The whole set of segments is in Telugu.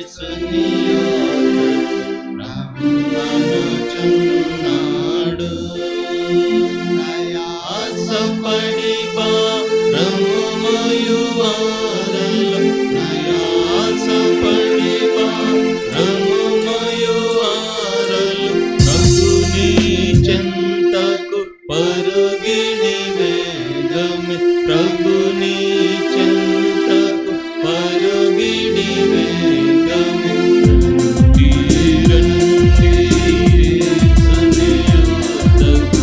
ప్రభువనుచున్నాడు నయాసపడి భారముమయువారలు నయాసపడి భారముమయువారలు ప్రభుని చెంతకు పరుగిడి వేగమే ప్రభుని చెంతకు పరుగిడి వేగమే రండి సన్నియుద్ధకు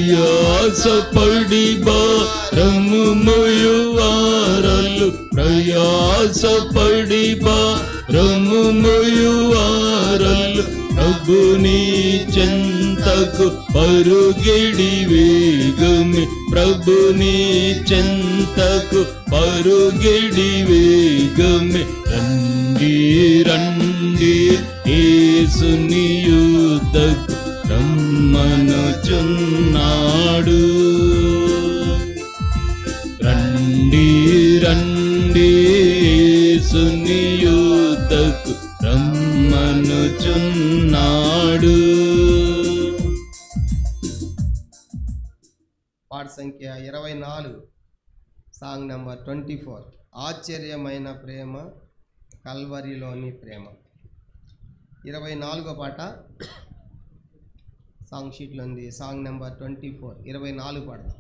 ప్రయాసపడి భారము మొయువారలు ప్రయాసపడి భారము మొయువారలు ప్రభుని చెంతకు పరుగిడి వేగమి ప్రభుని చెంతకు పరుగిడి వేగమి రండి రండి ఏసుని యుద్ధకు రమ్మనుచున్నాడు రండి రండి ఏసుని యుద్ధకు రమ్మనుచున్నాడు పాట సంఖ్య ఇరవై నాలుగు సాంగ్ నెంబర్ ట్వంటీ ఫోర్ ఆశ్చర్యమైన ప్రేమ కల్వరిలోని ప్రేమ ఇరవై నాలుగో పాట సాంగ్ షీట్లో ఉంది సాంగ్ నెంబర్ ట్వంటీ ఫోర్ ఇరవై నాలుగు పాడదాం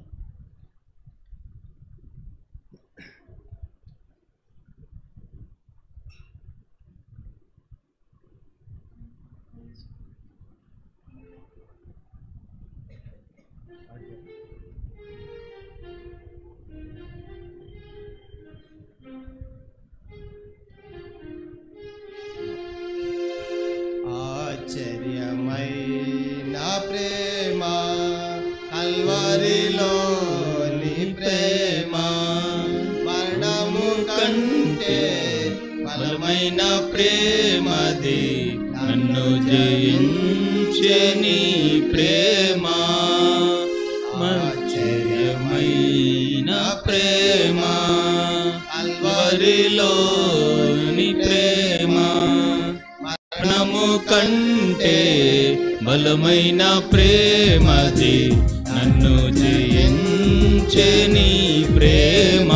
ఆశ్చర్యమైన ప్రేమ కల్వరిలోని ప్రేమ మరణము కంటే బలమైన ప్రేమది నన్ను జయించని ప్రేమ ఆశ్చర్యమైన ప్రేమ అల్వరిలోని ప్రేమ మరణము కంటే బలమైన ప్రేమది నన్ను జయించని ప్రేమ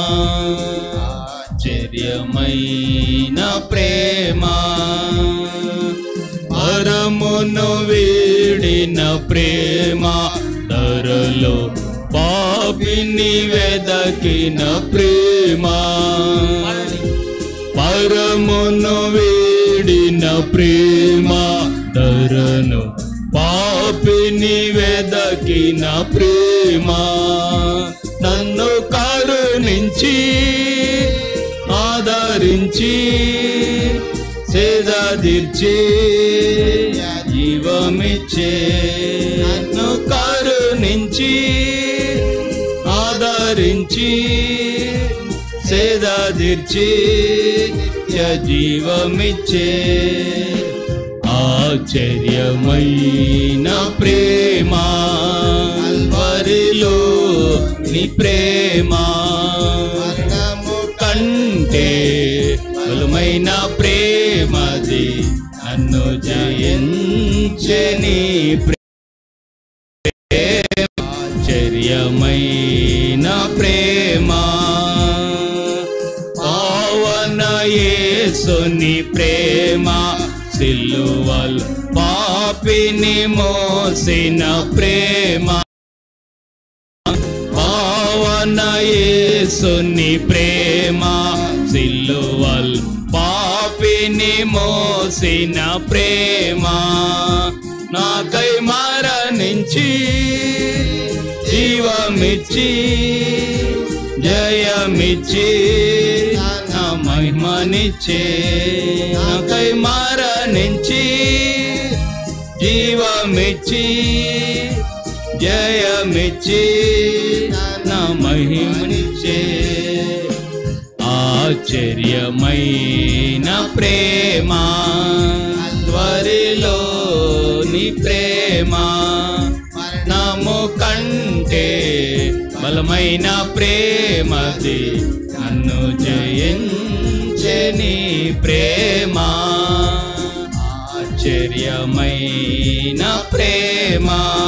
ఆశ్చర్యమైన ప్రేమ పరమును వీడిన ప్రేమ ధరలో పాపిని వెదకిన ప్రేమ పరమును వీడిన ప్రేమ ధరను పాపిని వెదకిన ప్రేమ నన్ను కరుణించి ఆదరించి సేదీర్చి జీవమిచ్చే నన్ను కరుణించి ఆదరించి సేదీర్చి జీవమిచ్చే ఆశ్చర్యమైన ప్రేమ అల్వరిలో నీ ప్రేమ మరణము కంటే బలమైన ప్రేమది నన్ను జయించని ఆశ్చర్యమైన ప్రేమ పావన యేసుని ప్రేమ సిల్లువల్ పాపిని మోసిన ప్రేమ పావన యేసుని ప్రేమ సిల్లువల్ పాపిని మోసిన ప్రేమ నాకై మరణించి జీవమిచ్చి జయమిచ్చి నా మహిమనిచ్చే నాకై మరణించి జీవమిచ్చి జయమిచ్చి నా మహిమనిచ్చే ఆశ్చర్యమైన ప్రేమ త్వరిలో నీ ప్రేమ నము కంటే బలమైన ప్రేమది నన్ను జయించని ప్రేమ ఆశ్చర్యమైన ప్రేమ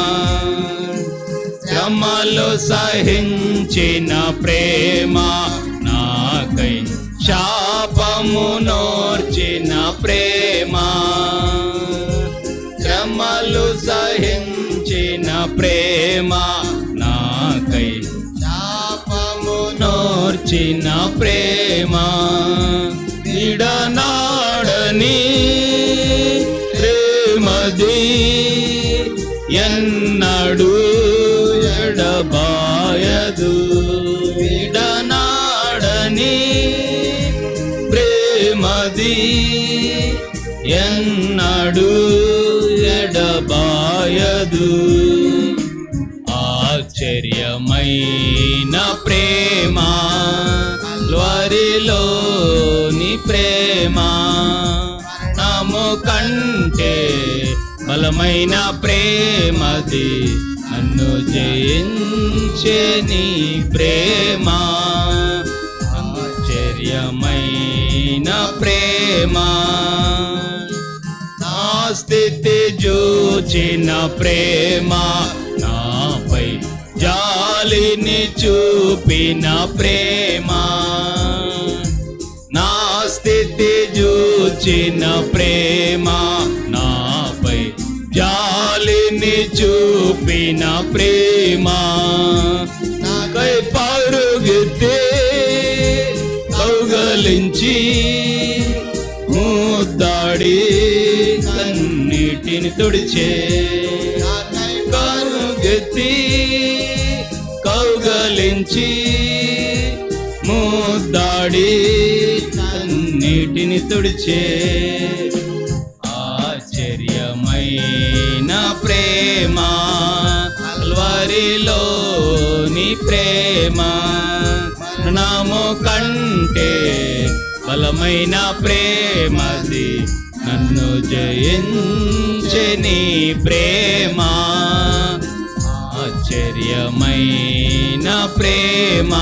శ్రమలు సహించిన ప్రేమ నాకై శాపము నోర్చిన ప్రేమ శ్రమలు సహించిన ప్రేమ నాకై శాపము నోర్చిన ప్రేమ విడనాడని ప్రేమది ఎన్నడు ఏనాడు ఎడబాయదు ఆశ్చర్యమైన ప్రేమ వారిలోని ప్రేమ నాము కంటే బలమైన ప్రేమది నన్ను జయించే నీ ప్రేమ ఆశ్చర్యమైన ప్రేమ నా స్థితి చూచిన ప్రేమ నాపై జాలిని చూపిన ప్రేమ నా స్థితి చూచిన ప్రేమ నాపై జాలిని చూపిన ప్రేమ నాకై పరుగెత్తే కౌగలించి మూతాడి కన్నీటిని తుడిచే కరుగెత్తి కౌగలించి మూదాడి కన్నీటిని తుడిచే ఆశ్చర్యమైన ప్రేమ వారిలోని ప్రేమ నాము కంటే బలమైన ప్రేమది నన్ను జయించే నీ ప్రేమ ఆశ్చర్యమైన ప్రేమ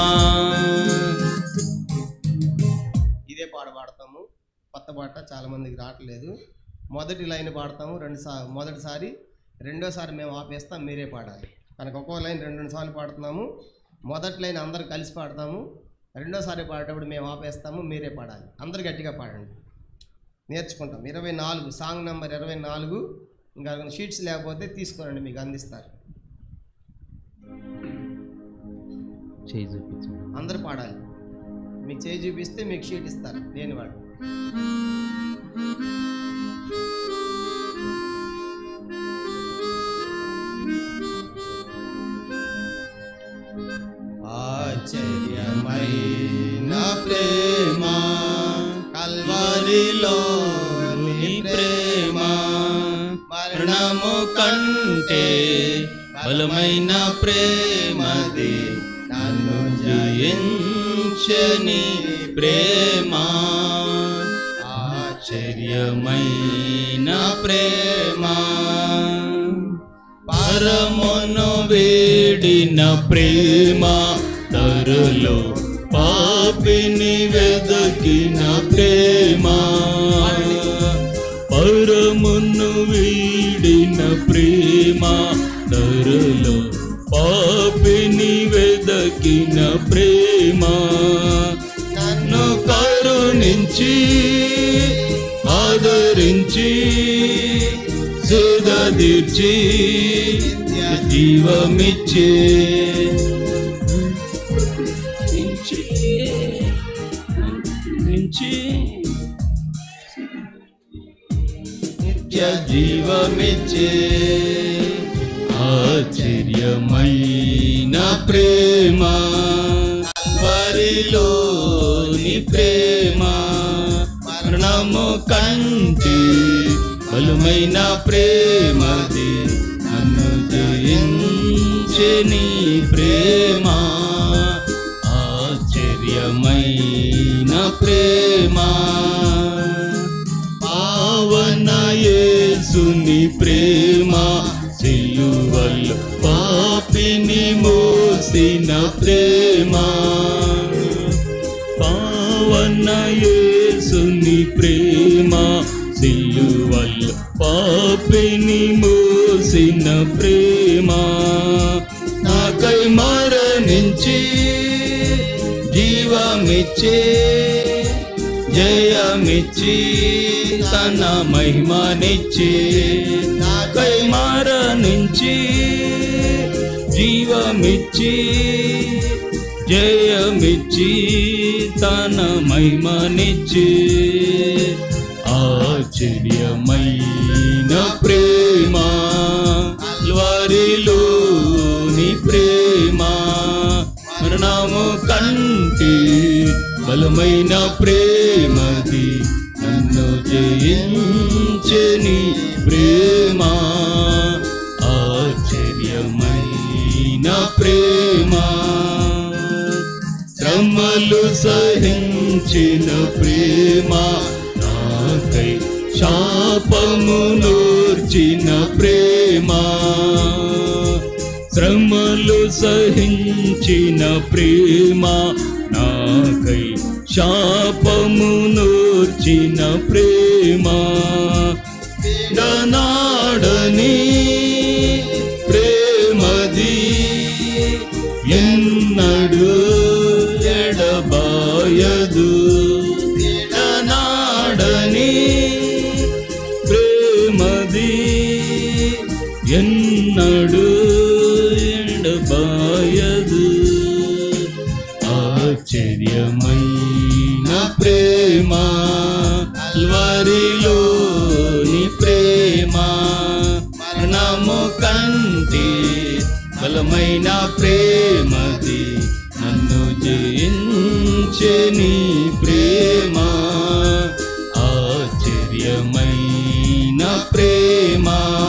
ఇదే పాట పాడతాము కొత్త పాట చాలా మందికి రావట్లేదు మొదటి లైన్ పాడతాము రెండు సా మొదటిసారి రెండోసారి మేము ఆపేస్తాం మీరే పాడాలి కనుక ఒక్కో లైన్ రెండు రెండు సార్లు పాడుతున్నాము మొదటి లైన్ అందరు కలిసి పాడతాము రెండోసారి పాడేటప్పుడు మేము ఆపేస్తాము మీరే పాడాలి అందరు గట్టిగా పాడండి నేర్చుకుంటాం ఇరవై నాలుగు సాంగ్ నెంబర్ ఇరవై నాలుగు ఇంకా షీట్స్ లేకపోతే తీసుకోరండి మీకు అందిస్తారు చేయి చూపించు అందరు పాడాలి మీకు చేయి చూపిస్తే మీకు షీట్ ఇస్తారు దేని వాళ్ళు ఆశ్చర్యమైన ప్రేమ కల్వరిలో నీ ప్రేమ మరణము కంటే బలమైన ప్రేమది నన్ను జయించని ప్రేమ ఆశ్చర్యమైన ప్రేమ పరమును వేడిన ప్రేమ తరులో పాపిని వెదకిన ప్రేమ పరమును వీడిన ప్రేమ తరులో పాపిని వెదకిన ప్రేమ నన్ను కరుణించి ఆదరించి సుధదీర్చి జీవమిచ్చే నుంచి నుంచి నిత్య జీవమిచ్చే ఆశ్చర్యమైన ప్రేమ వారిలోని ప్రేమ మరణము కంటే బలమైన ప్రేమది నన్ను జయించే నీ ప్రేమ ఆశ్చర్యమైన ప్రేమ పావన యేసుని ప్రేమ సిలువల్ పాపిని మోసిన ప్రేమ పావన యేసుని ప్రేమ సిలువల్ పాపిని మోసిన ప్రేమ నాకై మరణించి జీవమిచ్చే జయమిచ్చి తన మహిమనిచ్చి నాకై మరణించి జీవమిచ్చి జయమిచ్చి తన మహిమనిచ్చి ఆశ్చర్యమైన ప్రేమ వారిలోని ప్రేమ మరణము కంటే బలమైన ప్రేమది నన్ను జయించ జయించని ప్రేమ ఆశ్చర్యమైన ప్రేమ శ్రమలు సహించిన ప్రేమ నాకై శాపమునూర్చిన ప్రేమ శ్రమలు సహించిన ప్రేమ నాకై శాపమునూర్చిన ప్రేమ నాడని ప్రేమది ఎన్నడు ఎడబాయదు నాడని ప్రేమది ఎన్నడు ఎడబాయదు ఆశ్చర్యమైన ప్రేమ వారిలోని ప్రేమ మరణము కంటే బలమైన ప్రేమది నన్ను జయించని ప్రేమ ఆశ్చర్యమైన ప్రేమ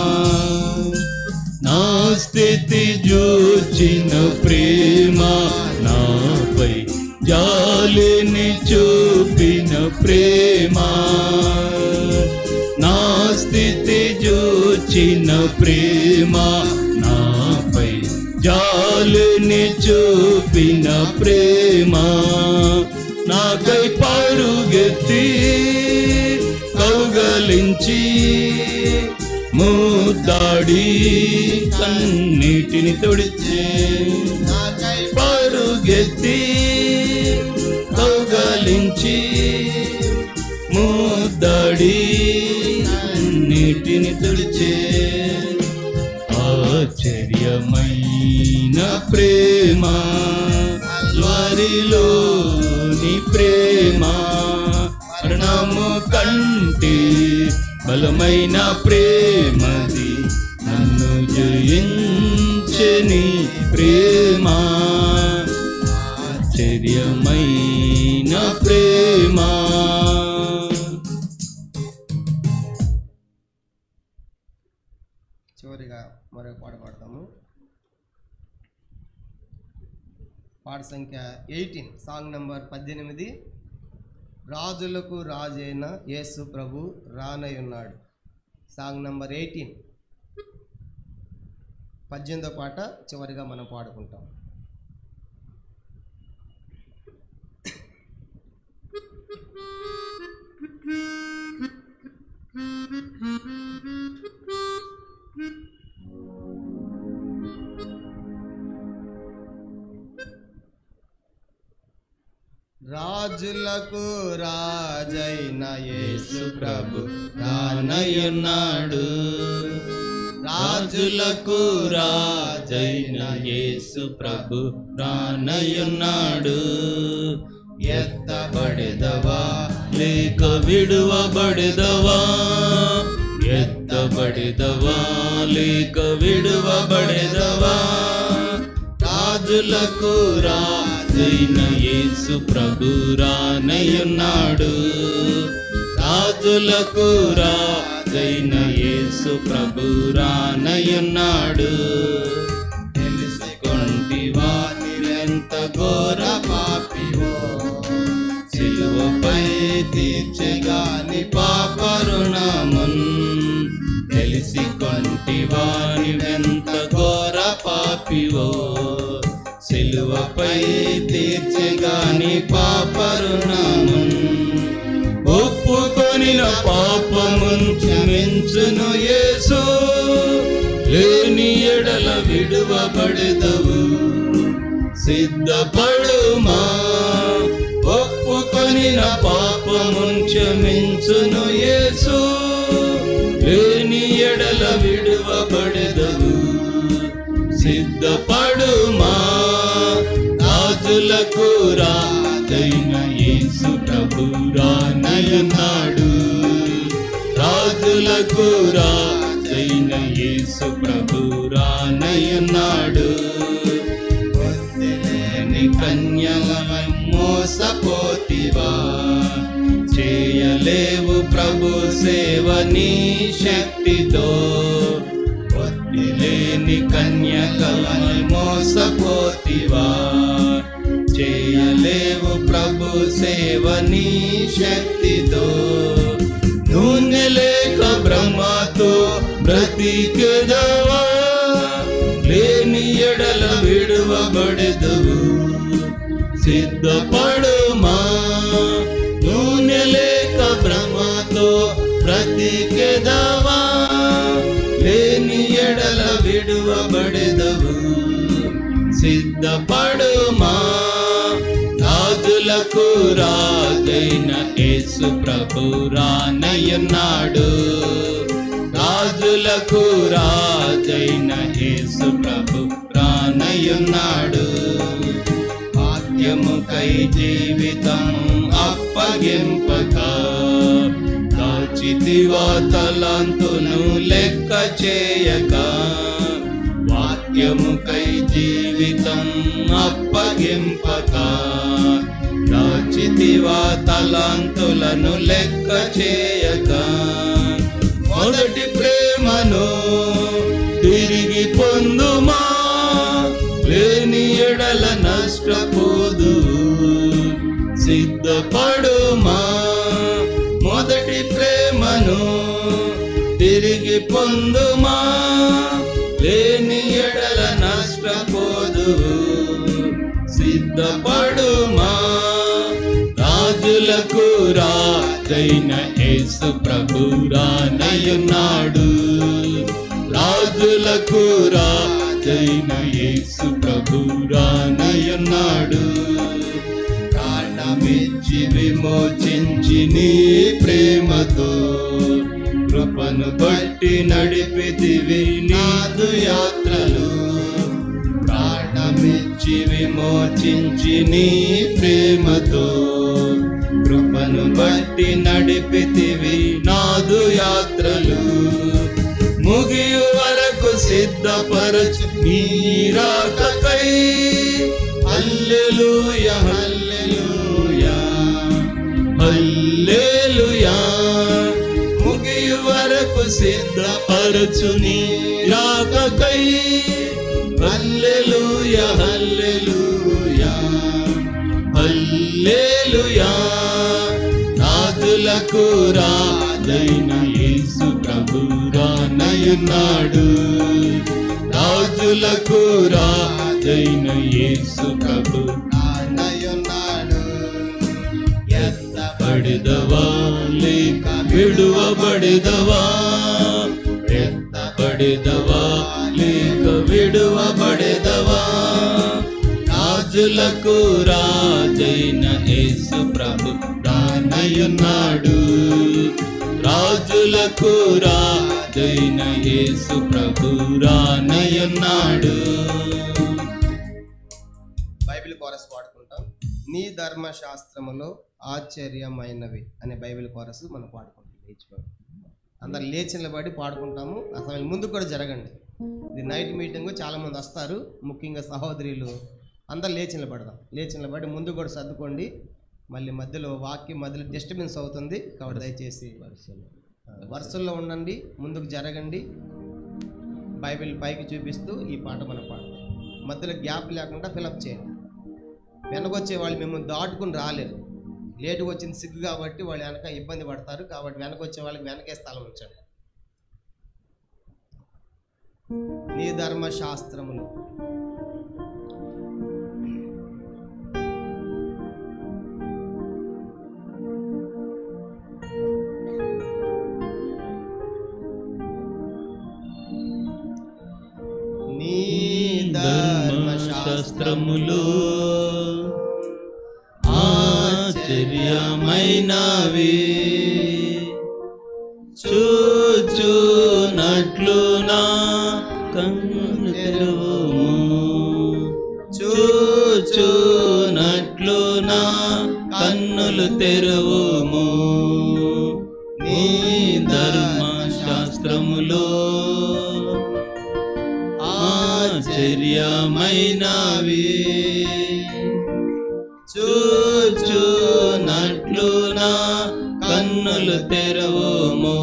నా స్థితి జూచిన ప్రేమ నాపై జాలిని చూపిన ప్రేమ నా స్థితి జూచిన ప్రేమ నాపై జాలిని చూపిన ప్రేమ నాకై పరుగెత్తి కౌగలించి ముద్దాడి కన్నీటిని తుడిచే నాకై పరుగెత్తి కౌగలించి ముద్దాడి కన్నీటిని తుడిచే ఆశ్చర్యమైన ప్రేమ వారిలోని ప్రేమ మరణము కంటే బలమైన ప్రేమది నన్ను జయించని ప్రేమ ఆశ్చర్యమైన ప్రేమ చివరిగా మరొక పాట పాడతాము పాట సంఖ్య ఎయిటీన్ సాంగ్ నంబర్ పద్దెనిమిది రాజులకు రాజైన యేసు ప్రభు రానై ఉన్నాడు సాంగ్ నంబర్ ఎయిటీన్ పద్దెనిమిదో పాట చివరిగా మనం పాడుకుంటాం రాజులకు రాజైన యేసు ప్రభు రానయ్యున్నాడు రాజులకు రాజైన యేసు ప్రభు రానయ్యున్నాడు ఎత్తబడెదవా లేక విడువబడెదవా ఎత్తబడెదవా లేక విడువబడెదవా రాజులకు రాజైన యేసు ప్రభు రానయ్యున్నాడు రాజులకు రాజైన యేసు ప్రభు రానయ్యున్నాడు తెలుసుకొంటివా నీవెంత ఘోర పాపివో సిలువపై తీర్చగాని పాపరుణమున్ తెలిసి కొంటివా నీవెంత ఘోర పాపివో సిలువపై తీర్చగాని పాపరుణమున్ ఒప్పుకొనిన పాపమున్ క్షమించును యేసు లేని ఎడల విడువబడదవు సిద్ధపడుమా ఒప్పుకొనిన పాపమున్ క్షమించును యేసు లేని ఎడల విడువబడదవు సిద్ధపడుమా రాజులకు రాజైన యేసు ప్రభు రానయ్యున్నాడు రాజులకు రాజైన యేసు ప్రభు రానయ్యున్నాడు బుద్ధిలేని కన్యల మోసపోతివా చే చేయలేవు ప్రభు సేవ నీ శక్తితో బుద్ధి లేని కన్యకలను మోసపోతివా చేయలేవు ప్రభు సేవ నీ శక్తితో నూనె లేక బ్రహ్మతో బ్రతికెదవా లేని ఎడల విడువబడెదవు సిద్ధపడుమా నూనె లేక బ్రహ్మతో బ్రతికెదవా లేని ఎడల విడువబడెదవు సిద్ధపడుమా రాజులకు రాజైన యేసు ప్రభు రానయ్యన్నాడు రాజులకు రాజైన యేసు ప్రభు రానయ్యన్నాడు భాగ్యముకై జీవితం అప్పగింపక దాచితివా తలాంతును లెక్క చేయక వాక్యముకై జీవితం అప్పగింపక దాచితివా తలాంతులను లెక్క చేయక మొదటి ప్రేమను తిరిగి పొందుమా లేని ఎడల నష్టపోదు సిద్ధపడుమా మొదటి ప్రేమను తిరిగి పొందుమా లేని ఎడల నష్టపోదు సిద్ధపడుమా రాజులకు రాజైన యేసు ప్రభు రానయ్యున్నాడు రాజులకు రాజైన యేసు ప్రభు రానయ్యున్నాడు ప్రాణమిచ్చి విమోచించి నీ ప్రేమతో కృపను బట్టి నడిపితివి నాదు యాత్రలు ప్రాణమిచ్చి విమోచించి నీ ప్రేమతో కృపను బట్టి నడిపితివి నాదు యాత్రలు ముగియు వరకు సిద్ధపరచు నీరాకై హల్లెలూయ హల్లెలూయ హల్లెలూయా ముగియు వరకు సిద్ధపరచు నీరాకై హల్లెలూయ హల్లెలూయ హల్లెలూయా రాజులకు రాజైన యేసు ప్రభు రానయ్యున్నాడు రాజులకు రాజైన యేసు ప్రభు రానయ్యున్నాడు ఎత్తబడిదవా లేక విడువబడిదవా ఎత్తబడిదవా లేక విడువబడిదవా రాజులకు రాజైన యేసు ప్రభు రానయ్యున్నాడు రాజులకు రాజైన యేసు ప్రభు రానయ్యున్నాడు బైబిల్ కోరస్ పాడుకుంటాం నీ ధర్మశాస్త్రములో ఆశ్చర్యమైనవి అనే బైబిల్ కోరస్ మనం పాడుకుంటాం లేచిపోయి అందరు లేచి నిలబడి పాడుకుంటాము అసలు ముందు కూడా జరగండి ఇది నైట్ మీటింగ్ చాలా మంది వస్తారు ముఖ్యంగా సహోదరులు అందరు లేచి నిలబడదాం లేచి నిలబడి ముందు కూడా సర్దుకోండి మళ్ళీ మధ్యలో వాక్యం మధ్యలో డిస్టర్బెన్స్ అవుతుంది కాబట్టి దయచేసి వరుసల్లో ఉండండి ముందుకు జరగండి బైబిల్ పైకి చూపిస్తూ ఈ పాట మనం పాడతాం మధ్యలో గ్యాప్ లేకుండా ఫిలప్ చేయండి వెనకొచ్చే వాళ్ళు మిమ్మల్ని దాటుకుని రాలేరు లేటుగా వచ్చింది సిగ్గు కాబట్టి వాళ్ళు వెనక ఇబ్బంది పడతారు కాబట్టి వెనకొచ్చే వాళ్ళకి వెనకే స్థలం ఉంచండి నీ ధర్మశాస్త్రములు నీ ధర్మశాస్త్రములు ధర్మశాస్త్రములు ఆశ్చర్యమైనవి చూచునట్లు నా కన్ను తెరువుము చూచునట్లు నా కన్నులు తెరువుము నీ ధర్మశాస్త్రములో ఆశ్చర్యమైనవి చూచునట్లు నా కన్ను కన్నులు తెరువుము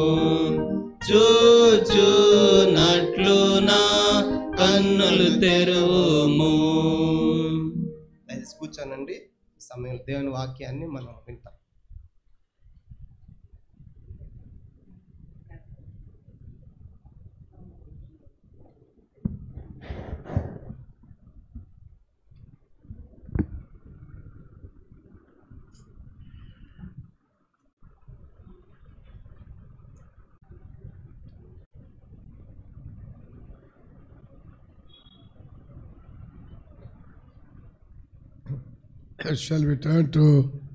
చూచునట్లు నా కన్నులు తెరువుము దయచేసి కూర్చోనండి ఈ సమయంలో దేవుని వాక్యాన్ని మనం వింటాం Shall we turn to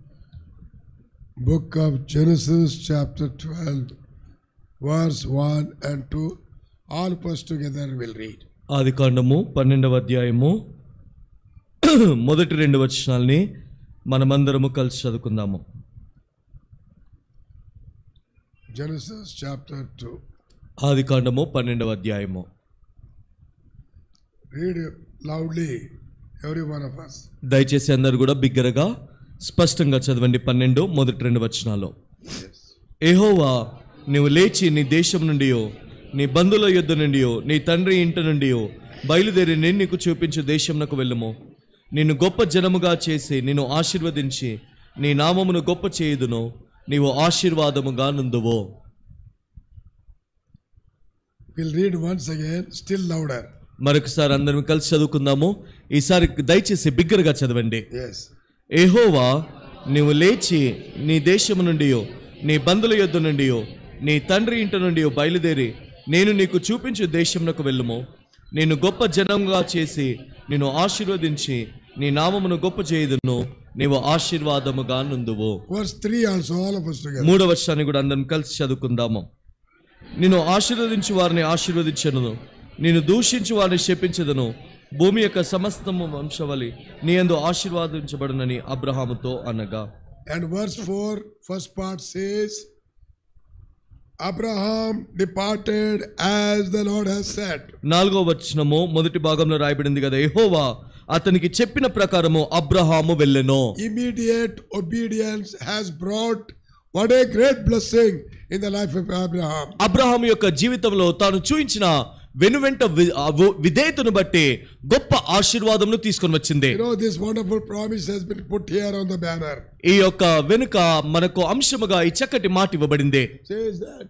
book of Genesis chapter 12 verse 1 and 2 all of us together will read ఆది కాండము పన్నెండవ అధ్యాయము మొదటి రెండు వచనాల్ని మనమందరము కలిసి చదువుకుందాము Genesis chapter 2 ఆది కాండము పన్నెండవ అధ్యాయము read loudly every one of us దయచేసి అందరు కూడా బిగ్గరగా స్పష్టంగా చదవండి పన్నెండు మొదటి రెండు వచనాలు ఏహోవా నీవు లేచి నీ దేశం నుండి నీ బంధువుల యుద్ధ నుండి నీ తండ్రి ఇంటి నుండి బయలుదేరి నేను నీకు చూపించే దేశంనకు వెళ్ళుము నిన్ను గొప్ప జనముగా చేసి నిన్ను ఆశీర్వదించి నీ నామమును గొప్ప చేయుదును నీవు ఆశీర్వాదముగా నుందువో we'll read once again still louder మరొకసారి అందరం కలిసి చదువుకుందాము ఈసారి దయచేసి బిగ్గరగా చదవండి yes ఏహోవా నీవు లేచి నీ దేశము నుండి నీ బంధుల యొద్ద నుండి నీ తండ్రి ఇంటి నుండి బయలుదేరి నేను నీకు చూపించు దేశంనకు వెళ్ళుము నేను గొప్ప జనంగా చేసి నిన్ను ఆశీర్వదించి నీ నామమును గొప్ప చేయుదును నీవు ఆశీర్వాదముగా నుందువు verse 3 also all of us together మూడవ వర్షాన్ని కూడా అందరం కలిసి చదువుకుందాము నేను ఆశీర్వదించి వారిని ఆశీర్వదించను నేను దూషించి వారిని శపించదను భూమి యొక్క సమస్తము వంశవలి నీ యందు ఆశీర్వాదించబడునని అబ్రహాముతో అనగా and verse 4 first part says Abraham departed as the Lord has said నాలుగో వచనము మొదటి భాగంలో రాయబడింది కదా యెహోవా అతనికి చెప్పిన ప్రకారము అబ్రహాము వెళ్ళెను immediate obedience has brought what a great blessing in the life of Abraham. Abraham యొక్క జీవితంలో తాను చూయించిన వెనువెంట వి- ఆ వు- విధేయతను బట్టి గొప్ప ఆశీర్వాదమును తీసుకొని వచ్చింది You know, this wonderful promise has been put here on the banner. ఈ యొక్క వెనుక మనకు అంశముగా ఈ చక్కటి మాట ఇవ్వబడింది Says that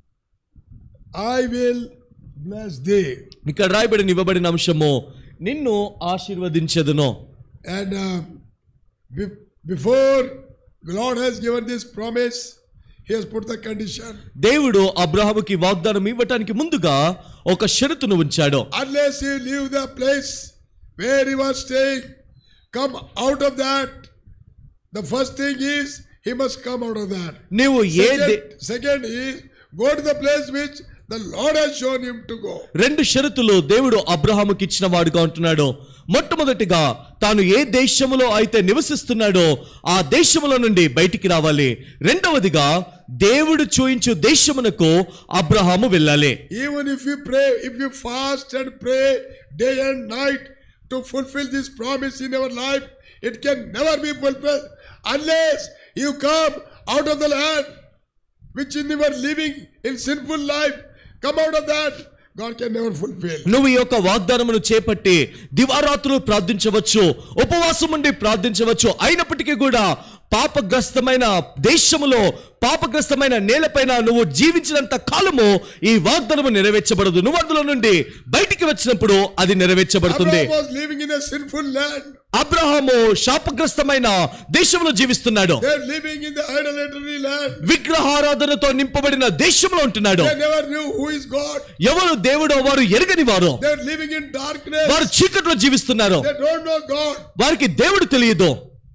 I will bless thee. ఇక్కడ రాయబడిన ఇవ్వబడిన అంశము నిన్ను ఆశీర్వదించదును And uh, be- before the Lord has given this promise, He has put the condition. దేవుడు అబ్రహాముకి వాగ్దానం ఇవ్వటానికి ముందుగా ఒక షరతును ఉంచాడు Unless you leave the place where he was staying, come out of that. The first thing is he must come out of that. నీవు ఏ దే- Second, second is go to the place which the Lord has shown him to go. రెండు షరతులు దేవుడు అబ్రహాముకి ఇచ్చిన వాడుగా ఉంటున్నాడు మొట్టమొదటిగా తాను ఏ దేశములో అయితే నివసిస్తున్నాడో ఆ దేశములో నుండి బయటికి రావాలి రెండవదిగా దేవుడు చూయించు దేశమునకు అబ్రహాము వెళ్ళాలి Even if you pray, if you fast and pray day and night to fulfill this promise in your life, it can never be fulfilled unless you come out of the land which in you were living in sinful life. Come out of that. God can never fulfill. నువ్వు ఈ యొక్క వాగ్దానమును చేపట్టి దివారాత్రులు ప్రార్థించవచ్చు ఉపవాసం ఉండి ప్రార్థించవచ్చు అయినప్పటికీ కూడా పాపగ్రస్తమైన దేశములో పాపగ్రస్తమైన నేలపైన నువ్వు జీవించినంత కాలము ఈ వాగ్దానము నెరవేర్చబడదు నువ్వు అందులో నుండి బయటికి వచ్చినప్పుడు అది నెరవేర్చబడుతుంది Abraham was living in a sinful land. Abraham శాపగ్రస్తమైన దేశంలో జీవిస్తున్నాడు They're living in the idolatry land. విగ్రహారాధనతో నింపబడిన దేశంలో ఉంటున్నాడు They never knew who is God. ఎవరు దేవుడో వారు ఎరగని వారు They're living in darkness. వారు చీకట్లో జీవిస్తున్నారు They don't know God. వారికి దేవుడు తెలియదు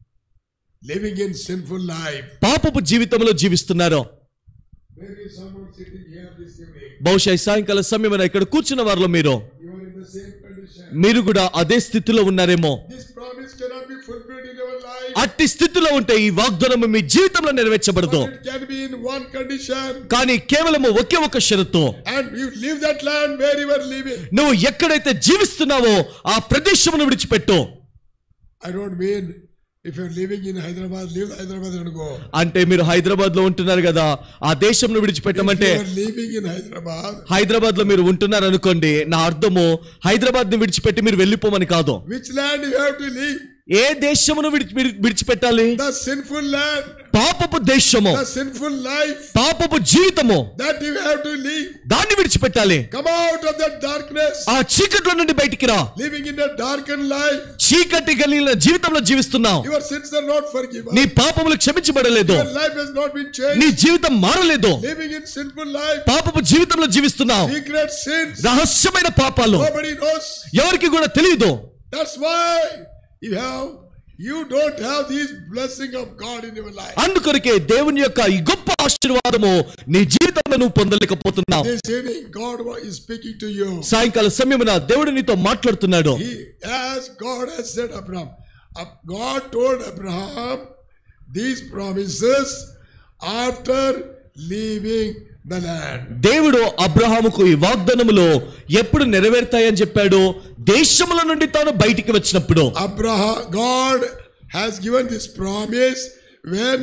Living in sinful life. పాపపు జీవితంలో జీవిస్తున్నారు Maybe someone sitting here this evening, బహుశా ఈ సాయంకాల సమయమైన ఇక్కడ కూర్చున్న వారిలో మీరు you are in the same condition. మీరు కూడా అదే స్థితిలో ఉన్నారేమో This promise cannot be fulfilled in our life. అట్టి స్థితిలో ఉంటే ఈ వాగ్దానం మీ జీవితంలో నెరవేర్చబడదు But it can be in one condition. కానీ కేవలము ఒకే ఒక షరతు And you leave that land where you were living. నువ్వు ఎక్కడైతే జీవిస్తున్నావో ఆ ప్రదేశమును విడిచిపెట్టు I don't mean If you're living in Hyderabad, leave Hyderabad and go. అంటే మీరు హైదరాబాద్ లో ఉంటున్నారు కదా ఆ దేశంను విడిచిపెట్టమంటే If you are living in Hyderabad, Hyderabad లో మీరు ఉంటున్నారు అనుకోండి నా అర్థము హైదరాబాద్ ని విడిచిపెట్టి మీరు వెళ్ళిపోమని కాదు which land you have to leave? ఏ దేశమును విడిచి విడి- విడిచిపెట్టాలి The sinful land, పాపపు దేశము the sinful life పాపపు జీవితము that you have to leave. దాన్ని విడిచిపెట్టాలి Come out of that darkness, ఆ చీకట్లో నుండి బయటికి రా living in a darkened life. చీకటి కలిగిన జీవితంలో జీవిస్తున్నావు Your sins are not forgiven. నీ పాపములు క్షమించబడలేదు Your life has not been నీ changed. జీవితం మారలేదు Living in sinful life, పాపపు జీవితంలో జీవిస్తున్నావు secret sins, రహస్యమైన పాపాలు nobody knows. ఎవరికి కూడా తెలియదు That's why you have you don't have these blessing of God in your life. అందుకొరకే దేవుని యొక్క ఈ గొప్ప ఆశీర్వాదము నీ జీవితంలో నువ్వు పొందలేకపోతున్నావు This evening, God is speaking to you. సాయంకాల సమయమున దేవుడు నీతో మాట్లాడుతున్నాడు He, as God has said, Abraham, uh, God told Abraham these promises after leaving the land. దేవుడు అబ్రహాముకు ఈ వాగ్దానములో ఎప్పుడు నెరవేరుతాయని చెప్పాడు దేశముల నుండి తాను బయటికి వచ్చినప్పుడు Abraham, God has given this promise when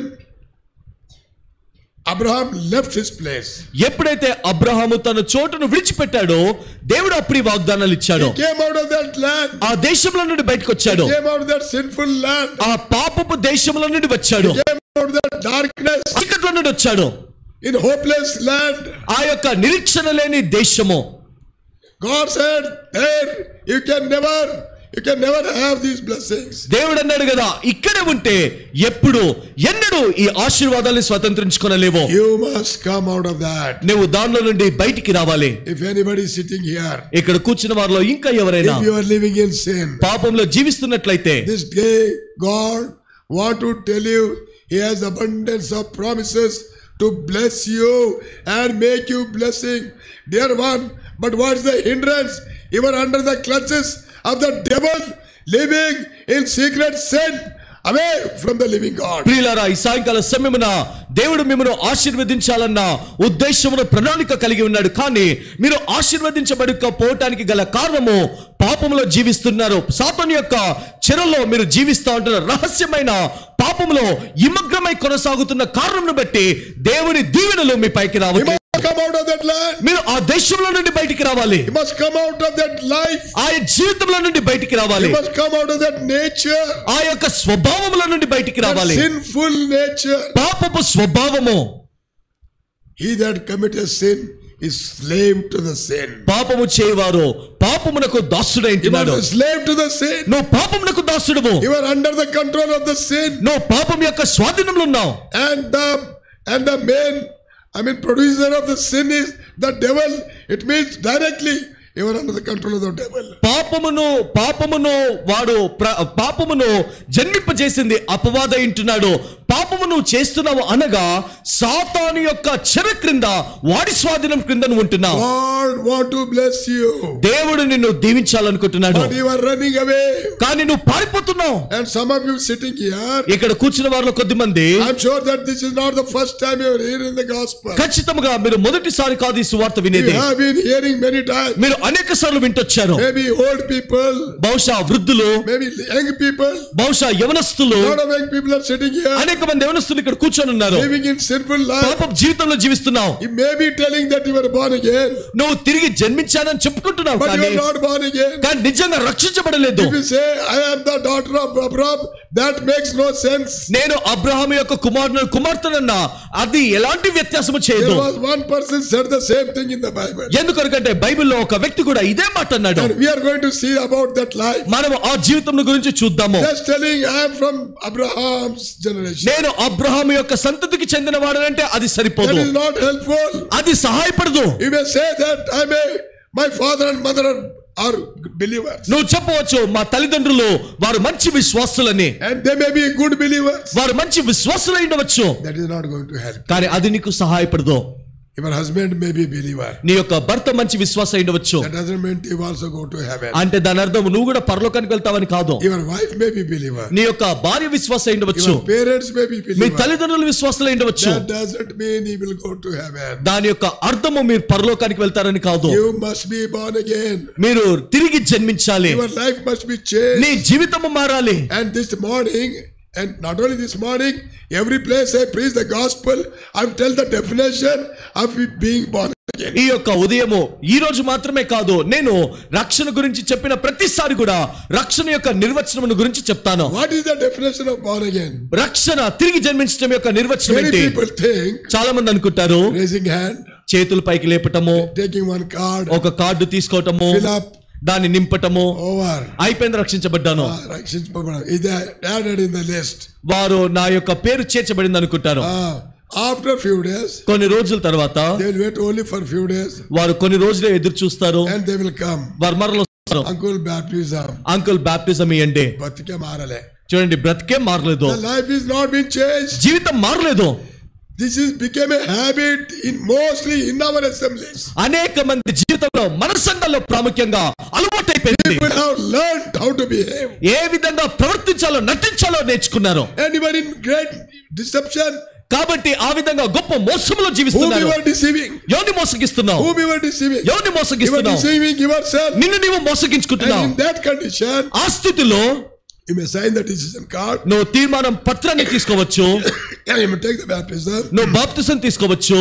Abraham left his place. ఎప్పుడైతే అబ్రహాము తన చోటును విడిచిపెట్టాడో దేవుడు అప్పుడు ఈ వాగ్దానాలు ఇచ్చాడు He came out of that land, ఆ దేశంలో నుండి బయటకు వచ్చాడు came out of that sinful land, ఆ పాపపు దేశంలో నుండి వచ్చాడు came out of that darkness చీకట్లో నుండి వచ్చాడు in hopeless land. ఆ యొక్క నిరీక్షణ లేని దేశము God said, There you can never, you can never have these blessings. దేవుడు అన్నాడు కదా ఇక్కడే ఉంటే ఎప్పుడు ఎన్నడూ ఈ ఆశీర్వాదాన్ని స్వతంత్రించుకొనలేవు You must come out of that. నువ్వు దానిలో నుండి బయటికి రావాలి If anybody is sitting here, ఇక్కడ కూర్చున్న వారిలో ఇంకా ఎవరైనా if you are living in sin, పాపంలో జీవిస్తున్నట్లయితే this day God want to tell you He has abundance of promises to bless you and make you blessing. Dear one, but what is the hindrance? You are under the clutches of the devil, living in secret sin, away from the living God. ప్రియులారా ఈ సాయంకాల సమయమున దేవుడు మిమ్మల్ని ఆశీర్వదించాలన్న ఉద్దేశమును ప్రణాళిక కలిగి ఉన్నాడు కానీ మీరు ఆశీర్వదించబడకపోవటానికి గల కారణము పాపములో జీవిస్తున్నారు సాతాను యొక్క చెరలో మీరు జీవిస్తా ఉంటున్న రహస్యమైన పాపములో ఇమగ్రమై కొనసాగుతున్న కారణం బట్టి దేవుని దీవెనలు మీ పైకి You రావాలి must come out of that land. మీరు ఆ దేశంలో నుండి బయటికి రావాలి You must come out of that life. ఆ జీవితంలో నుండి బయటికి రావాలి You must come out of that nature, ఆ యొక్క స్వభావముల నుండి బయటికి that రావాలి sinful nature. పాపపు స్వభావము He that committeth sin is slave to the sin. పాపము చేయవారు పాపమునకు You దాసుడైంటున్నాడు are a slave to the sin. నువ్వు పాపమునకు దాసుడవు You are under the control of the sin. నువ్వు పాపం యొక్క స్వాధీనంలో ఉన్నావు And the and the main, I mean, producer of the sin is the devil. It means directly you are under the control of the devil. పాపమును పాపమును వాడు ప్ర- పాపమును జన్మింపజేసింది అపవాద ఇంటున్నాడు పాపము నువ్వు చేస్తున్నావు అనగా సాతాను యొక్క చెర క్రింద వాడి స్వాధీనం క్రింద నువ్వు ఉంటున్నావు God want to bless you, దేవుడు నిన్ను దీవించాలనుకుంటున్నాడు but you are running away. కానీ నువ్వు పారిపోతున్నావు And some of you sitting here, ఇక్కడ కూర్చున్న వారిలో కొద్ది మంది I'm sure that this is not the first time you are hearing the gospel. ఖచ్చితంగా మీరు మొదటిసారి కాదు ఈ సువార్త You వినేది have been hearing many times. మీరు అనేక సార్లు వింటొచ్చారు Maybe old people, బహుశా వృద్ధులు maybe young people. బహుశా యవనస్తులు A lot of young people are sitting here, అనేక మంది యవనస్తులు ఇక్కడ కూర్చొని ఉన్నారు living in sinful life. పాపం జీవితంలో జీవిస్తున్నావు You may be telling that you were born again, నువ్వు తిరిగి జన్మించానని చెప్పుకుంటున్నావు but you కానీ are not born again. కానీ నిజంగా రక్షించబడలేదు If you say, I am the daughter of Abraham, that makes no sense. నేను అబ్రహాం యొక్క కుమారుని కుమార్తెనన్నా అది ఎలాంటి వ్యత్యాసము చేయదు There was one person said the same thing in the Bible. ఎందుకొరకంటే బైబిల్లో ఒక వ్యక్తి కూడా ఇదే మాట అన్నాడు And we are going to see about that life. మనం ఆ జీవితం గురించి చూద్దాము Just telling, I am from Abraham's generation. నేను అబ్రహాం యొక్క సంతతికి చెందిన వాడనంటే అది That సరిపోదు is not helpful. అది సహాయపడదు You may say that I may, my father and mother are, are believers. నువ్వు చెప్పవచ్చు మా తల్లిదండ్రులు వారు మంచి విశ్వాసులని And they may be good believers. వారు మంచి విశ్వాసులై ఉండవచ్చు That is not going to help. కానీ అది నీకు సహాయపడదు Your husband may be believer. నీ యొక్క భర్త మంచి విశ్వాసం అయి ఉండవచ్చు That doesn't mean you also go to heaven. అంటే దాని అర్థం నువ్వు కూడా పరలోకానికి వెళ్తావని కాదు Your wife may be believer. నీ యొక్క భార్య విశ్వాసం అయి ఉండవచ్చు Your parents may be me believer. తల్లిదండ్రులు విశ్వాసులై ఉండవచ్చు That doesn't mean you will go to heaven. దాని యొక్క అర్థము మీరు పరలోకానికి వెళ్తారని కాదు You must be born again. మీరు తిరిగి జన్మించాలి Your life must be changed. నీ జీవితము మారాలి And this morning, And not only this morning, every place I preach the gospel, I tell the definition of being born again. ఈ యొక్క ఉదయము ఈ రోజు మాత్రమే కాదు నేను రక్షణ గురించి చెప్పిన ప్రతిసారి కూడా రక్షణ యొక్క నిర్వచనం గురించి చెప్తాను What is the definition of born again? రక్షణ తిరిగి జన్మించడం యొక్క నిర్వచనం Many ఏంటి people think చాలా మంది అనుకుంటారు raising hand, చేతులు పైకి లేపటము taking one card, ఒక కార్డు తీసుకోవటము fill up, దాన్ని నింపటము over. అయిపోయింది రక్షించబడ్డాను Ah, రక్షించబడ్డాం. ఇది added in the list. వారు నా యొక్క పేరు చేర్చబడింది అనుకుంటారు Ah, after few days, కొన్ని రోజుల తర్వాత they will wait only for few days వారు కొన్ని రోజులే ఎదురు చూస్తారు and they will come. వారు మరలో వస్తారు. Uncle baptism. అంకుల్ బాప్టిజం ఇవ్వండి బతికే మారలే. చూడండి బ్రతికే మారలేదు The life is not been changed. జీవితం మారలేదు This is became a habit in mostly in our assemblies. అనేక మంది జీవితంలో మన సంఘంలో ప్రాముఖ్యంగా అలవాటైపోయింది People have learned how to behave. ఏ విధంగా ప్రవర్తించాలో నటించాలో నేర్చుకున్నారు Anyone in great deception, కాబట్టి ఆ విధంగా గొప్ప మోసంలో whom you జీవిస్తున్నారు are deceiving, ఎవరిని మోసగిస్తున్నావు whom you are deceiving, ఎవరిని you are మోసగిస్తున్నావు deceiving yourself. నిన్ను నీవు And మోసగించుకుంటున్నావు in that condition, ఆ స్థితిలో you may sign the decision card, నువ్వు తీర్మానం పత్రాన్ని తీసుకోవచ్చు and you may take the baptism. నువ్వు బాప్తిసం తీసుకోవచ్చు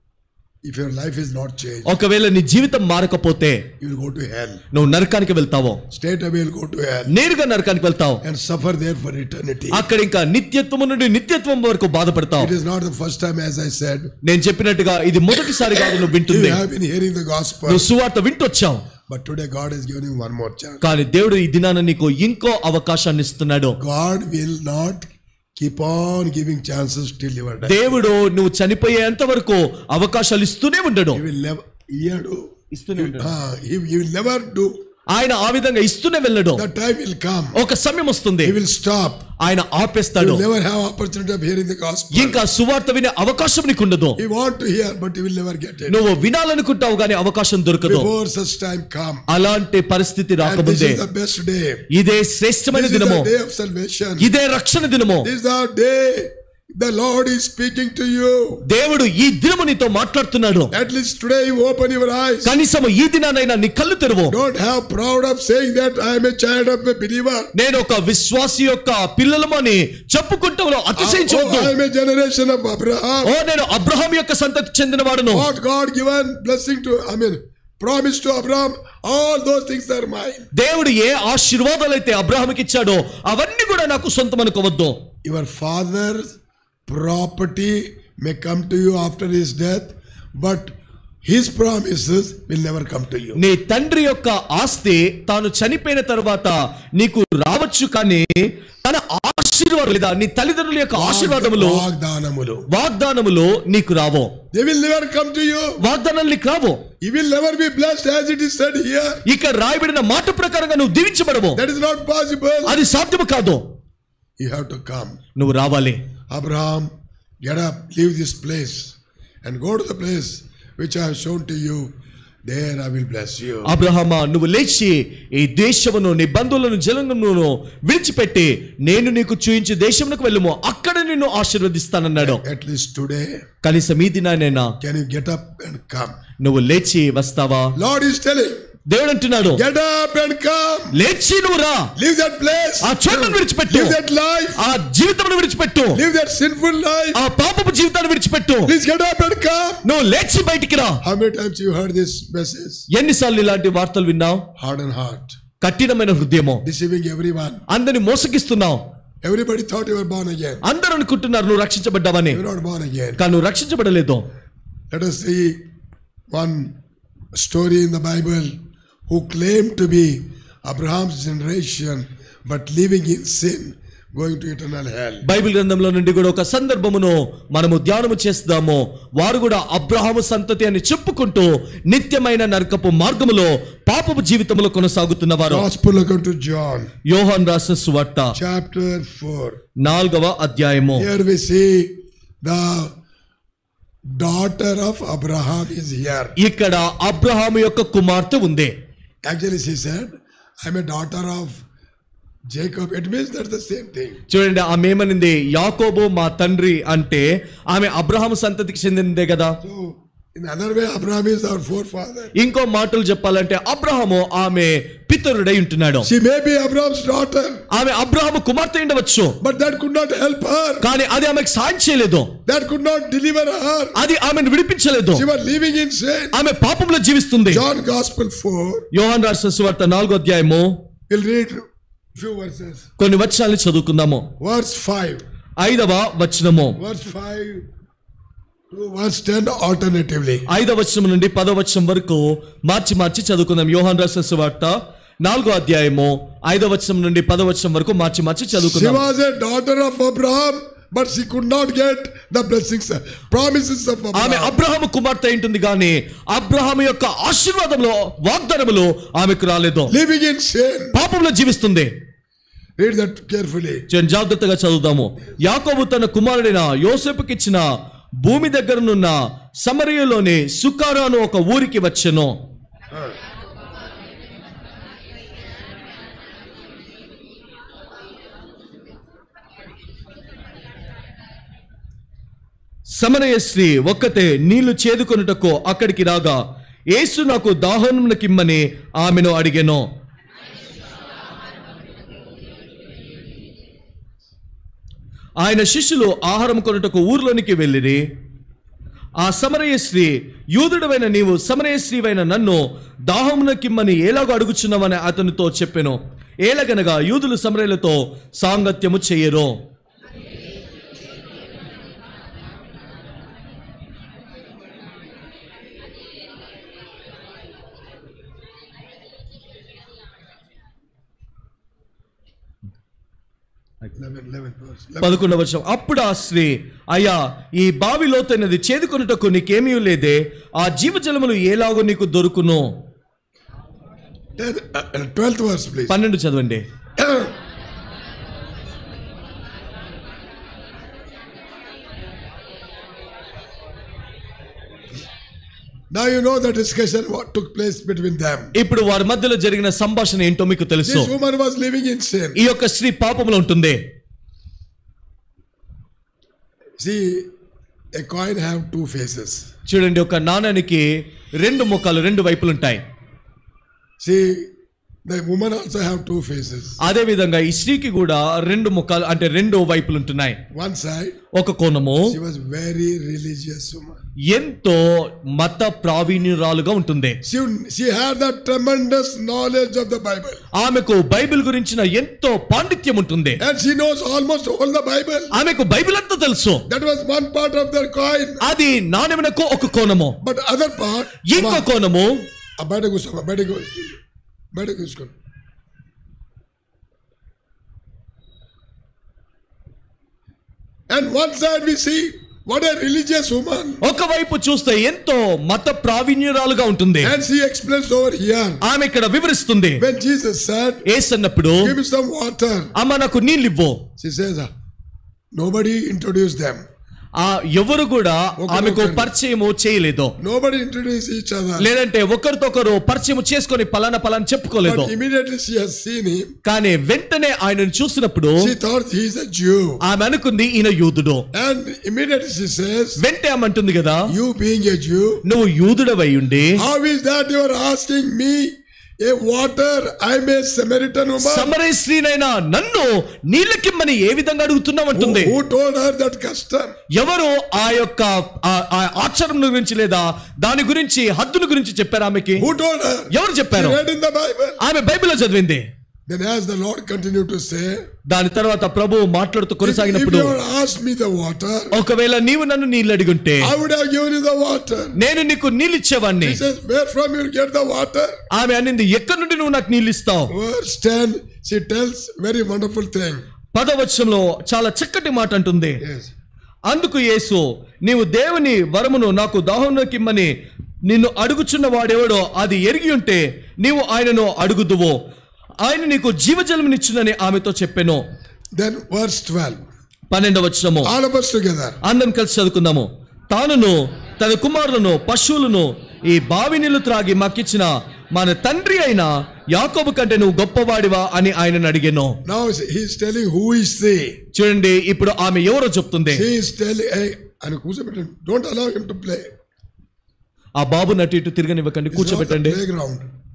If your life is not changed, ఒకవేళ నీ జీవితం మారకపోతే you will go to hell. నువ్వు నరకానికి వెళ్తావు Straight away you'll go to hell నేరుగా నరకానికి వెళ్తావు and suffer there for eternity. అక్కడ ఇంకా నిత్యత్వం నుండి నిత్యత్వం వరకు బాధపడతావు It is not the first time, as I said, నేను చెప్పినట్టుగా ఇది మొదటిసారి కాదు నువ్వు you వింటుంది have been hearing the gospel, నువ్వు సువార్త వింటొచ్చావు but today God is giving you one more chance. కానీ దేవుడు ఈ దినాన నీకు ఇంకో అవకాశాన్ని ఇస్తున్నాడు God will not keep on giving chances till you are dead. దేవుడు నువ్వు చనిపోయేంత వరకు అవకాశాలు ఇస్తూనే ఉండడు He will never, ఇయ్యడు. ఇస్తూనే ఉండడు Ah, he, he will never do. ఆయన ఆ విధంగా ఇస్తూనే వెళ్ళడు The time will come. ఒక సమయం వస్తుంది He will stop. ఆయన You ఆపేస్తాడు will never have opportunity of hearing the gospel. ఇంకా సువార్త వినే అవకాశం నీకు ఉండదు He want to hear, but he will never get it. నువ్వు వినాలనుకుంటావు కానీ అవకాశం దొరకదు Before such time come. అలాంటి పరిస్థితి And this రాకముందే is the best day. ఇదే శ్రేష్టమైన This is దినము the day of salvation. ఇదే రక్షణ దినము This is the day the Lord is speaking to you. దేవుడు ఈ దినము నీతో మాట్లాడుతున్నాడు At least today you open your eyes. కనీసం ఈ దినానైనా నీ కళ్ళు తెరువు Don't have proud of saying that I am a child of a believer. నేను ఒక విశ్వాసి యొక్క పిల్లలమని చెప్పుకుంటూ Oh, అతిశయించవద్దు I am a generation of Abraham. ఓ నేను అబ్రహాం యొక్క సంతతి చెందిన వాడును What God given blessing to, I mean, promise to Abraham, all those things are mine. దేవుడు ఏ ఆశీర్వాదాలు అయితే అబ్రహాంకి ఇచ్చాడో అవన్నీ కూడా నాకు సొంతం అనుకోవద్దు Your father's property may come to you after his death, but his promises will never come to you. నీ తండ్రి యొక్క ఆస్తి తాను చనిపోయిన తర్వాత నీకు రావచ్చు కానీ తన ఆశీర్వాదం లేదా నీ తల్లిదండ్రుల యొక్క ఆశీర్వాదములు వాగ్దానములు. వాగ్దానములు నీకు రావు They will never come to you. వాగ్దానాలు నీకు రావు You will never be blessed as it is said here. ఇక్కడ రాయబడిన మాట ప్రకారంగా నువ్వు దీవించబడవు That is not possible. అది సాధ్యము కాదు You have to come. నువ్వు రావాలి Abraham, get up, leave this place, and go to the place which I have shown to you. There I will bless you. అబ్రహమా నువ్వు లేచి ఈ దేశమును నీ బంధువులను జలమును విడిచిపెట్టి నేను నీకు చూయించి దేశమునకు వెళ్ళుము అక్కడ నిన్ను ఆశీర్వదిస్తానన్నాడు At least today, కనీసం ఈ దినానైనా can you get up and come? నువ్వు లేచి వస్తావా Lord is telling, దేవుడు అంటున్నాడు get up and come. లేచి నువ్వు రా Leave that place. ఆ చోటును విడిచిపెట్టు Leave that life. ఆ జీవితమును విడిచిపెట్టు Leave that sinful life. ఆ పాపపు జీవితాన్ని విడిచిపెట్టు Please get up and come. నువ్వు లేచి బయటికి రా How many times you heard this message? ఎన్నిసార్లు ఇలాంటి వార్తలు విన్నావు Hardened heart. కఠినమైన హృదయము Deceiving everyone. అందరిని మోసగిస్తున్నావు Everybody thought you were born again. అందరూ అనుకుంటున్నారు నువ్వు రక్షించబడ్డావని You're not born again. కానీ నువ్వు రక్షించబడలేదు Let us see one story in the Bible who claimed to be Abraham's generation but living in sin, going to eternal hell. Bible గ్రంథంలో నుండి కూడా ఒక సందర్భమును మనము ధ్యానము చేస్తాము వారు కూడా అబ్రహాము సంతతి అని చెప్పుకుంటూ నిత్యమైన నరకపు మార్గములో పాపపు జీవితంలో కొనసాగుతున్నవారు Gospel according to John, యోహాన్ రాసిన సువార్త chapter 4. నాలుగవ అధ్యాయము Here we see the daughter of Abraham is here. ఇక్కడ అబ్రహాము యొక్క కుమార్తె ఉంది Actually, she said, I'm a daughter of Jacob. It means that's the same thing. చూడండి ఆమె ఏమనింది యాకోబు మా తండ్రి అంటే ఆమె అబ్రహాము సంతతికి చెందినదే కదా So, In another way, Abraham is our forefather. ఇంకో మాటలు చెప్పాలంటే అబ్రహాము ఆమె పితరుడై ఉంటున్నాడు She may be Abraham's daughter, ఆమె అబ్రహాము కుమార్తె ఉండవచ్చు but that could not help her. కానీ అది ఆమెకు సాయం చేయలేదు That could not deliver her. అది ఆమెను విడిపించలేదు She was living in sin. ఆమె పాపంలో జీవిస్తుంది John Gospel 4. యోహాన్ రాసిన సువార్త నాలుగో అధ్యాయము We'll read few verses. కొన్ని వచనాలు చదువుకుందాము Verse 5. ఐదవ వచనము Verse 5 to verse 10 alternatively. ఐదవ వచనం నుండి పదవ వచనం వరకు మార్చి మార్చి చదువుకుందాం యోహాన్ రాసిన సువార్త నాలుగో అధ్యాయము ఐదవ వచనం నుండి పదవ వచనం వరకు మార్చి మార్చి She చదువుకుందాం was a daughter of Abraham, but she could not get the blessings, promises of ఆమె Abraham. అబ్రహాము కుమార్తె ఉంటుంది కానీ అబ్రహాము యొక్క ఆశీర్వాదంలో వాగ్దానములు ఆమెకు రాలేదు Living in sin. పాపంలో జీవిస్తుంది Read that carefully. చూడండి, జాగ్రత్తగా చదువుదాము యాకోబు తన కుమారుడైన యోసేపుకిచ్చిన భూమి దగ్గరనున్న సమరయలోని సుకారాను ఒక ఊరికి వచ్చెను సమరయ స్త్రీ ఒక్కతే నీళ్లు చేదుకొనుటకు అక్కడికి రాగా యేసు నాకు దాహమునకిమ్మని ఆమెను అడిగెను ఆయన శిష్యులు ఆహారం కొనుటకు ఊర్లోనికి వెళ్ళిరి ఆ సమరయ స్త్రీ యూదుడవైన నీవు సమరయ స్త్రీవైన నన్ను దాహమునకిమ్మని ఎలాగో అడుగుచున్నావని అతనితో చెప్పెను ఏలగనగా యూదులు సమరయులతో సాంగత్యము చెయ్యరు Eleven, eleven verse. పదకొండవ వర్షం అప్పుడు ఆ స్త్రీ అయ్యా ఈ బావి లోతైనది చేదుకొనుటకు నీకేమీ లేదే ఆ జీవజలములు ఎలాగో నీకు దొరుకును Ten, uh, uh, twelfth verse, please. పన్నెండు చదవండి Now you know the discussion what took place between them. ఇప్పుడు వారి మధ్యలో జరిగిన సంభాషణ ఏంటో మీకు తెలుసు This woman was living in sin. ఈ యొక్క స్త్రీ పాపంలో ఉంటుంది See, a coin have two faces. చూడండి ఒక నాణానికి రెండు ముఖాలు రెండు వైపులు ఉంటాయి See, the woman also have two faces. అదే విధంగా ఈ స్త్రీకి కూడా రెండు ముఖాలు అంటే రెండు వైపులు ఉంటున్నాయి One side, ఒక కోణము she was very religious woman. ఎంతో మత ప్రావీణ్యురాలుగా ఉంటుంది She, she had the tremendous knowledge of the Bible. ఆమెకు బైబిల్ గురించిన ఎంతో పాండిత్యం ఉంటుంది And she knows almost all the Bible. ఆమెకు బైబిల్ అంతా తెలుసు That was one part of their coin. అది నాణ్యమునకు ఒక కోణము But other part, ఇంకో మా- కోణము ఆ బయట కూర్చోమా బయట కూర్చో బయట కూర్చోండి And one side we see what a religious woman. ఒకవైపు చూస్తే ఎంతో మత ప్రావీణ్యురాలుగా ఉంటుంది And she explains over here. ఆమె ఇక్కడ వివరిస్తుంది When Jesus said, ఏసన్నప్పుడు Give me some water, అమ్మ నాకు నీళ్ళు ఇవ్వు she says, "Ah, Nobody introduced them. ఆ ఎవరు కూడా ఆమెకు పరిచయము చేయలేదు Nobody introduced each other. లేదంటే ఒకరితొకరు పరిచయం చేసుకొని పలానా పలానా చెప్పుకోలేదు But immediately she has seen him. కానీ వెంటనే ఆయనను చూసినప్పుడు She thought he is a Jew. ఆమె అనుకుంది ఈయన యూదుడు And immediately she says, వెంటనే ఆమె అంటుంది కదా You being a Jew, నువ్వు యూదుడవై ఉండి how is that you are asking me a water? I'm a Samaritan woman. సమరయ స్త్రీనైనా నన్ను నీళ్ళకిమ్మని ఏ విధంగా అడుగుతున్నావు Who, అంటుంది who told her that custom? ఎవరు ఆ యొక్క ఆ- ఆ ఆచరణ గురించి లేదా దాని గురించి హద్దుల గురించి చెప్పారు ఆమెకి Who told her? ఎవరు She చెప్పారు read in the Bible. ఆమె బైబిల్లో చదివింది Then as the Lord continued to say, దాని తర్వాత ప్రభు మాట్లాడుతూ if, if కొనసాగినప్పుడు you had asked me the water, ఒకవేళ నీవు నన్ను నీళ్ళు అడిగుంటే I would have given you the water. నేను నీకు నీళ్ళు ఇచ్చేవాడిని He says, where from you will get the water? ఆమె అనింది ఎక్కడి నుండి నువ్వు నాకు నీళ్ళు ఇస్తావు Verse 10, she tells very wonderful thing. పదవచనంలో చాలా చక్కటి మాట అంటుంది Yes. అందుకు యేసు నీవు దేవుని వరమును నాకు దాహంలోకిమ్మని నిన్ను అడుగుచున్న వాడెవడో అది ఎరిగి ఉంటే నీవు ఆయనను అడుగుదువో ఆయన నీకు జీవజలమునిచ్చునని ఆమెతో చెప్పెను Then verse 12. పన్నెండవ వచనము All of us together. అందరం కలిసి చదువుకుందాము తానును తన కుమారులను పశువులను ఈ బావి నీళ్లు త్రాగి మాకిచ్చిన మన తండ్రి అయిన యాకోబు కంటే నువ్వు గొప్పవాడివా అని ఆయనను అడిగాను Now he's telling who is she. చూడండి ఇప్పుడు ఆమె ఎవరో చెప్తుంది She is telling, hey, and కూర్చోబెట్టండి. don't allow him to play. ఆ బాబుని అటు ఇటు తిరగనివ్వకండి It's not the కూర్చోబెట్టండి playground.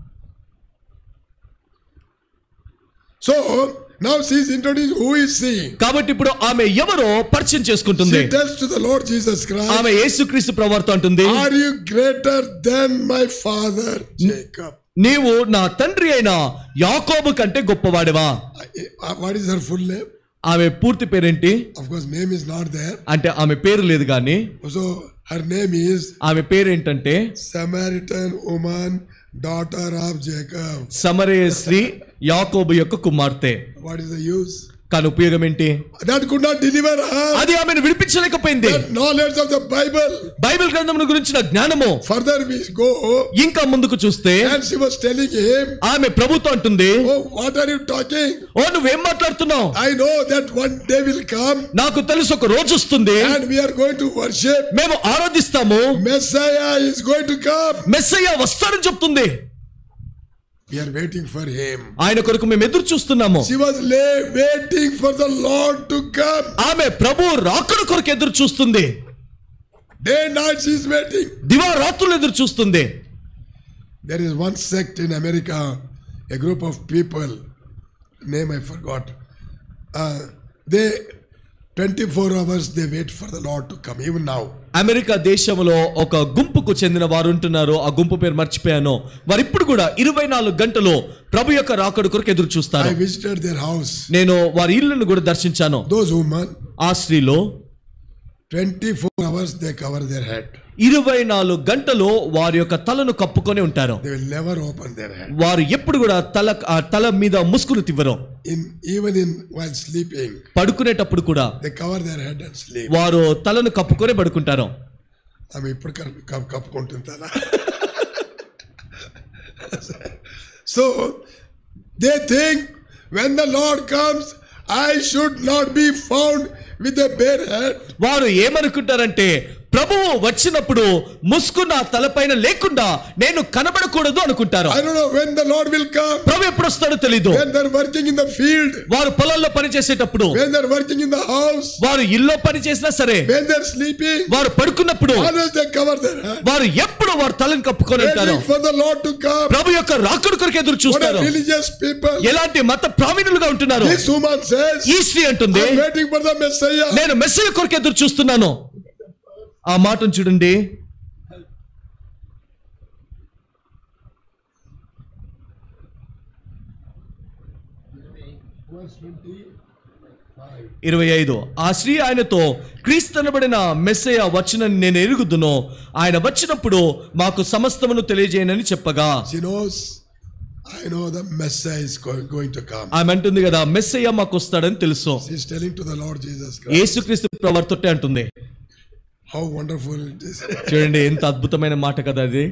So now she is introduced who is she. కాబట్టి ఇప్పుడు ఆమె ఎవరో పరిచయం చేసుకుంటుంది She tells to the Lord Jesus Christ, ఆమె యేసుక్రీస్తు ప్రవర్త అంటుంది Are you greater than my father Jacob? నీవు నా తండ్రి అయిన యాకోబు కంటే గొప్పవాడివా Uh, What is her full name? ఆమె పూర్తి పేరేంటి Of course, name is not there. అంటే ఆమె పేరు లేదు కానీ So her name is ఆమె పేరేంటంటే Samaritan woman, daughter of Jacob. సమరయ శ్రీ యాకోబు యొక్క కుమార్తె What is the use? కానీ ఉపయోగం ఏంటి That could not deliver her. అది ఆమెను విడిపించలేకపోయింది That knowledge of the Bible. Bible గ్రంథమును గురించిన జ్ఞానము Further we go, ఇంకా ముందుకు చూస్తే and she was telling him, ఆమె ప్రభుత్వం అంటుంది Oh, what are you talking? ఓ నువ్వేం మాట్లాడుతున్నావు I know that one day will come నాకు తెలుసు ఒక రోజు వస్తుంది and we are going to worship. మేము ఆరాధిస్తాము Messiah is going to come. Messiah వస్తాడని చెప్తుంది We are waiting for him. ఆయన కొరకు మేము ఎదురు చూస్తున్నాము She was lay, waiting for the Lord to come. ఆమె ప్రభు రాకడ కొరకు ఎదురు చూస్తుంది Day and night she is waiting. దివారాత్రులు ఎదురు చూస్తుంది There is one sect in America, a group of people, name I forgot. Uh, they 24 hours they wait for the Lord to come, even now. America దేశంలో ఒక గుంపుకు చెందిన వారు ఉంటున్నారు ఆ గుంపు పేరు మర్చిపోయాను వారు ఇప్పుడు కూడా ఇరవై నాలుగు గంటలు ప్రభు యొక్క రాకడ కొరకు ఎదురు చూస్తారు I visited their house. నేను వారి ఇల్లును కూడా దర్శించాను Those women, ఆ స్త్రీలో 24 hours they cover their head. ఇరవై నాలుగు గంటలు వారి యొక్క తలను కప్పుకొని ఉంటారు They will never open their head. వారు ఎప్పుడు కూడా తల ఆ తల మీద ముసుగులు తివ్వరు In even in while sleeping, పడుకునేటప్పుడు కూడా they cover their head and sleep. వారు తలను కప్పుకొని పడుకుంటారు ఆమె ఇప్పుడు కప్- కప్- కప్పుకుంటుందా so they think when the Lord comes I should not be found with a bare head వారు ఏమనుకుంటారంటే ప్రభువు వచ్చినప్పుడు ముసుగు నా తలపైన లేకుండా నేను కనబడకూడదు అనుకుంటారు I don't know when the Lord will come ప్రభు ఎప్పుడు వస్తాడో తెలీదు when they are working in the field వారు పొలాల్లో పని చేసేటప్పుడు when they are working in the house వారు ఇల్లో పని చేసినా సరే వెన్ దే ఆర్ స్లీపింగ్ వారు పడుకున్నప్పుడు always they cover their head వారు ఎప్పుడు వారు తలను కప్పుకొని ఉంటారు waiting for the Lord to come ప్రభు యొక్క రాకడ కొరకు ఎదురు వాట్ చూస్తారు ఆర్ రిలీజియస్ పీపుల్ ఎలాంటి మత ప్రావీణులుగా ఉంటున్నారు దిస్ వుమన్ సేస్ ఈ స్త్రీ అంటుంది I waiting for the Messiah నేను మెస్సయ్య కొరకు ఎదురు చూస్తున్నాను ఆ మాటను చూడండి ఇరవై ఐదు ఆ స్త్రీ ఆయనతో క్రీస్తనబడిన మెస్సయ వచ్చినని నేను ఎరుగుదును ఆయన వచ్చినప్పుడు మాకు సమస్తమును తెలియజేయనని చెప్పగా She knows, I know the Messiah is go- going to come. ఆమె అంటుంది కదా మెస్సయ్య మాకు వస్తాడని తెలుసు She's telling to the Lord Jesus Christ, యేసుక్రీస్తు ప్రవర్తొట్టే అంటుంది how wonderful it is. చూడండి ఎంత అద్భుతమైన మాట కదా అది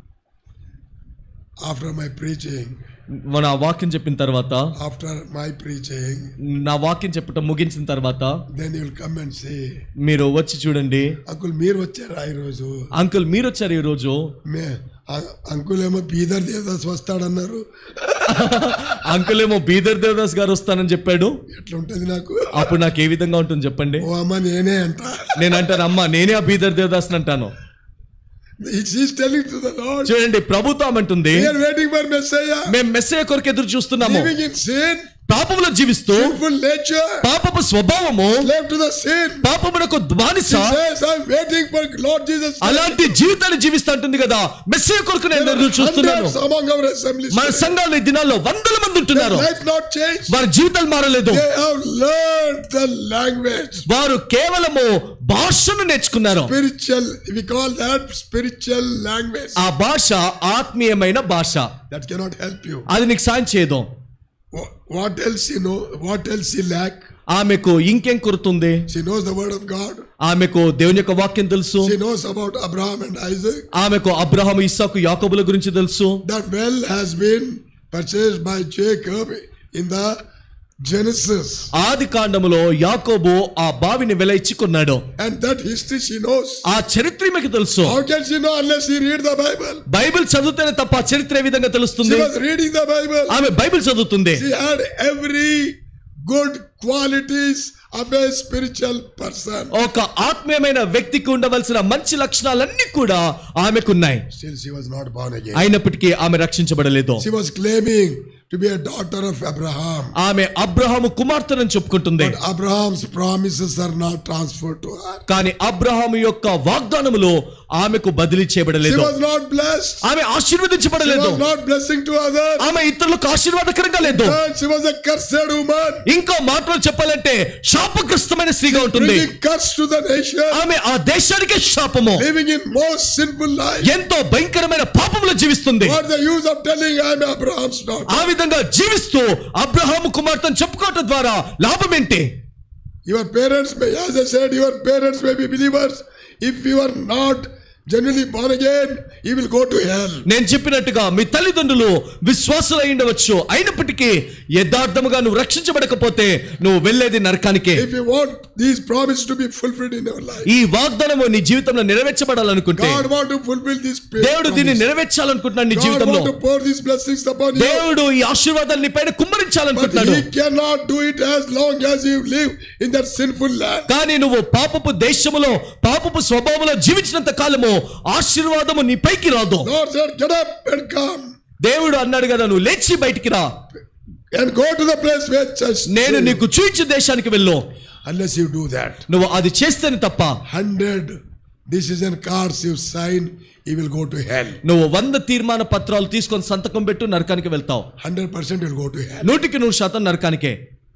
after my preaching, మన వాక్యం చెప్పిన తర్వాత after my preaching, నా వాక్యం చెప్పటం ముగించిన తర్వాత then you will come and say, మీరు వచ్చి చూడండి అంకుల్ మీరు వచ్చారా ఈరోజు అంకుల్ మీరు వచ్చారు ఈ రోజు మే ఆ- అంకుల్ ఏమో బీదర్ దేవదాస్ వస్తాడన్నారు అంకుల్ ఏమో బీదర్ దేవదాస్ గారు వస్తానని చెప్పాడు ఎట్లా ఉంటుంది నాకు అప్పుడు నాకు ఏ విధంగా ఉంటుంది చెప్పండి ఓ అమ్మ నేనే అంట నేను అంటాను అమ్మా నేనే ఆ బీదర్ దేవదాస్ అంటాను she's telling to the Lord చూడండి ప్రభుత్వం అంటుంది we are waiting for messiah మేము మెస్సయ్య కొరకు ఎదురు చూస్తున్నాము living in sin పాపములో జీవిస్తూ sinful nature పాపపు స్వభావము slave to the sin పాపమునకు బానిస She says, I'm waiting for Lord Jesus. అలాంటి జీవితాన్ని జీవిస్తూ ఉంటుంది కదా మెస్సయ్య కొరకు నేను There are ఎదురు చూస్తున్నాను hundreds among our assemblies. మన సంఘాలు ఈ దినాల్లో వందల మంది Their ఉంటున్నారు life not changed. వారి జీవితాలు మారలేదు They have learned the language. వారు కేవలము భాషను నేర్చుకున్నారు Spiritual, we call that spiritual language. ఆ భాష ఆత్మీయమైన భాష That cannot help you. అది నీకు సాయం చేయదు Wha- What else you know? What else you lack? ఆమెకు ఇంకేం కొరుతుంది She knows the word of God. ఆమెకు దేవుని యొక్క వాక్యం తెలుసు She knows about Abraham and Isaac. ఆమెకు అబ్రహం ఇస్సాకు యాకోబుల గురించి తెలుసు That well has been purchased by Jacob in the Genesis. ఆది కాండములో యాకోబు ఆ బావిని వెల ఇచ్చి కొన్నాడు And that history she knows. ఆ చరిత్ర ఈమెకు తెలుసు How can she know unless she read the Bible? Bible చదివితేనే తప్ప ఆ చరిత్ర ఏ విధంగా She తెలుస్తుంది was reading the Bible. ఆమె బైబిల్ చదువుతుంది She had every good qualities of a spiritual person. ఒక ఆత్మీయమైన వ్యక్తికి ఉండవలసిన మంచి లక్షణాలన్నీ కూడా ఆమెకున్నాయి Still, she was not born again. అయినప్పటికీ ఆమె రక్షించబడలేదు She was claiming to be a daughter of Abraham. ఆమె Abraham కుమార్తెనని చెప్పుకుంటుంది But Abraham's promises are not transferred to her. కానీ అబ్రహాము యొక్క వాగ్దానములో ఆమెకు బదిలీ She చేయబడలేదు was not blessed. ఆమె She ఆశీర్వదించబడలేదు was not blessing to others. ఆమె ఇతరులకు ఆశీర్వాదకరంగా లేదు And she was a cursed woman, ఇంకో మాటలో చెప్పాలంటే శాపగ్రస్తమైన స్త్రీగా ఉంటుంది bringing curse to the nation, ఆమె ఆ దేశానికే శాపము living in most sinful life. ఎంతో భయంకరమైన పాపంలో జీవిస్తుంది What the use of telling I am Abraham's daughter? ఆ విధంగా జీవిస్తూ అబ్రహాము కుమార్తెను చెప్పుకోవటం ద్వారా లాభం ఏంటి Your parents may, as I said, your parents may be believers. If you are not genuinely born again, you will go to hell. నేను చెప్పినట్టుగా మీ తల్లిదండ్రులు విశ్వాసులు అయి ఉండవచ్చు అయినప్పటికీ యథార్థముగా నువ్వు రక్షించబడకపోతే నువ్వు వెళ్ళేది నరకానికే If you want these promises to be fulfilled in your life, ఈ వాగ్దానము నీ జీవితంలో నెరవేర్చబడాలనుకుంటే God want to fulfill this దేవుడు దీన్ని promise. నెరవేర్చాలనుకుంటున్నాడు నీ God జీవితంలో want to pour these blessings upon you. దేవుడు ఈ ఆశీర్వాదాలు నీ పైన But కుమ్మరించాలనుకుంటున్నాడు he cannot do it as long as you live in that sinful land. కానీ నువ్వు పాపపు దేశములో పాపపు స్వభావంలో జీవించినంత కాలము ఆశీర్వాదము నీ పైకి రాదు Lord said, get up and come దేవుడు అన్నాడు కదా నువ్వు లేచి బయటికి రా and go to the place where church. నేను నీకు చూయించు దేశానికి వెళ్ళు Unless you do that, నువ్వు అది చేస్తేనే తప్ప hundred decision cards you sign, you will go to hell. నువ్వు వంద తీర్మాన పత్రాలు తీసుకొని సంతకం పెట్టు నరకానికి వెళ్తావు Hundred percent you'll go to hell. నూటికి నూరు శాతం నరకానికే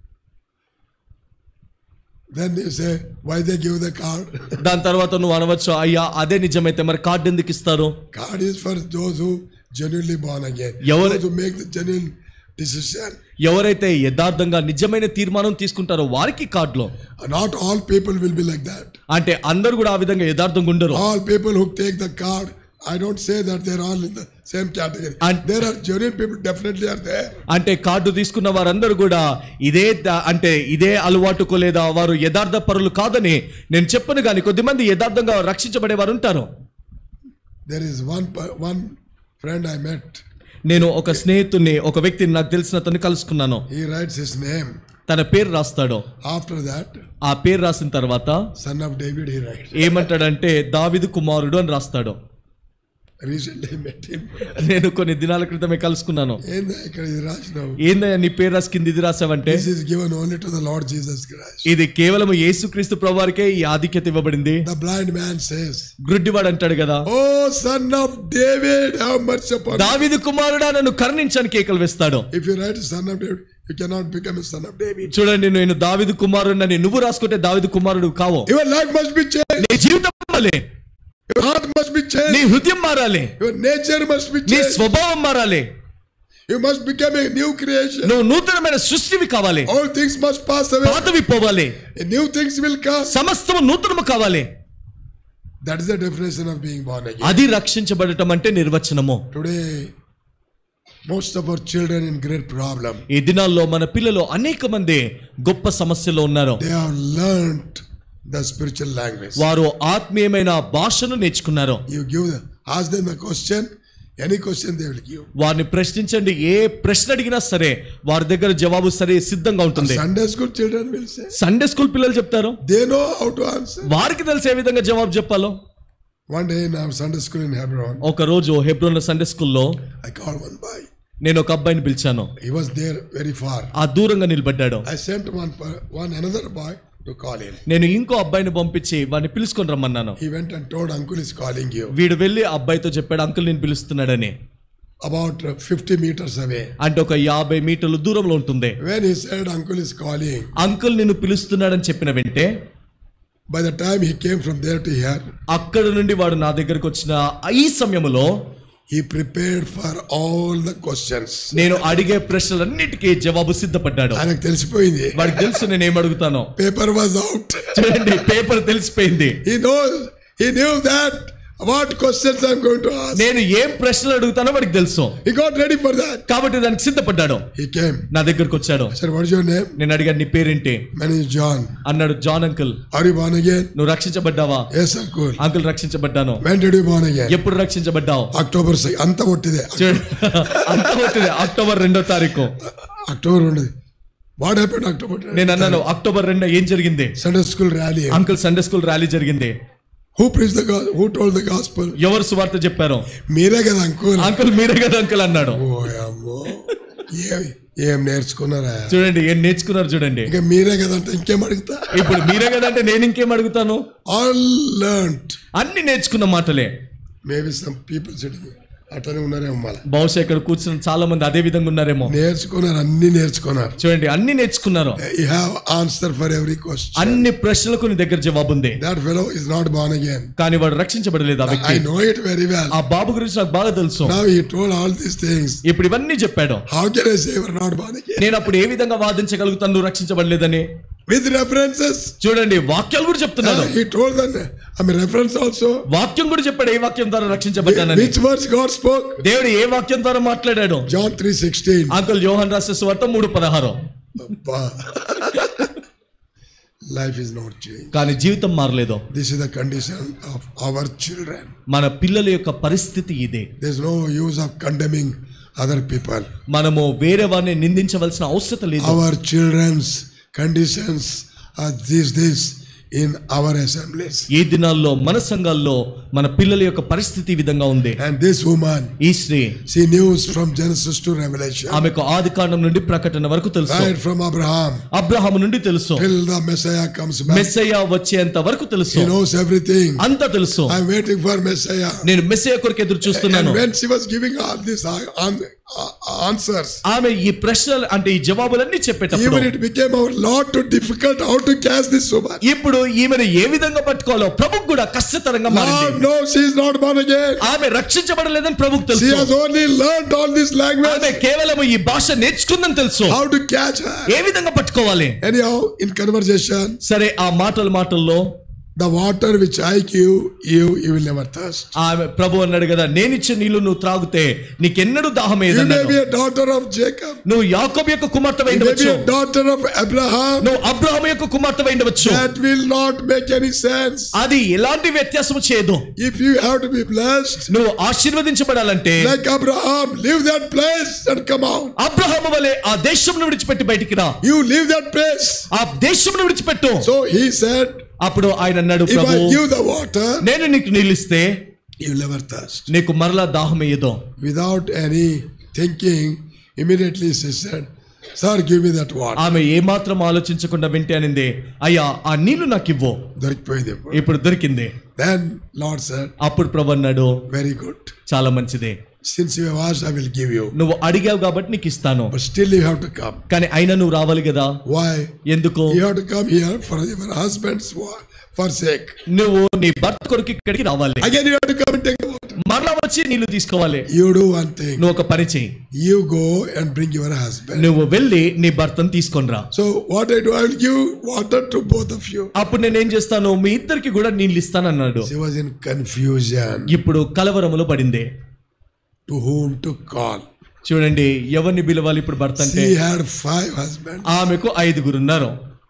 Then you say, why they give the card? దాని తర్వాత నువ్వు అనవచ్చు అయ్యా అదే నిజమైతే మరి కార్డు ఎందుకు ఇస్తారు card is for those who genuinely born again. ఎవరు- Those who make the genuine decision. ఎవరైతే యథార్థంగా నిజమైన తీర్మానం తీసుకుంటారో వారికి కార్డులో Not all people will be like that. అంటే అందరు కూడా ఆ విధంగా యథార్థంగా ఉండరు All people who take the card, I don't say that they're all in the same category. And- there are genuine people definitely are there. అంటే కార్డు తీసుకున్న వారందరూ కూడా ఇదే ద- అంటే ఇదే అలవాటుకో లేదా వారు యథార్థ పరులు కాదని నేను చెప్పను కానీ కొద్దిమంది యథార్థంగా రక్షించబడే వారు ఉంటారు There is one per- one friend I met. నేను ఒక స్నేహితుడిని ఒక వ్యక్తిని నాకు తెలిసిన అతన్ని కలుసుకున్నాను He writes his name. తన పేరు రాస్తాడు After that, ఆ పేరు రాసిన తర్వాత son of David, he writes. ఏమంటాడంటే దావిదు కుమారుడు అని రాస్తాడు Recently met him. నేను కొన్ని దినాల క్రితమే కలుసుకున్నాను ఏందా ఇక్కడ ఇది రాసినావు ఏందయ్యా నీ పేరు రాసి కింద ఇది రాసావంటే This is given only to the Lord Jesus Christ. ఇది కేవలం యేసుక్రీస్తు ప్రభువారికే ఈ ఆధిక్యత ఇవ్వబడింది The blind man says, గ్రుడ్డివాడు అంటాడు కదా Oh, son of David, have mercy upon me. దావిదు కుమారుడా నన్ను కరుణించని కేకలు వేస్తాడు If you write son of David, you cannot become a son of David. చూడండి నేను దావిదు కుమారుడని నువ్వు రాసుకుంటే దావిదు కుమారుడు కావు Your life must be changed. నీ జీవితం మారాలి Your heart must be నీ changed. హృదయం మారాలి Your nature must be నీ changed. స్వభావం మారాలి You must become a new creation. నువ్వు నూతనమైన సృష్టివి కావాలి All things must pass away. పాతవి పోవాలి And new things will come. సమస్తము నూతనము కావాలి That is the definition of being born again. అది రక్షించబడటం అంటే నిర్వచనము Today, most of our children in great problem. ఈ దినాల్లో మన పిల్లలు అనేక మంది గొప్ప సమస్యలో ఉన్నారు They have learned the spiritual language. వారు ఆత్మీయమైన భాషను నేర్చుకున్నారు You give them, ask them a question, any question they will give. వారిని ప్రశ్నించండి ఏ ప్రశ్న అడిగినా సరే వారి దగ్గర జవాబు సరే సిద్ధంగా ఉంటుంది Sunday school children will say, Sunday school పిల్లలు చెప్తారు they know how to answer. వారికి తెలిసి ఏ విధంగా జవాబు చెప్పాలో One day in our Sunday school in Hebron, ఒక రోజు హెబ్రోన్ సండే స్కూల్లో I called one boy. నేను ఒక అబ్బాయిని పిలిచాను He was there very far. ఆ దూరంగా నిలబడ్డాడు I sent one, per- one another boy to call him. నేను ఇంకో అబ్బాయిని పంపించి వాడిని పిలుచుకొని రమ్మన్నాను He went and told uncle is calling you. వీడు వెళ్ళి ఆ అబ్బాయితో చెప్పాడు అంకుల్ నేను పిలుస్తున్నాడని About uh, 50 meters away. అంటే ఒక యాభై మీటర్ల దూరంలో ఉంటుంది When he said uncle is calling, uncle నిన్ను పిలుస్తున్నాడని చెప్పిన వెంటే by the time he came from there to here, అక్కడ నుండి వాడు నా దగ్గరకు వచ్చిన ఈ సమయంలో he prepared for all the questions. నేను అడిగే ప్రశ్నలన్నిటికీ జవాబు సిద్ధపడ్డాడు ఆయనకు తెలిసిపోయింది వాడికి తెలుసు నేను ఏం అడుగుతానో పేపర్ వాజ్ అవుట్ చూడండి పేపర్ తెలిసిపోయింది he knows he knew that what questions i'm going to ask నేను ఏం ప్రశ్నలు అడుగుతానో వాడికి తెలుసు he got ready for that కాబట్టి దానికి సిద్ధపడ్డాడు he came నా దగ్గరకు వచ్చాడు i said what's your name నేను అడిగాను నీ పేరేంటి my name is john అన్నాడు John uncle are you born again నువ్వు రక్షించబడ్డావా yes uncle అంకుల్ రక్షించబడ్డాను when did you born again ఎప్పుడు రక్షించబడ్డావు అక్టోబర్ సె- అంత ఒట్టిదే చూడు, అంత అవుతుంది అక్టోబర్ రెండో తారీఖు అక్టోబర్ ఉండదు What happened October? నేను అన్నాను అక్టోబర్ రెండు ఏం జరిగింది Sunday school rally. Uncle Sunday school rally జరిగింది Who preached the gospel? Who told the gospel? ఎవరు సువార్త చెప్పారు మీరే కదా అంకుల్ అంకుల్ మీరే కదా అంకుల్ అన్నాడు ఓ అమ్మో ఏం ఏం నేర్చుకున్నారా చూడండి ఏం నేర్చుకున్నారు చూడండి ఇంకా మీరే కదా అంటే ఇంకేం అడుగుతా ఇప్పుడు మీరే కదా అంటే నేను ఇంకేం అడుగుతాను ఆల్ లర్న్డ్ అన్ని నేర్చుకున్న మాటలే మేబీ సమ్ పీపుల్ సిటింగ్ అట్లనే ఉన్నారేమో మళ్ళీ బహుశా ఇక్కడ కూర్చున్న చాలా మంది అదే విధంగా ఉన్నారేమో నేర్చుకున్నారు అన్ని నేర్చుకున్నారు చూడండి అన్ని నేర్చుకున్నారు you have answer for every question అన్ని ప్రశ్నలకు నీ దగ్గర జవాబు ఉంది that fellow is not born again కానీ వాడు రక్షించబడలేదు ఆ ఐ వ్యక్తి నో ఇట్ వెరీ వెల్ ఆ బాబు గురించి నాకు బాగా తెలుసు now he told all these things ఇప్పుడు ఇవన్నీ చెప్పాడు how can I say you not born again నేను అప్పుడు ఏ విధంగా వాదించగలుగుతాను నువ్వు రక్షించబడలేదని విత్ రెఫరెన్సెస్ చూడండి వాక్యాలు కూడా చెప్తున్నాడు he told that I mean reference also వాక్యం కూడా చెప్పాడు ఏ వాక్యం ద్వారా రక్షించబడ్డానని విచ్ వర్డ్స్ గాడ్ స్పోక్ దేవుడు ఏ వాక్యం ద్వారా మాట్లాడాడు జాన్ 3:16 అంకుల్ యోహన్ రాసే సువార్త మూడు పదహారు అబ్బా లైఫ్ ఇస్ నాట్ చేంజ్ కానీ జీవితం మారలేదు this is the condition of our children మన పిల్లల యొక్క పరిస్థితి ఇదే There's no use of condemning other people. మనము వేరే వారిని నిందించవలసిన అవసరం లేదు Our children's conditions are these days in our assemblies. ఈ దినాల్లో మన సంఘాల్లో మన పిల్లల యొక్క పరిస్థితి ఈ విధంగా ఉంది And this woman, ఈ స్త్రీ she knew from Genesis to Revelation, ఆమెకు ఆది కాండం నుండి ప్రకటన వరకు తెలుసు right from Abraham అబ్రహాము నుండి తెలుసు till the Messiah comes back. Messiah వచ్చేంత వరకు తెలుసు She knows everything. అంతా తెలుసు I'm waiting for Messiah. నేను మెస్సయ్య కొరకు ఎదురు చూస్తున్నాను And when she was giving all these uh, an- uh, answers, ఆమె ఈ ప్రశ్నలు అంటే ఈ జవాబులన్నీ చెప్పేటప్పుడు even it became our lot too difficult how to catch this woman. ఇప్పుడు ఈమెను ఏ విధంగా పట్టుకోవాలో ప్రభుకు కూడా కష్టతరంగా Lord, మారింది no, she is not born again. ఆమె రక్షించబడలేదని ప్రభుకు She తెలుసు has only learned all this ఆమె language. కేవలం ఈ భాష నేర్చుకుందని తెలుసు How to catch her. ఏ విధంగా పట్టుకోవాలి Anyhow, in conversation, సరే ఆ మాటల మాటల్లో the water which I give you, you will never thirst. ఆమె ప్రభు అన్నాడు కదా నేనిచ్చే నీళ్లు నువ్వు త్రాగితే నీకెన్నడూ దాహం You may ఏదన్నాడు be a daughter of Jacob. నువ్వు యాకోబు యొక్క కుమార్తె You may ఉండవచ్చు be a daughter of Abraham. నువ్వు అబ్రహం యొక్క కుమార్తె ఉండవచ్చు That will not make any sense. అది ఎలాంటి వ్యత్యాసం చేయదు If you have to be blessed, నువ్వు ఆశీర్వదించబడాలంటే like Abraham, leave that place and come out. Abraham వలె ఆ దేశం విడిచిపెట్టి బయటికి రా You leave that place. ఆ దేశం విడిచిపెట్టు So he said, అప్పుడు ఆయన అన్నాడు If Prabhu I give the water, నేను నీకు నీళ్ళిస్తే you'll never thirst. నీకు మరలా దాహం వేయదు Without any thinking, immediately she said, Sir, give me that water. ఆమె ఏమాత్రం ఆలోచించకుండా వింటే అనింది అయ్యా ఆ నీళ్లు నాకు ఇవ్వు దొరికిపోయింది ఇప్పుడు. ఇప్పుడు దొరికింది Then Lord said, అప్పుడు ప్రభు అన్నాడు Very good. చాలా మంచిదే Since you have asked, I will give you. నువ్వు అడిగావు కాబట్టి నీకు ఇస్తాను But still you have to come. కానీ అయినా నువ్వు రావాలి కదా Why? ఎందుకు You have to come here for your husband's wa- for sake. నువ్వు నీ భర్త కొరకు ఇక్కడికి రావాలి Again, you have to come and take the water. మరలా వచ్చి నీళ్లు తీసుకోవాలి You do one thing. నువ్వు ఒక పని చెయ్యి You go and bring your husband. నువ్వు వెళ్ళి నీ భర్తను తీసుకొని రా So what I do, I will give water to both of you. అప్పుడు నేనేం చేస్తాను మీ ఇద్దరికి కూడా నీళ్ళు ఇస్తానన్నాడు She was in confusion ఇప్పుడు కలవరములో పడింది to whom to call. చూడండి ఎవరిని పిలవాలి ఇప్పుడు భర్త అంటే She had five husbands. ఆమెకు ఐదుగురు ఉన్నారు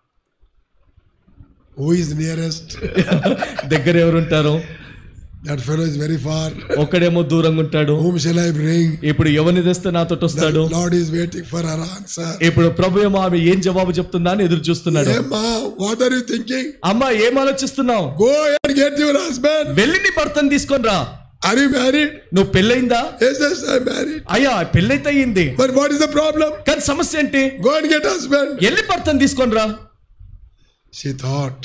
Who is nearest? దగ్గర ఎవరు ఉంటారు That fellow is very far. ఒక్కడేమో దూరంగా ఉంటాడు Whom shall I bring? ఇప్పుడు ఎవరిని తెస్తే నాతో The వస్తాడు Lord is waiting for her answer. ఇప్పుడు ప్రభు ఏమో ఆమె ఏం జవాబు చెప్తుందా అని ఎదురు చూస్తున్నాడు Hey ma, what are you thinking? అమ్మా ఏం ఆలోచిస్తున్నావు Go and get your husband. వెళ్ళి నీ భర్తను తీసుకొని రా Are you married? నువ్వు పెళ్ళయిందా Yes, yes, I'm married. అయ్యా పెళ్ళైతే అయ్యింది But what is the problem? కానీ సమస్య ఏంటి Go and get husband. వెళ్ళి భర్తను తీసుకొని రా She thought,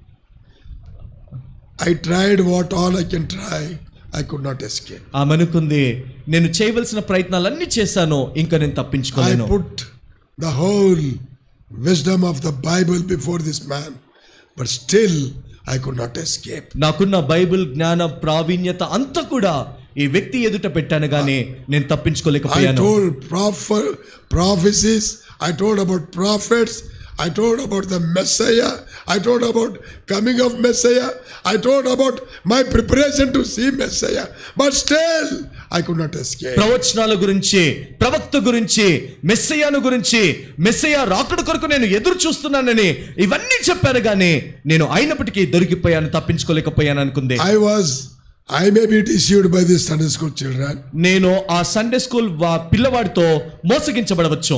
I tried what all I can try. I could not escape. ఆమె అనుకుంది నేను చేయవలసిన ప్రయత్నాలన్నీ చేశాను ఇంకా నేను I తప్పించుకోలేను put the whole wisdom of the Bible before this man, but still I could not escape. నాకున్న బైబిల్ జ్ఞాన ప్రావీణ్యత అంతా కూడా ఈ వ్యక్తి ఎదుట పెట్టాను గానీ నేను I తప్పించుకోలేకపోయాను told proph- prophecies, I told about prophets, I told about the Messiah, I told about coming of Messiah, I told about my preparation to see Messiah, but still I could not escape. ప్రవచనాల గురించి ప్రవక్త గురించి మెస్సయ్యాను గురించి మెస్సయ్య రాకడ కొరకు నేను ఎదురు చూస్తున్నానని ఇవన్నీ చెప్పాను గానీ నేను అయినప్పటికీ దొరికిపోయాను తప్పించుకోలేకపోయాను అనుకుంది I was, I may be deceived by these Sunday school children, నేను ఆ సండే స్కూల్ వా- పిల్లవాడితో మోసగించబడవచ్చు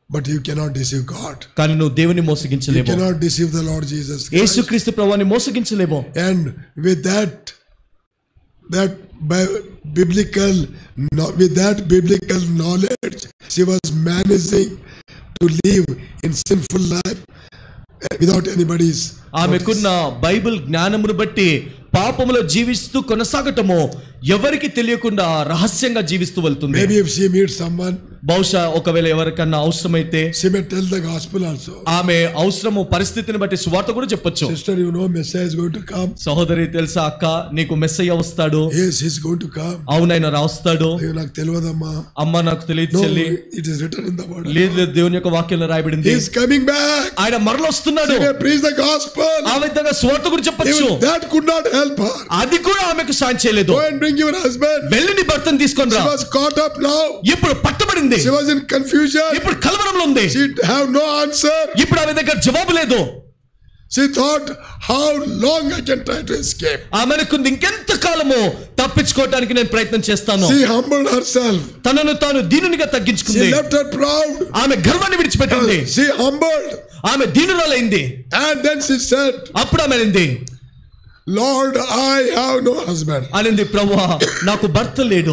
But you cannot deceive God. కానీ నువ్వు దేవుని You మోసగించలేవు cannot deceive the Lord Jesus Christ. యేసుక్రీస్తు ప్రభువాన్ని మోసగించలేవు And with that, that bi- biblical, no- with that biblical knowledge, she was managing to live in sinful life uh, without anybody's. ఆమెకున్న బైబిల్ జ్ఞానమును బట్టి పాపములో జీవిస్తూ కొనసాగటము ఎవరికి తెలియకుండా రహస్యంగా జీవిస్తూ వెళ్తుంది Maybe if she meets someone, బహుశా ఒకవేళ ఎవరికన్నా అవసరమైతే she may tell the gospel also. ఆమె అవసరము పరిస్థితిని బట్టి సువార్త కూడా చెప్పొచ్చు Sister, you know, Messiah is going to come. సహోదరి తెలుసా అక్క నీకు మెస్సయ్య వస్తాడు Yes, he's going to come. అవునైనా రాస్తాడు అయ్యో నాకు తెలియదమ్మా అమ్మ నాకు తెలియదు No, చెల్లి it is written in the word. లేదు లేదు దేవుని యొక్క వాక్యంలో రాయబడింది He is coming back. ఆయన మరల వస్తున్నాడు He may preach the gospel. ఆ విధంగా సువార్త గురించి చెప్పొచ్చు Even that could not help her. అది కూడా ఆమెకు సాయం చేయలేదు Go and bring your husband. వెళ్ళి నీ భర్తను తీసుకొని She రా was caught up now. ఇప్పుడు పట్టబడింది She was in confusion. ఇప్పుడు కలవరంలో ఉంది She have no answer. ఇప్పుడు ఆమె దగ్గర జవాబు లేదు She thought, how long I can try to escape. ఆమెనుకుంది ఇంకెంత కాలము తప్పించుకోవడానికి నేను ప్రయత్నం చేస్తాను She humbled herself. తనను తాను దీనునిగా She తగ్గించుకుంది left her proud. ఆమె గర్వాన్ని విడిచిపెట్టింది She humbled. ఆమె దీనురాలైంది And then she said, అప్పుడు ఆమె అనింది Lord, I have no husband. అనింది ప్రభా నాకు భర్త లేడు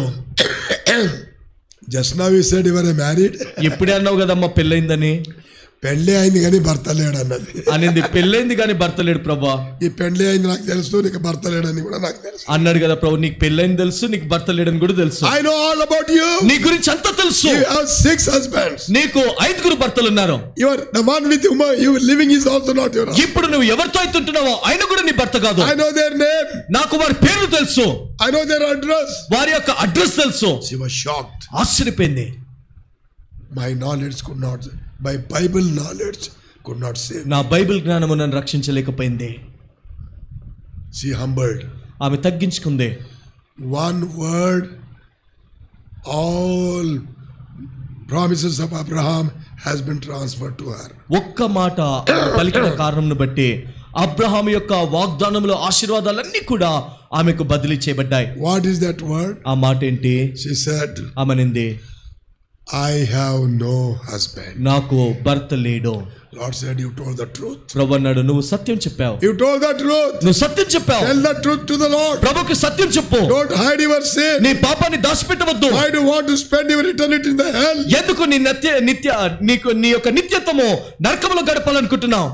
Just now you said you were married. ఇప్పుడే అన్నావు కదమ్మా పెళ్ళైందని పెళ్ళి అయింది కానీ భర్త లేడు అన్నది అనింది పెళ్ళైంది కానీ భర్త లేడు ప్రభా ఈ పెళ్ళి అయింది నాకు తెలుసు నీకు భర్త లేడని కూడా నాకు తెలుసు అన్నాడు కదా ప్రభు నీకు పెళ్ళైంది తెలుసు నీకు భర్త లేడని కూడా తెలుసు I know all about you. నీ గురించి అంతా తెలుసు You have six husbands. నీకు ఐదుగురు భర్తలు ఉన్నారు You are the one with whom you are living is also not your husband. ఇప్పుడు నువ్వు ఎవరితో అవుతుంటున్నావో ఆయన కూడా నీ భర్త కాదు I know their name. నాకు వారి పేర్లు తెలుసు I know their address. వారి యొక్క అడ్రస్ తెలుసు She was shocked. ఆశ్చర్యపోయింది My knowledge could not, my Bible knowledge could not save. me. నా బైబిల్ జ్ఞానము నన్ను రక్షించలేకపోయింది She humbled. ఆమె తగ్గించుకుంది One word, all promises of Abraham has been transferred to her. ఒక్క మాట ఆమె పలికిన కారణంను బట్టి అబ్రహాం యొక్క వాగ్దానంలో ఆశీర్వాదాలన్నీ కూడా ఆమెకు బదిలీ చేయబడ్డాయి What is that word? ఆ మాట ఏంటి She said, ఆమెనింది I have no husband. నాకు భర్త లేడు Lord said, You told the truth. ప్రభు అన్నాడు నువ్వు సత్యం చెప్పావు You told the truth. నువ్వు సత్యం చెప్పావు Tell the truth to the Lord. ప్రభుకి సత్యం చెప్పు Don't hide your sin. నీ పాపాన్ని దాచిపెట్టవద్దు Why do you want to spend your eternity in the hell? ఎందుకు నీ నిత్య నిత్య నీకు నీ యొక్క నిత్యత్వము నరకములో గడపాలనుకుంటున్నావు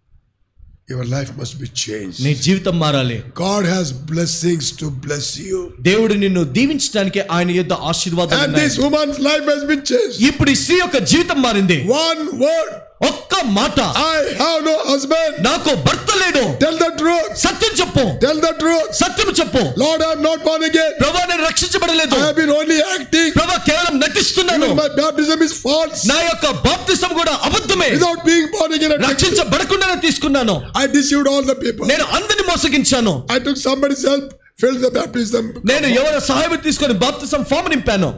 Your life must be changed. నీ జీవితం మారాలి God has blessings to bless you. దేవుడు నిన్ను దీవించడానికి ఆయన యొక్క ఆశీర్వాదాలు And ఉన్నాయి. this woman's life has been changed. ఇప్పుడు ఈ స్త్రీ యొక్క జీవితం మారింది One word. ఒక్క మాట I have no husband. నాకు భర్త లేడు Tell the truth. సత్యం చెప్పు Tell the truth. సత్యం చెప్పు Lord, I am not born again. ప్రభా నేను రక్షించబడలేదు I have been only acting. ప్రభా కేవలం నటిస్తున్నాను Even my baptism is false. నా యొక్క బాప్తిసం కూడా అబద్ధమే Without being born again. I took- రక్షించబడకుండానే తీసుకున్నాను I deceived all the people. నేను అందరిని మోసగించాను I took somebody's help, filled the baptism. నేను ఎవరి సహాయం తీసుకొని బాప్తిసం ఫామ్ నింపాను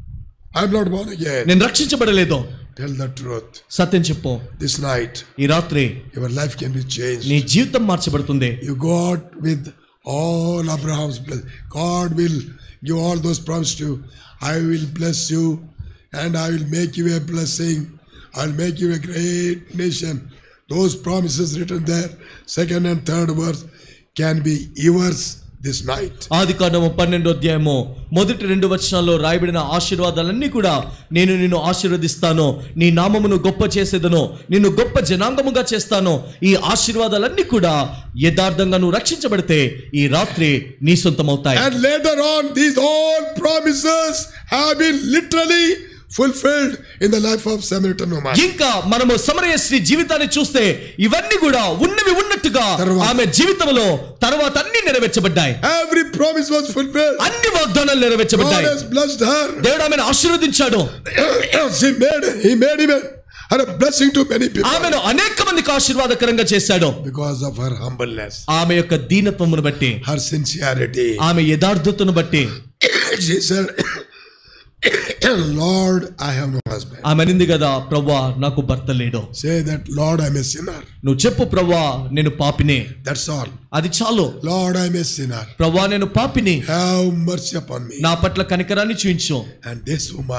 I am not born again. నేను రక్షించబడలేదు Tell the truth. సత్యం చెప్పు This night, ఈ రాత్రి your life can be changed. నీ జీవితం మార్చబడుతుంది You go out with all Abraham's blessings. God will give all those promises to you. I will bless you and I will make you a blessing. I'll make you a great nation. Those promises written there, second and third verse, can be yours this night. ఆది కాండము పన్నెండో అధ్యాయము మొదటి రెండు వచనాల్లో రాయబడిన ఆశీర్వాదాలన్నీ కూడా నేను నిన్ను ఆశీర్వదిస్తాను నీ నామమును గొప్ప చేసేదను నిన్ను గొప్ప జనాంగముగా చేస్తాను ఈ ఆశీర్వాదాలన్నీ కూడా యథార్థంగా నువ్వు రక్షించబడితే ఈ రాత్రి నీ సొంతమవుతాయి And later on, these all promises have been literally fulfilled in the life of Samaritan woman. ఇంకా మనము సమరయ శ్రీ జీవితాన్ని చూస్తే ఇవన్నీ కూడా ఉన్నవి ఉన్నట్టుగా తర్వాత. ఆమె జీవితంలో తర్వాత అన్ని నెరవేర్చబడ్డాయి Every promise was fulfilled. అన్ని వాగ్దానాలు God నెరవేర్చబడ్డాయి has blessed her. దేవుడు ఆమెను ఆశీర్వదించాడు she made, he made him a, her a blessing to many people ఆమెను అనేక మందికి ఆశీర్వాదకరంగా చేశాడు because of her humbleness, ఆమె యొక్క దీనత్వమును బట్టి her sincerity. ఆమె యథార్థతను బట్టి She said, Lord, I have no husband. ఆమె అనింది కదా ప్రవ్వా నాకు భర్త లేడు Say that, Lord, I'm a sinner. నువ్వు చెప్పు ప్రవ్వా నేను పాపినే That's all. అది చాలు Lord, I'm a sinner. ప్రవ్వా నేను పాపిని Have mercy upon me. నా పట్ల కనికరాన్ని చూయించు And this woman,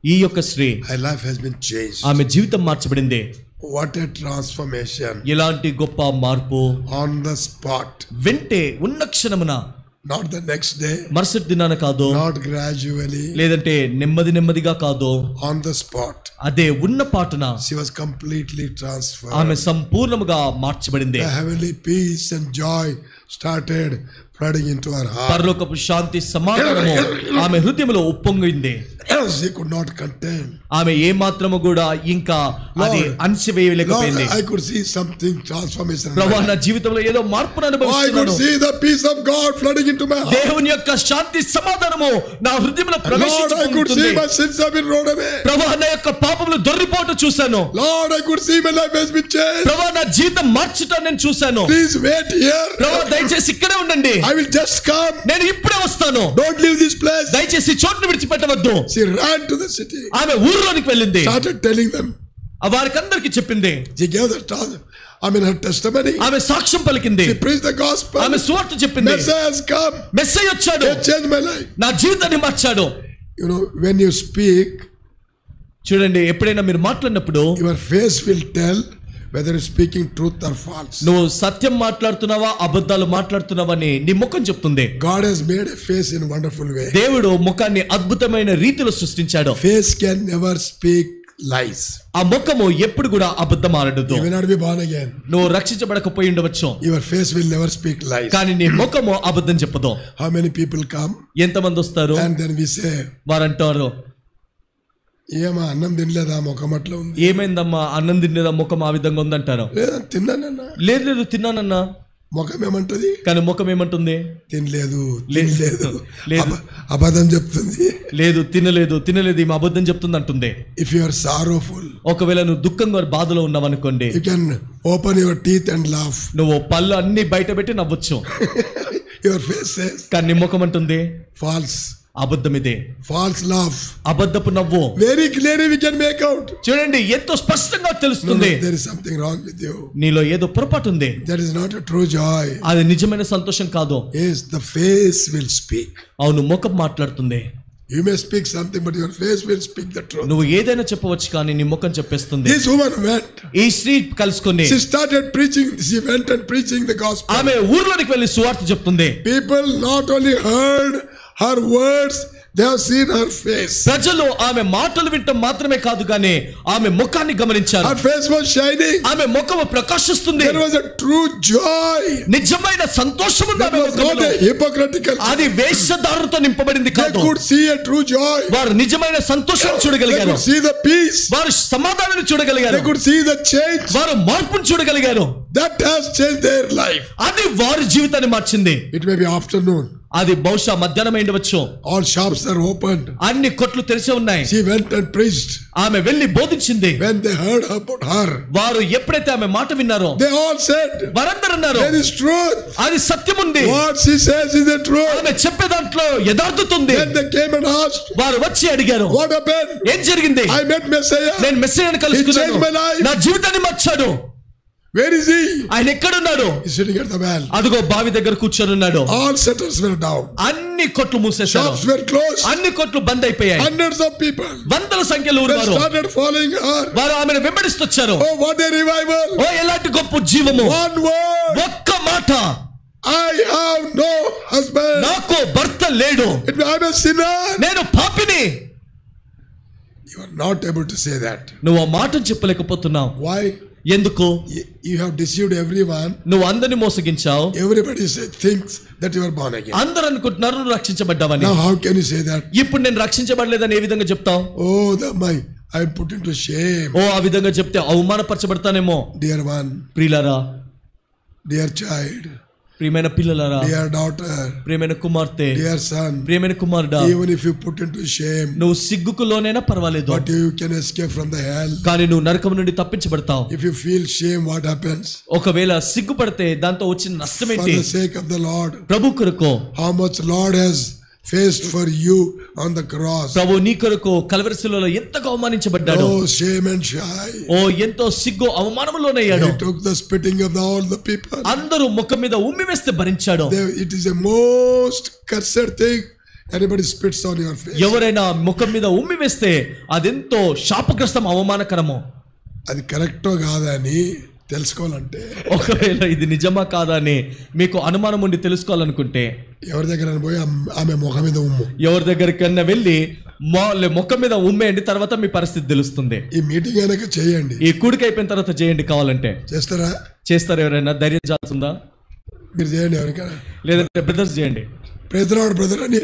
ఈ యొక్క స్త్రీ Her life has been changed. ఆమె జీవితం మార్చబడింది What a transformation ఎలాంటి గొప్ప మార్పు on the spot. వెంటే ఉన్న క్షణమున Not the next day, మరుసటి దినాన కాదు not gradually, లేదంటే నెమ్మది నెమ్మదిగా కాదు on the spot. అదే ఉన్న పాటున She was completely transferred. ఆమె సంపూర్ణముగా మార్చబడింది The heavenly peace and joy started flooding into her heart. పరలోకపు శాంతి సమాధానము ఆమె హృదయంలో ఉప్పొంగింది she could not contain. ఆమె ఏ మాత్రము కూడా ఇంకా అది Lord, Lord, అణచివేయలేకపోయింది I could see something transformation. in my ప్రభా life. నా జీవితంలో ఏదో మార్పును Oh, I could అనుభవిస్తున్నాను see the peace of God flooding into my heart. దేవుని యొక్క శాంతి సమాధానము నా హృదయంలో Lord, I could ప్రవేశించుకుంటుంది see my sins have been rolled away. ప్రభా నా యొక్క పాపములు దొర్రిపోటు చూశాను Lord, I could see my life has been changed. ప్రభా నా జీవితం మార్చుట నేను చూశాను Please wait here. ప్రభా దయచేసి ఇక్కడే ఉండండి I will just come. నేను ఇప్పుడే వస్తాను Don't leave this place. దయచేసి ఈ చోటును విడిచిపెట్టవద్దు She ran to the city, ఆమె ఊర్లోనికి వెళ్ళింది started telling them. ఆ వారికందరికి చెప్పింది She gave the trans- I mean her testimony. ఆమె సాక్ష్యం పలికింది She preached the gospel. ఆమె సువార్త చెప్పింది Messiah has come. మెస్సై వచ్చాడు He changed my life. నా జీవితాన్ని మార్చాడు You know, when you speak, చూడండి ఎప్పుడైనా మీరు మాట్లాడినప్పుడు your face will tell whether you're speaking truth or false. నువ్వు సత్యం మాట్లాడుతున్నావా అబద్ధాలు మాట్లాడుతున్నావా అని నీ ముఖం చెప్తుంది God has made a face in a wonderful way. దేవుడు ముఖాన్ని అద్భుతమైన రీతిలో సృష్టించాడు Face can never speak lies. ఆ ముఖము ఎప్పుడు కూడా అబద్ధం ఆడదు You may not be born again. నువ్వు రక్షించబడకపోయి ఉండవచ్చు Your face will never speak lies. కానీ నీ ముఖము అబద్ధం చెప్పదు How many people come ఎంతమంది వస్తారు and then we say, వారంటారు ఏమా అన్నం తినలేదా ముఖం అట్లా ఉంది ఏమైందమ్మా అన్నం తినేదా ముఖం ఆ విధంగా ఉందంటారు లేదా తిన్నానన్నా లేదు లేదు తిన్నానన్నా ముఖం ఏమంటది కానీ ముఖం ఏమంటుంది తినలేదు లేదు. తినలేదు లేదు. అబ- అబద్ధం చెప్తుంది లేదు తినలేదు తినలేదు ఈమె అబద్ధం చెప్తుంది అంటుంది ఇఫ్ యు ఆర్ సారోఫుల్ ఒకవేళ నువ్వు దుఃఖంగా బాధలో ఉన్నావనుకోండి you can open your teeth and laugh నువ్వు పళ్ళు అన్ని బయట పెట్టి నవ్వచ్చు యువర్ ఫేస్ సేస్ కానీ నీ ముఖం అంటుంది ఫాల్స్ అబద్ధం ఇదే ఫాల్స్ లాఫ్ అబద్ధపు నవ్వు very clearly we can make out చూడండి ఎంతో స్పష్టంగా తెలుస్తుంది there is something wrong with you నీలో ఏదో పొరపాటు ఉంది that is not a true joy అది నిజమైన సంతోషం కాదు is the face will speak అవును ముఖం మాట్లాడుతుంది you may speak something but your face will speak the truth నువ్వు ఏదైనా చెప్పవచ్చు కానీ నీ ముఖం చెప్పేస్తుంది దిస్ వుమన్ వెంట్ ఈ స్త్రీ కలుసుకొని she started preaching she went and preaching the gospel ఆమె ఊర్లోనికి వెళ్ళి సువార్త చెప్తుంది people not only heard her words they have seen her face ప్రజలు ఆమె మాటలు వింటం మాత్రమే కాదు కానీ ఆమె ముఖాన్ని గమనించారు her face was shining ఆమె ముఖము ప్రకాశిస్తుంది there was a true joy నిజమైన సంతోషం ఉంది that ఆమె was not ముఖములో. a hypocritical అది వేషధారులతో నింపబడింది they కాదు could see a true joy వారు నిజమైన సంతోషం they చూడగలిగారు could see the peace వారు సమాధానాన్ని చూడగలిగారు they could see the change వారు మార్పును చూడగలిగారు that has changed their life అది వారి జీవితాన్ని మార్చింది it may be afternoon అది బహుశా మధ్యాహ్నం ఉండవచ్చు all shops are opened అన్ని కొట్లు తెరిచి ఉన్నాయి she went and preached ఆమె వెళ్లి బోధించింది when they heard about her వారు ఎప్పుడైతే ఆమె మాట విన్నారో they all said వారందరూ అన్నారు there is truth అది సత్యం ఉంది what she says is the truth ఆమె చెప్పే దాంట్లో యథార్థత ఉంది then they came and asked వారు వచ్చి అడిగారు what happened ఏం జరిగింది I met Messiah నేను మెస్సేయని He changed కలుసుకున్నాను my life. నా జీవితాన్ని మార్చాడు where is he ఆయన ఎక్కడున్నాడు he's sitting at the well అదిగో బావి దగ్గర కూర్చొని ఉన్నాడు all shutters were down అన్ని కొట్లు మూసేశారు shops were closed అన్ని కొట్లు బంద్ అయిపోయాయి hundreds of people వందల సంఖ్యలో they ఉన్నారు started following her వారు ఆమెను వెంబడిస్తొచ్చారు oh what a revival ఓ ఎలాంటి గొప్ప జీవము one word ఒక్క మాట I have no husband నాకు భర్త లేడు It- I'm a sinner నేను పాపిని you are not able to say that నువ్వు ఆ మాట చెప్పలేకపోతున్నావు why ఎందుకు you you have deceived everyone నువ్వు అందరిని మోసగించావు everybody say, thinks that you are born again అందరూ అనుకుంటున్నారు నువ్వు రక్షించబడ్డావని now how can you say that ఇప్పుడు నేను రక్షించబడలేదని ఏ విధంగా చెప్తావు oh the my I am put into shame ఓ ఆ విధంగా చెప్తే అవమానపరచబడతానేమో dear one ప్రియులారా dear child ప్రియమైన పిల్లలారా dear daughter ప్రియమైన కుమార్తె dear son ప్రియమైన కుమారుడా even if you put into shame నువ్వు సిగ్గుకు లోనైనా పర్వాలేదు but you can escape from the hell కానీ నువ్వు నరకం నుండి తప్పించబడతావు if you feel shame what happens ఒకవేళ సిగ్గుపడితే దాంతో వచ్చిన నష్టం for ఏంటి the sake of the lord ప్రభు కొరకు how much lord has faced for you on the cross ప్రభు నీ కొరకు కలవరిశిలలో ఎంతగా అవమానించబడ్డాడు oh shame and shy ఓ ఎంతో సిగ్గు అవమానములోనయ్యాడు he took the spitting of the, all the people అందరూ ముఖం మీద ఉమ్మి వేస్తే భరించాడు They- it is a most cursed thing anybody spits on your face, ఎవరైనా ముఖం మీద ఉమ్మి వేస్తే అదెంతో శాపగ్రస్తం అవమానకరమో అది కరెక్టో కాదా అని తెలుసుకోవాలంటే ఒకవేళ ఇది నిజమా కాదా అని మీకు అనుమానం ఉండి తెలుసుకోవాలనుకుంటే ఎవరి దగ్గర పోయి ఆమె- ఆమె ముఖం మీద ఉమ్ము ఎవరి దగ్గరికన్నా వెళ్ళి మా- ముఖం మీద ఉమ్మేయండి తర్వాత మీ పరిస్థితి తెలుస్తుంది ఈ మీటింగ్ అయినాక చేయండి ఈ కూడిక అయిపోయిన తర్వాత చేయండి కావాలంటే చేస్తారా చేస్తారు ఎవరైనా ధైర్యం చాలుతుందా మీరు చేయండి ఎవరికైనా లేదంటే బ్రదర్స్ చేయండి ప్రేతరాడు బ్రదర్ అని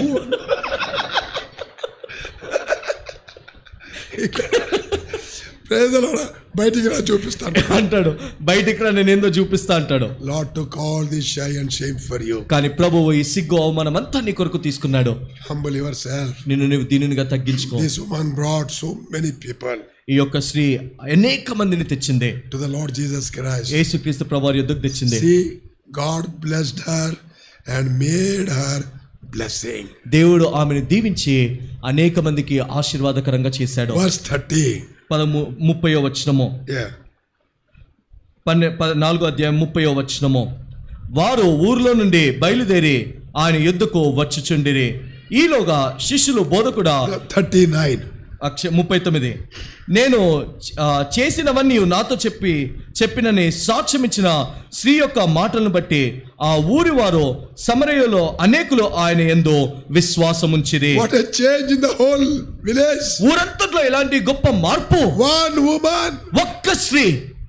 ప్రేతరాడ బయటికి రా చూపిస్తాను అంటాడు బయటికి రా నేను ఏందో చూపిస్తా అంటాడు lot to call this shy and shame for you కానీ ప్రభువు ఈ సిగ్గు అవమానం అంతా నీ కొరకు తీసుకున్నాడు హంబల్ యువర్ సెల్ఫ్ నిన్ను నువ్వు దీనిగా తగ్గించుకో this woman brought so many people ఈ యొక్క స్త్రీ అనేక మందిని తెచ్చింది to the Lord Jesus Christ యేసుక్రీస్తు ప్రభు యుద్ధకు తెచ్చింది See, God blessed her and made her blessing. దేవుడు ఆమెను దీవించి అనేక మందికి ఆశీర్వాదకరంగా చేశాడు Verse 30. పదము ముప్పయో వచనము Yeah. పన్నె పద నాలుగో అధ్యాయం ముప్పయో వచనము వారు ఊర్లో నుండి బయలుదేరి ఆయన యుద్ధకు వచ్చుచుండిరి ఈలోగా శిష్యులు బోధకుడా 39. అక్ష ముప్పై తొమ్మిది నేను ఆ, చేసినవన్నీ నాతో చెప్పి చెప్పినని సాక్ష్యం ఇచ్చిన స్త్రీ యొక్క మాటలను బట్టి ఆ ఊరి వారు సమరయలో అనేకులు ఆయన ఎందు విశ్వాసముంచిరి What a change in the whole village. ఊరంతట్లో ఎలాంటి గొప్ప మార్పు One woman. ఒక్క స్త్రీ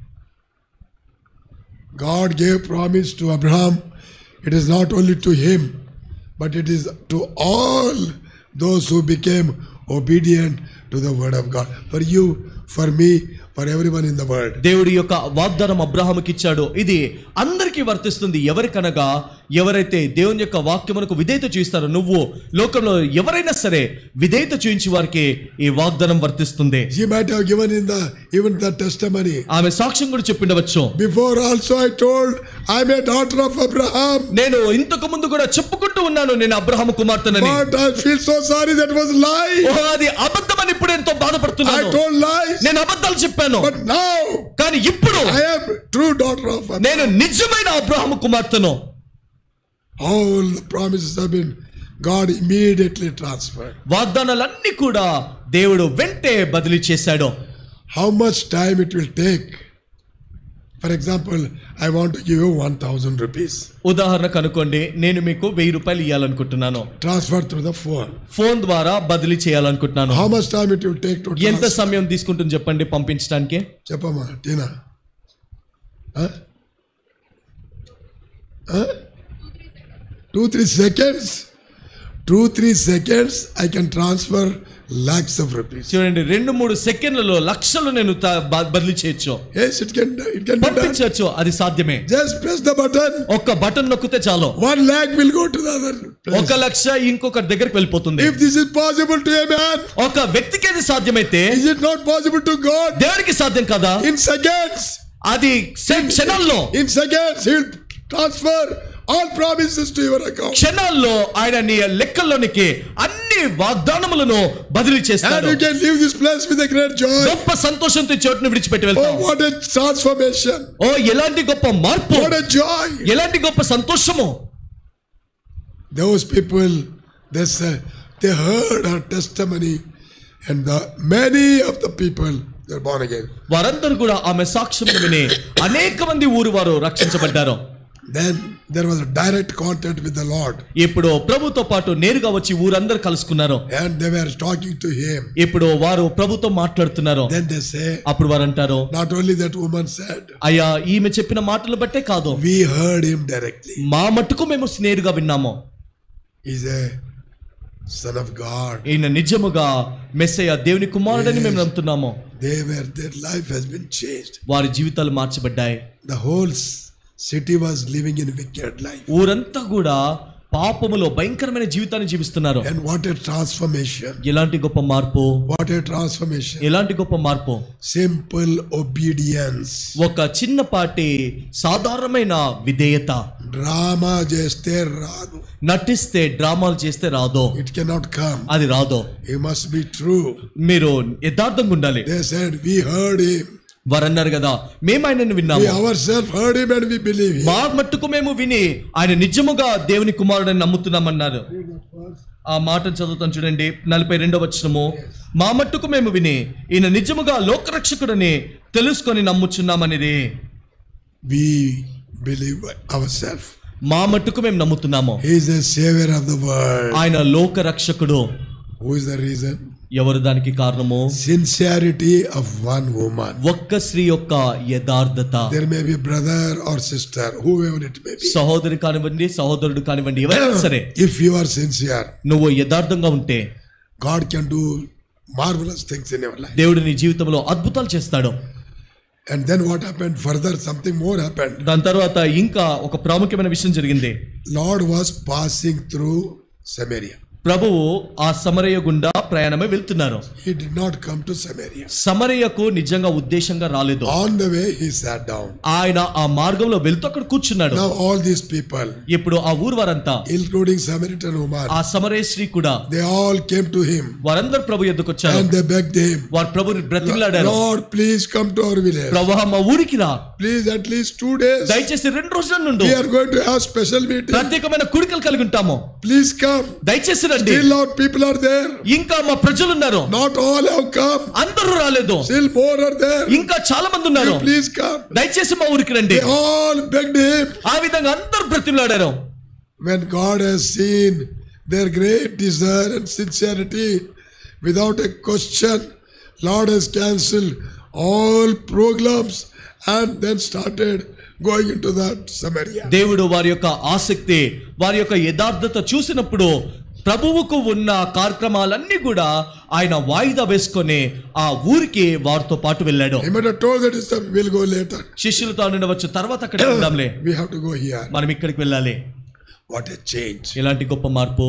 God gave promise to Abraham. It is not only to him, but it is to all those who became obedient to the word of God. For you, for me, for everyone in the world. దేవుడి యొక్క వాగ్దానం అబ్రహాముకి ఇచ్చాడు ఇది అందరికీ వర్తిస్తుంది ఎవరికనగా ఎవరైతే దేవుని యొక్క వాక్యమునకు విధేయత చూయిస్తారో నువ్వు లోకంలో ఎవరైనా సరే విధేయత చూయించి వారికి ఈ వాగ్దానం వర్తిస్తుంది She might have given in the even the testimony. ఆమె సాక్ష్యం కూడా చెప్పిండవచ్చు Before also I told I'm a daughter of Abraham. నేను ఇంతకు ముందు కూడా చెప్పుకుంటూ ఉన్నాను నేను Abraham కుమార్తెనని But I feel so sorry that was lie. ఓ, అది అబద్ధమని ఇప్పుడు ఎంతో I బాధపడుతున్నాను told lies. నేను అబద్ధాలు చెప్పాను But now కానీ ఇప్పుడు I am true daughter of Abraham. నేను నిజమైన అబ్రహాము కుమార్తెను All the promises have been God immediately transferred. వాగ్దానాలన్నీ కూడా దేవుడు వెంటే బదిలీ చేశాడు How much time it will take? For example, I want to give you 1000 rupees. ఉదాహరణకు అనుకోండి నేను మీకు వెయ్యి రూపాయలు ఇవ్వాలనుకుంటున్నాను Transfer through the phone. Phone ద్వారా బదిలీ చేయాలనుకుంటున్నాను How much time it will take to ఎంత transfer? సమయం తీసుకుంటుంది చెప్పండి పంపించడానికి చెప్పమ్మా Tina two three seconds two three seconds I can transfer lakhs of rupees చూడండి రెండు మూడు సెకండ్లలో లక్షలు నేను త- బ- బదిలీ చేయొచ్చు yes it can it can be done పంపించవచ్చు అది సాధ్యమే జస్ట్ ప్రెస్ ద బటన్ ఒక్క బటన్ నొక్కితే చాలు one lakh will go to the other ఒక లక్ష ఇంకొక దగ్గరికి వెళ్ళిపోతుంది if this is possible to a man ఒక వ్యక్తికి అది సాధ్యమైతే is it not possible to God దేవుడికి సాధ్యం కదా ఇన్ సెకండ్స్ అది సె- క్షణాల్లో in seconds he will transfer all promises to your account క్షణాల్లో ఆయన నీ లెక్కల్లోనికి అన్ని వాగ్దానములను బదిలీ And చేస్తాడు you can leave this place with a great joy. గొప్ప సంతోషంతో ఈ చోటును విడిచిపెట్టి Oh, వెళ్తాం what a transformation. ఓ ఎలాంటి గొప్ప మార్పు What a joy. ఎలాంటి గొప్ప సంతోషము Those people, they said, they heard her testimony, and the many of the people they're born again. వారందరూ కూడా ఆమె సాక్ష్యం విని అనేక మంది ఊరు వారు రక్షించబడ్డారు Then there was a direct contact with the Lord, ఇప్పుడు ప్రభుతో పాటు నేరుగా వచ్చి ఊరందరూ కలుసుకున్నారు and they were talking to him. ఇప్పుడు వారు ప్రభుతో మాట్లాడుతున్నారు Then they say, అప్పుడు వారు అంటారు not only that woman said, అయ్యా ఈమె చెప్పిన మాటలు బట్టే కాదు we heard him directly. మా మట్టుకు మేము నేరుగా విన్నాము He's a son of God. ఈయన నిజముగా మెస్సయ్య దేవుని కుమారుడని మేము నమ్ముతున్నాము They were, their life has been changed. వారి జీవితాలు మార్చబడ్డాయి The whole s- city was living in wicked life. ఊరంతా కూడా పాపములో భయంకరమైన జీవితాన్ని జీవిస్తున్నారు And what a transformation. ఎలాంటి గొప్ప మార్పు What a transformation. ఎలాంటి గొప్ప మార్పు Simple obedience. ఒక చిన్నపాటి సాధారణమైన విధేయత Drama చేస్తే రాదు. నటిస్తే డ్రామాలు చేస్తే రాదో It cannot come. అది రాదో It must be true. మీరు యథార్థంగా ఉండాలి They said, We heard him. వారు అన్నారు కదా మేము ఆయనను We విన్నాము ourselves heard him and we believe him. మా మట్టుకు మేము విని ఆయన నిజముగా దేవుని కుమారుడని నమ్ముతున్నామన్నారు ఆ మాటను చదువుతాను చూడండి నలభై రెండవ వచనము మా మట్టుకు మేము విని ఈయన నిజముగా లోకరక్షకుడని తెలుసుకొని నమ్ముచున్నామనిది We believe ourselves. మా మట్టుకు మేము నమ్ముతున్నాము He is the savior of the world. ఆయన లోకరక్షకుడు Who is the reason? ఎవరు దానికి కారణము Sincerity of one woman. ఒక్క స్త్రీ యొక్క యథార్థత There may be brother or sister, whoever it may be. సహోదరి కానివ్వండి సహోదరుడు కానివ్వండి ఎవరైనా సరే If you are sincere, నువ్వు యథార్థంగా ఉంటే God can do marvelous things in your life. దేవుడు నీ జీవితంలో అద్భుతాలు చేస్తాడు And then what happened? Further, something more happened. దాని తర్వాత ఇంకా ఒక ప్రాముఖ్యమైన విషయం జరిగింది Lord was passing through Samaria. ప్రభువు ఆ సమరయ గుండా ప్రయాణమే వెళ్తున్నారు He did not come to Samaria. సమరయ్యకు నిజంగా ఉద్దేశంగా రాలేదు On the way, he sat down. ఆయన ఆ మార్గంలో వెళ్తూ అక్కడ కూర్చున్నాడు Now, all these people, ఇప్పుడు ఆ ఊరు వారంతా including Samaritan woman, ఆ సమరయ స్త్రీ కూడా they all came to him వారందరూ ప్రభు ఎద్దుకు వచ్చారు and they begged him, వారు ప్రభుని బ్రతిమలాడారు Lord, please come to our village. ప్రభు మా ఊరికి రా Please, at least two days. దయచేసి రెండు రోజుల నుండి We are going to have special meeting. ప్రత్యేకమైన కుడికలు కలిగి ఉంటాము Please come. దయచేసి రండి Still, our people are there. ఇంకా మా ప్రజలు ఉన్నారు Not all have come. అందరూ రాలేదు Still more are there. ఇంకా చాలా మంది ఉన్నారు You please come. దయచేసి మా ఊరికి రండి They all begged him. ఆ విధంగా అందరూ బ్రతిమలాడారు When God has seen their great desire and sincerity, without a question, Lord has cancelled all programs and then started going into that Samaria. దేవుడు వారి యొక్క ఆసక్తి వారి యొక్క యథార్థత చూసినప్పుడు ప్రభువుకు ఉన్న కార్యక్రమాలన్నీ కూడా ఆయన వాయిదా వేసుకొని ఆ ఊరికి వారితో పాటు వెళ్ళాడు He might have told that is we'll go later. శిష్యులతో ఉండవచ్చు తర్వాత అక్కడ ఉందాంలే We have to go here. మనం ఇక్కడికి వెళ్ళాలి What a change. ఎలాంటి గొప్ప మార్పు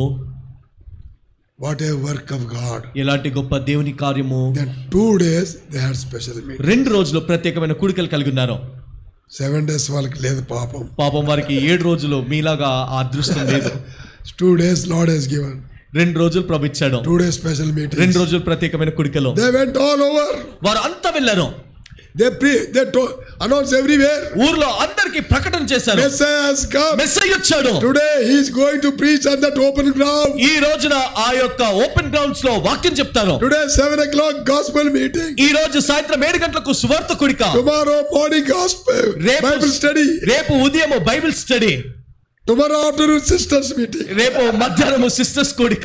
What a work of God. ఎలాంటి గొప్ప దేవుని కార్యము Then two days they had special meeting. రెండు రోజులు ప్రత్యేకమైన కుడికలు కలిగి ఉన్నారు Seven days వాళ్ళకి లేదు పాపం. పాపం వారికి ఏడు రోజులు మీలాగా ఆ అదృష్టం లేదు Two days Lord has given. రెండు రోజులు ప్రభు ఇచ్చాడు Two days special meeting. రెండు రోజులు ప్రత్యేకమైన కుడికలో They went all over. వారు అంతా వెళ్ళారు They pre they told, announced everywhere. ఊర్లో అందరికి ప్రకటన చేశారు Messiah has come. మెస్సయ్య వచ్చాడు Today he is going to preach on that open ground. ఈ రోజున ఆ యొక్క ఓపెన్ గ్రౌండ్స్ లో వాక్యం చెప్తారు Today seven o'clock gospel meeting. ఈ రోజు సాయంత్రం ఏడు గంటలకు సువార్త కుడిక Tomorrow morning gospel రేపు Bible study. రేపు ఉదయం Bible study Tomorrow afternoon sisters meeting. రేపు మధ్యాహ్నం సిస్టర్స్ కుడిక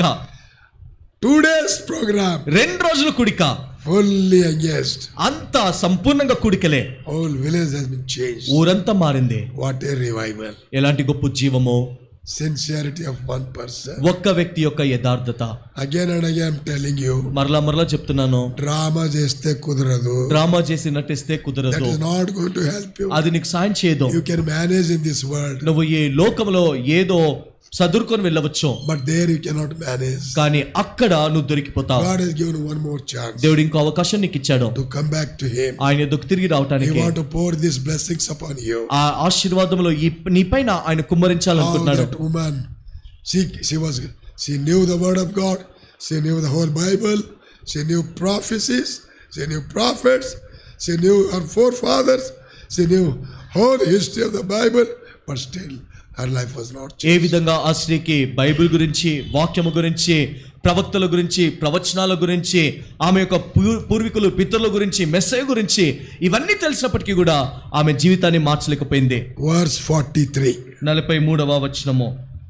Two days program. రెండు రోజులు కుడిక Fully engaged. అంతా సంపూర్ణంగా కుడికలే Whole village has been changed. ఊరంతా మారింది What a revival. ఎలాంటి గొప్ప జీవము Sincerity of one person. ఒక్క వ్యక్తి యొక్క యథార్థత Again and again I'm telling you. మరలా మరలా చెప్తున్నాను డ్రామా చేస్తే కుదరదు డ్రామా చేసి నటిస్తే దట్ కుదరదు is not going to help you అది నీకు సాయం చేయదు you can manage in this world నువ్వు ఈ లోకంలో ఏదో చదువుకొని వెళ్ళవచ్చు but there you cannot manage కానీ అక్కడ నువ్వు దొరికిపోతావు God has given one more chance దేవుడు ఇంకో అవకాశం నీకు ఇచ్చాడు to come back to him ఆయన ఎదుకు తిరిగి హీ రావటానికి want to pour this blessings upon you ఆ ఆశీర్వాదంలో ఈ నీ పైన ఆయన హౌ కుమ్మరించాలనుకుంటున్నాడు that woman she she was she knew the word of god she knew the whole bible she knew prophecies she knew prophets she knew her forefathers she knew whole history of the bible but still her life was not changed ఏ విధంగా ఆ స్త్రీకి బైబిల్ గురించి వాక్యము గురించి ప్రవక్తల గురించి ప్రవచనాల గురించి ఆమె యొక్క పూ- పూర్వీకులు పితరుల గురించి మెస్సయ్య గురించి ఇవన్నీ తెలిసినప్పటికీ కూడా ఆమె జీవితాన్ని మార్చలేకపోయింది verse 43 నలభై మూడవ వచనము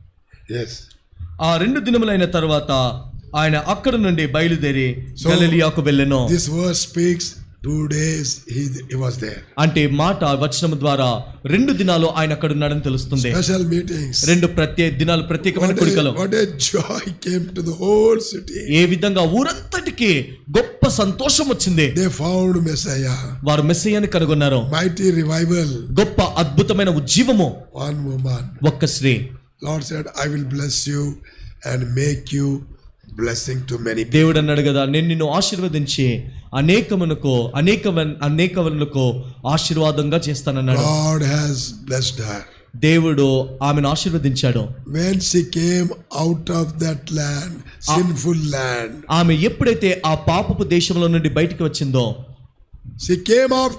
yes ఆ రెండు దినములైన తర్వాత ఆయన అక్కడ నుండి బయలుదేరి So- గలిలియాకు వెళ్ళెను this verse speaks two days he, he was there అంటే మాట వచనం ద్వారా రెండు దినాలు ఆయన అక్కడ ఉన్నాడని తెలుస్తుంది special meetings రెండు ప్రత్యేక దినాలు ప్రత్యేకమైన what కుడికలు a, what a joy came to the whole city ఏ విధంగా ఊరంతటికి గొప్ప సంతోషం వచ్చింది they found messiah వారు మెస్సయ్యని కనుగొన్నారు mighty revival గొప్ప అద్భుతమైన ఉజ్జీవము one woman ఒక్క స్త్రీ lord said i will bless you and make you blessing to many people దేవుడు అన్నాడు కదా నేను నిన్ను ఆశీర్వదించి అనేకమునకు అనేక అనేకములకు ఆశీర్వాదంగా చేస్తానన్నాడు god has blessed her దేవుడు ఆమెను ఆశీర్వదించాడు when she came out of that land sinful land ఆమె ఎప్పుడైతే ఆ పాపపు దేశంలో నుండి బయటికి వచ్చిందో she came after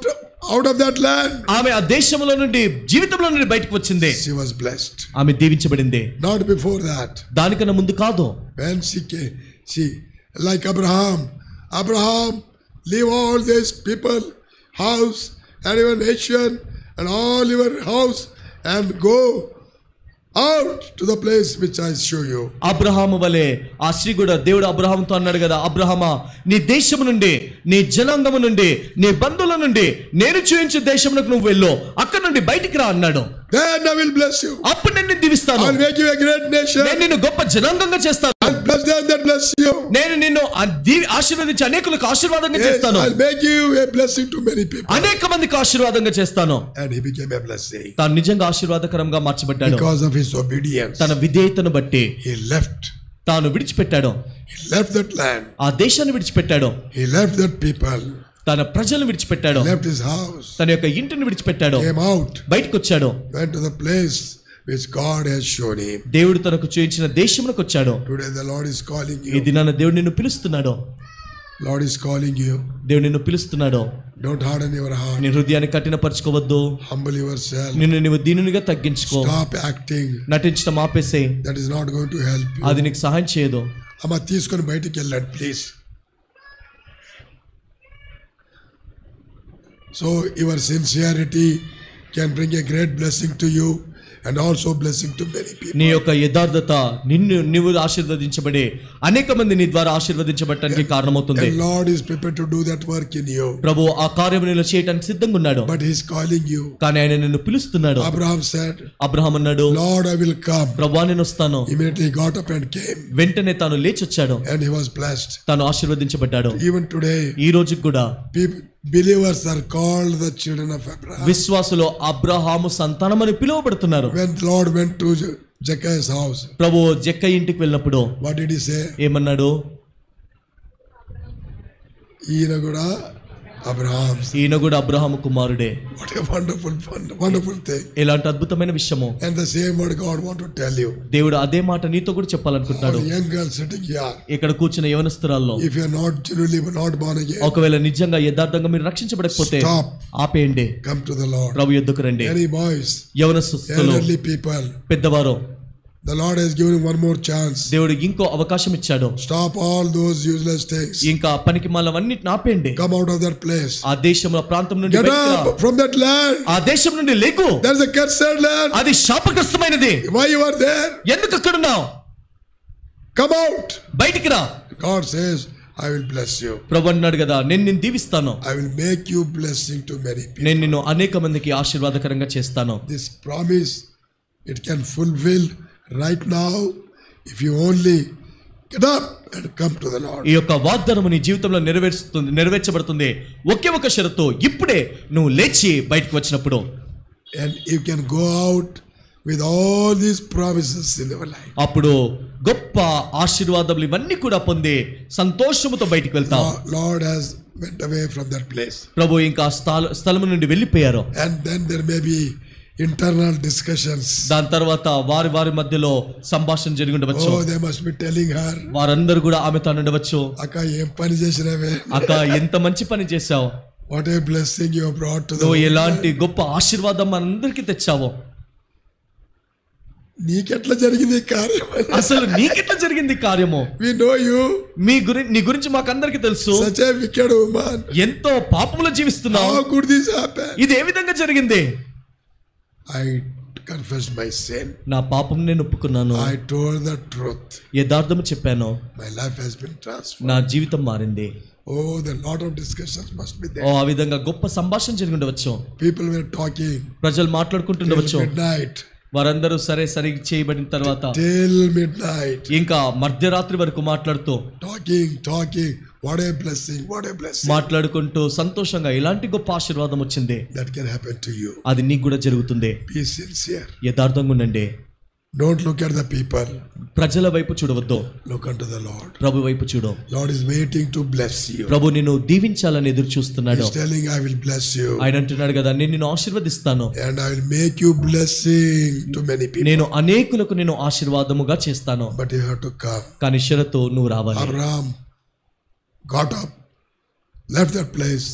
out of that land, ఆమె ఆ దేశంలో నుండి జీవితంలో నుండి బయటకు వచ్చింది she was blessed. ఆమె దీవించబడింది Not before that. దానికన్నా ముందు కాదు When she came, she, like Abraham, Abraham, leave all these people, house, and your nation, and all your house, and go out to the place which I show you. Abraham వలె ఆ స్త్రీ కూడా దేవుడు అబ్రహాంతో అన్నాడు కదా అబ్రహమా నీ దేశము నుండి నీ జనాంగము నుండి నీ బంధువుల నుండి నేను చూపించే దేశమునకు నువ్వు వెళ్ళు అక్కడ నుండి బయటికి రా అన్నాడు Then I will bless you. అప్పుడు నేను నిన్ను దీవిస్తాను I'll make you a great nation. నేను నిన్ను గొప్ప జనాంగంగా చేస్తాను I'll bless them that bless you. నేను నిన్ను ఆ దీ- ఆశీర్వదించి అనేకులకు ఆశీర్వాదంగా Yes, చేస్తాను I'll make you a blessing to many people. అనేక మందికి ఆశీర్వాదంగా చేస్తాను And he became a blessing. తాను నిజంగా ఆశీర్వాదకరంగా మార్చబడ్డాడు Because of his obedience, తన విధేయతను బట్టి he left. తాను విడిచిపెట్టాడు He left that land. ఆ దేశాన్ని విడిచిపెట్టాడు He left that people. తన ప్రజలను విడిచిపెట్టాడు He left his house. తన యొక్క ఇంటిని విడిచిపెట్టాడు Came out. బయటకు వచ్చాడు Went to the place which God has shown him. దేవుడు తనకు చూయించిన దేశమునకు వచ్చాడు Today the Lord is calling ఈ you. దినాన దేవుడు నిన్ను పిలుస్తున్నాడు Lord is calling you. దేవుడు నిన్ను పిలుస్తున్నాడు Don't harden your heart. నీ హృదయాన్ని కఠినపరచుకోవద్దు Humble yourself. నిన్ను నువ్వు దీనునిగా తగ్గించుకో Stop acting. నటించడం ఆపేసే That is not going to help you. అది నీకు సహాయం చేయదు అమ్మ తీసుకొని బయటికి వెళ్ళండి please so your sincerity can bring a great blessing to you and also blessing to many people నీ యొక్క యథార్థత నిన్ను నువ్వు ఆశీర్వదించబడే అనేక మంది నీ ద్వారా ఆశీర్వదించబడటానికి కారణమవుతుంది And Lord is prepared to do that work in you. ప్రభు ఆ కార్యం నీలో చేయడానికి సిద్ధంగా ఉన్నాడు But He's calling you. కానీ ఆయన నిన్ను పిలుస్తున్నాడు Abraham said, అబ్రహాం అన్నాడు Lord, I will come. ప్రభా నేను వస్తాను Immediately he got up and came, వెంటనే తాను లేచొచ్చాడు and he was blessed. తాను ఆశీర్వదించబడ్డాడు Even today, ఈ రోజుకి కూడా people, believers are called the children of Abraham. విశ్వాసులో Abraham సంతానమని పిలువబడుతున్నారు When the Lord went to Je- Jecaiah's house, ప్రభు జక్క ఇంటికి వెళ్ళినప్పుడు what did he say? ఏమన్నాడు ఈయన కూడా అబ్రహాం ఈయన కూడా అబ్రహాము కుమారుడే what a wonderful wonderful thing ఎలాంటి అద్భుతమైన విషయము and the same word God want to tell you దేవుడు అదే మాట నీతో కూడా చెప్పాలనుకుంటున్నాడు యంగ్ గర్ల్ సిట్టింగ్ హియర్ ఇక్కడ కూర్చున్న యవనస్తురాల్లో if you are not genuinely not born again ఒకవేళ నిజంగా యథార్థంగా మీరు రక్షించబడకపోతే స్టాప్ ఆపేయండి కమ్ టు ద లార్డ్ ప్రభు ఎద్దుకు రండి ఎనీ బాయ్స్ యవనస్తులు ఎల్డర్లీ పీపుల్ పెద్దవారు the Lord has given one more chance దేవుడు ఇంకో అవకాశం ఇచ్చాడు stop all those useless things ఇంకా పనికి మాలవన్నిటిని ఆపేయండి come out of that place ఆ దేశం ఆ ప్రాంతం నుండి గెట్ బయటికి రా. అప్ ఫ్రమ్ దట్ ల్యాండ్ ఆ దేశం నుండి లేకు that is a cursed land అది శాపగ్రస్తమైనది వై యు ఆర్ దేర్ ఎందుకు అక్కడున్నావు కమ్ అవుట్ బయటికి రా God says I will bless you ప్రభు అన్నాడు కదా నేను నిన్ను దీవిస్తాను I will make you blessing to many people నేను నిన్ను అనేక మందికి ఆశీర్వాదకరంగా చేస్తాను this promise it can fulfill right now if you only get up and come to the lord ఈ యొక్క వాగ్దానము నీ జీవితంలో నెరవేరుస్తుంది నెరవేర్చబడుతుంది ఒకే ఒక షరతు ఇప్పుడే నువ్వు లేచి బయటకు వచ్చినప్పుడు and you can go out with all these promises in your life అప్పుడు గొప్ప ఆశీర్వాదములు ఇవన్నీ కూడా పొంది సంతోషముతో బయటికి వెళ్తావు Lord- lord has went away from that place ప్రభు ఇంకా స్థల స్థలము నుండి వెళ్ళిపోయారు and then there may be internal discussions దాని తర్వాత వారి వారి మధ్యలో సంభాషణ జరిగి ఉండవచ్చు oh they must be telling her వారందరూ కూడా ఆమెతో ఉండవచ్చు అక్క ఏం పని చేసినవే అక్క ఎంత మంచి పని చేశావు what a blessing you brought to నువ్వు ద ఎలాంటి గొప్ప ఆశీర్వాదం మనందరికీ తెచ్చావు నీకెట్లా జరిగింది ఈ కార్యం అసలు నీకెట్లా జరిగింది ఈ కార్యము వి నో యు మీ గురించి నీ గురించి మాకందరికి తెలుసు సచ్ ఏ వికెడ్ ఉమాన్ ఎంతో పాపములో జీవిస్తున్నావు How could this happen? ఇది ఏ విధంగా జరిగింది I confessed my sin. నా పాపం నేను ఒప్పుకున్నాను I told the truth. యథార్థము చెప్పాను My life has been transformed. నా జీవితం మారింది Oh, the lot of discussions must be oh there. ఆ విధంగా గొప్ప సంభాషణ జరిగి ఉండవచ్చు People were talking ప్రజలు till మాట్లాడుకుంటుండవచ్చు midnight. వారందరూ సరే సరి చేయబడిన తర్వాత Till midnight. ఇంకా మధ్యరాత్రి వరకు మాట్లాడుతూ Talking, talking. What a blessing. What a blessing. మాట్లాడుకుంటూ సంతోషంగా ఇలాంటి గొప్ప ఆశీర్వాదం వచ్చింది That can happen to you. అది నీకు కూడా జరుగుతుంది Be sincere. యథార్థంగా ఉండండి Don't look at the people. ప్రజల వైపు చూడవద్దు Look unto the Lord. ప్రభు వైపు చూడు Lord is waiting to bless you. ప్రభు నిన్ను దీవించాలని ఎదురు చూస్తున్నాడు He's telling, I will bless you. ఆయన అంటున్నాడు కదా నేను నిన్ను ఆశీర్వదిస్తాను And I will make you blessing to many people. నేను అనేకులకు నేను ఆశీర్వాదముగా చేస్తాను But you have to come. కానీ షరతు నువ్వు రావాలి Abraham got up, left that place,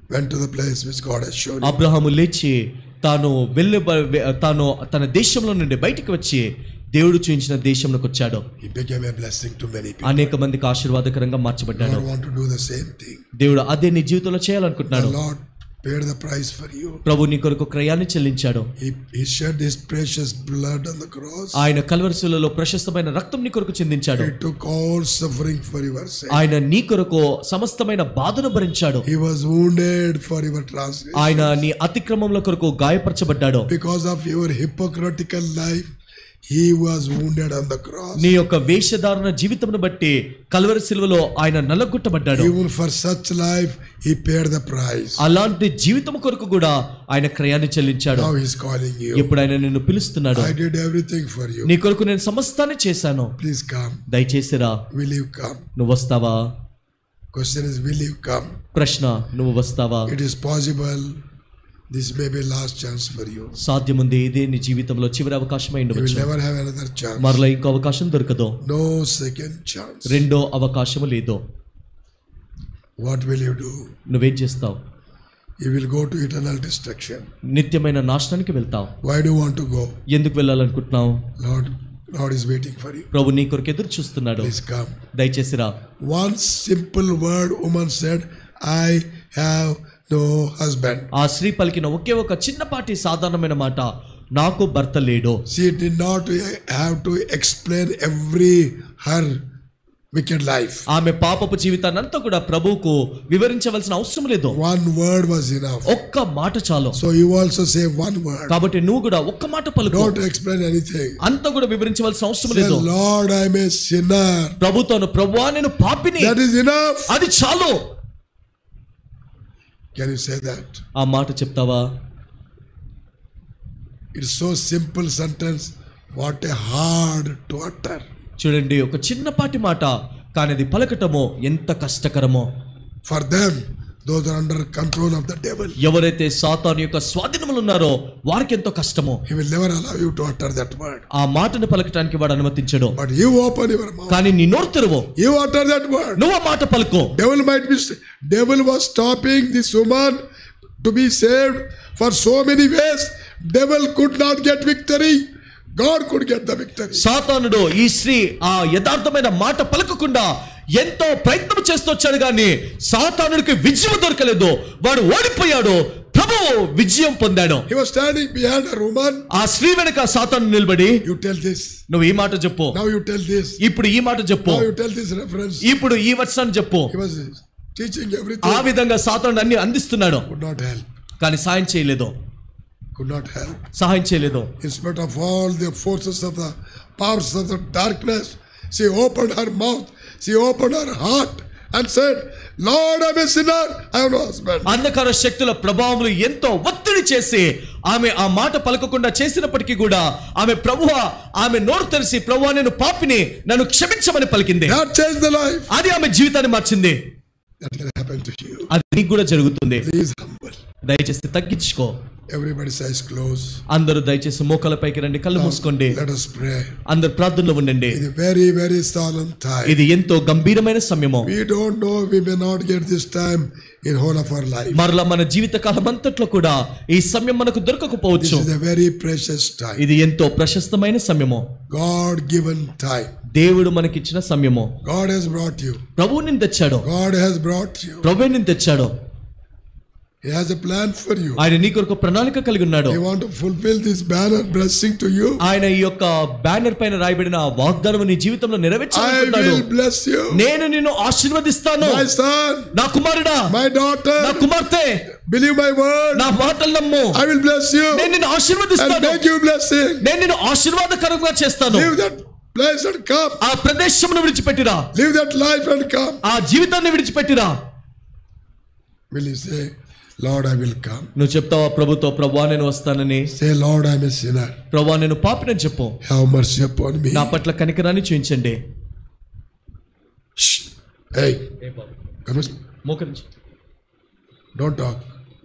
went to the place which God has shown him. Abraham లేచి తాను వెళ్ళి తాను తన దేశంలో నుండి బయటికి వచ్చి దేవుడు చూపించిన దేశంలోకి వచ్చాడు He became a blessing to many people. అనేక మందికి ఆశీర్వాదకరంగా మార్చబడ్డాడు God want to do the same thing. దేవుడు అదే నీ జీవితంలో The చేయాలనుకుంటున్నాడు Lord paid the price for you. ప్రభు నీ కొరకు క్రయాన్ని చెల్లించాడు He, he shed his precious blood on the cross. ఆయన కల్వరిశిలలో ప్రశస్తమైన రక్తం నీ కొరకు చెందించాడు He took all suffering for your sake. ఆయన నీ కొరకు సమస్తమైన బాధను భరించాడు He was wounded for your transgression. ఆయన నీ అతిక్రమంలో కొరకు గాయపరచబడ్డాడు Because of your hypocritical life, he was wounded on the cross. నీ యొక్క వేషధారణ జీవితమును బట్టి కల్వరి సిలువలో ఆయన నల్లగొట్టబడ్డాడు Even for such life, he paid the price. అలాంటి జీవితం కొరకు కూడా ఆయన క్రయాన్ని చెల్లించాడు Now he's calling you. ఇప్పుడు ఆయన నిన్ను పిలుస్తున్నాడు I did everything for you. నీ కొరకు నేను సమస్తాన్ని చేశాను Please come. దయచేసి రా Will you come? నువ్వు వస్తావా Question is, will you come? ప్రశ్న నువ్వు వస్తావా It is possible. This may be last chance for you. సాధ్యముంది ఇదే నీ జీవితంలో చివరి అవకాశం అయి You will ఉండవచ్చు never have another chance. మరలా ఇంకో అవకాశం దొరకదు No second chance. రెండో అవకాశం లేదు What will you do? నువ్వేం చేస్తావు You will go to eternal destruction. నిత్యమైన నాశనానికి వెళ్తావు Why do you want to go? ఎందుకు వెళ్ళాలనుకుంటున్నావు Lord, Lord is waiting for you. ప్రభు నీ కొరకు ఎదురు చూస్తున్నాడు Please come. దయచేసి రా One simple word, woman said, I have no husband. ఆ స్త్రీ పలికిన ఒకే ఒక చిన్నపాటి సాధారణమైన మాట నాకు భర్త లేడు She did not have to explain every her wicked life. ఆమె పాపపు జీవితాన్ని అంతా కూడా ప్రభువుకు వివరించవలసిన అవసరం లేదు One word was enough. ఒక్క మాట చాలు So you also say one word. కాబట్టి నువ్వు కూడా ఒక్క మాట పలుకు Don't explain anything. అంతా కూడా వివరించవలసిన అవసరం Say, లేదు Lord, I'm a sinner. ప్రభుతోను ప్రభువా నేను పాపిని That is enough. అది చాలు Can you say that? ఆ మాట చెప్తావా It's so simple sentence. What a hard to utter. చూడండి ఒక చిన్నపాటి మాట కానీ అది పలకటమో ఎంత కష్టకరమో For them, those are under control of the devil. ఎవరైతే సాతాను యొక్క స్వాధీనములు ఉన్నారో వారికి ఎంతో కష్టమో He will never allow you to utter that word. ఆ మాటను పలకటానికి వాడు అనుమతించడు But you open your mouth. కానీ నీ నోరు తెరువు You utter that word. నువ్వు ఆ మాట పలుకో Devil might be. Devil was stopping this woman to be saved for so many ways. Devil could not get victory. God could get the victory. సాతానుడు ఈ స్త్రీ ఆ యథార్థమైన మాట పలకకుండా ఎంతో ప్రయత్నం చేస్తూ వచ్చాడు కానీ సాతానుడికి విజయం దొరకలేదు వాడు ఓడిపోయాడు ప్రభువు విజయం పొందాడు He was standing behind a woman. ఆ స్త్రీ వెనక సాతాను నిలబడి You tell this. నువ్వు ఈ మాట చెప్పు Now you tell this. ఇప్పుడు ఈ మాట చెప్పు Now you tell this reference. ఇప్పుడు ఈ వచనాన్ని చెప్పు He was teaching ఆ everything. విధంగా సాతానుడు అన్ని అందిస్తున్నాడు Could not help. కానీ సాయం చేయలేదు Could not help. సహాయం చేయలేదు In spite of all the forces of the powers of the darkness, she opened her mouth, she opened her heart and said, Lord, I'm a sinner, I have no husband. అంధకార శక్తుల ప్రభావములు ఎంతో ఒత్తిడి చేసి ఆమె ఆ మాట పలకకుండా చేసినప్పటికీ కూడా ఆమె ప్రభువ ఆమె నోరు తెరిచి ప్రభువా నేను పాపిని నన్ను క్షమించమని పలికింది That changed the life. అది ఆమె జీవితాన్ని మార్చింది That can happen to you. అది నీకు కూడా జరుగుతుంది Please humble. దయచేసి తగ్గించుకో Everybody's eyes closed. అందరూ దయచేసి మోకాలపైకి రండి కళ్ళు మూసుకోండి Let us pray. అందరు ప్రార్థనలో ఉండండి In a very, very solemn time. ఇది ఎంతో గంభీరమైన సమయము We don't know, we may not get this time in whole of our life. మరలా మన జీవిత కాలం అంతట్లో కూడా ఈ సమయం మనకు This దొరకకపోవచ్చు is a very precious time. ఇది ఎంతో ప్రశస్తమైన సమయము God given time. దేవుడు మనకిచ్చిన సమయము God has brought you. ప్రభువు నిన్ను తెచ్చాడు God has brought you. ప్రభు నిన్ను తెచ్చాడు He has a plan for you. ఆయన నీ కొరకు ప్రణాళిక కలిగి ఉన్నాడు He want to fulfill this banner blessing to you. ఆయన ఈ యొక్క బ్యానర్ పైన రాయబడిన ఆ వాగ్దానం నీ జీవితంలో I నెరవేర్చాలనుకుంటున్నాడు will bless you. నేను నిన్ను ఆశీర్వదిస్తాను My son, నా కుమారుడా my నా daughter, కుమార్తె believe my word. నా మాటలు నమ్ము I will bless you నేను నిన్ను and ఆశీర్వదిస్తాను make you blessing. నేను నిన్ను ఆశీర్వాదకరంగా చేస్తాను Leave that place and come. ఆ ప్రదేశమును విడిచిపెట్టిరా Leave that life and come. ఆ జీవితాన్ని విడిచిపెట్టిరా Will you say, Lord, I will come? నువ్వు చెప్తావా ప్రభుతో ప్రభా నేను వస్తానని Say, Lord, I'm a sinner. ప్రభా నేను పాపినని చెప్పు Have mercy upon me. నా పట్ల కనికరాన్ని చూపించండి Shh. Hey, come on. మోకరించి Don't talk.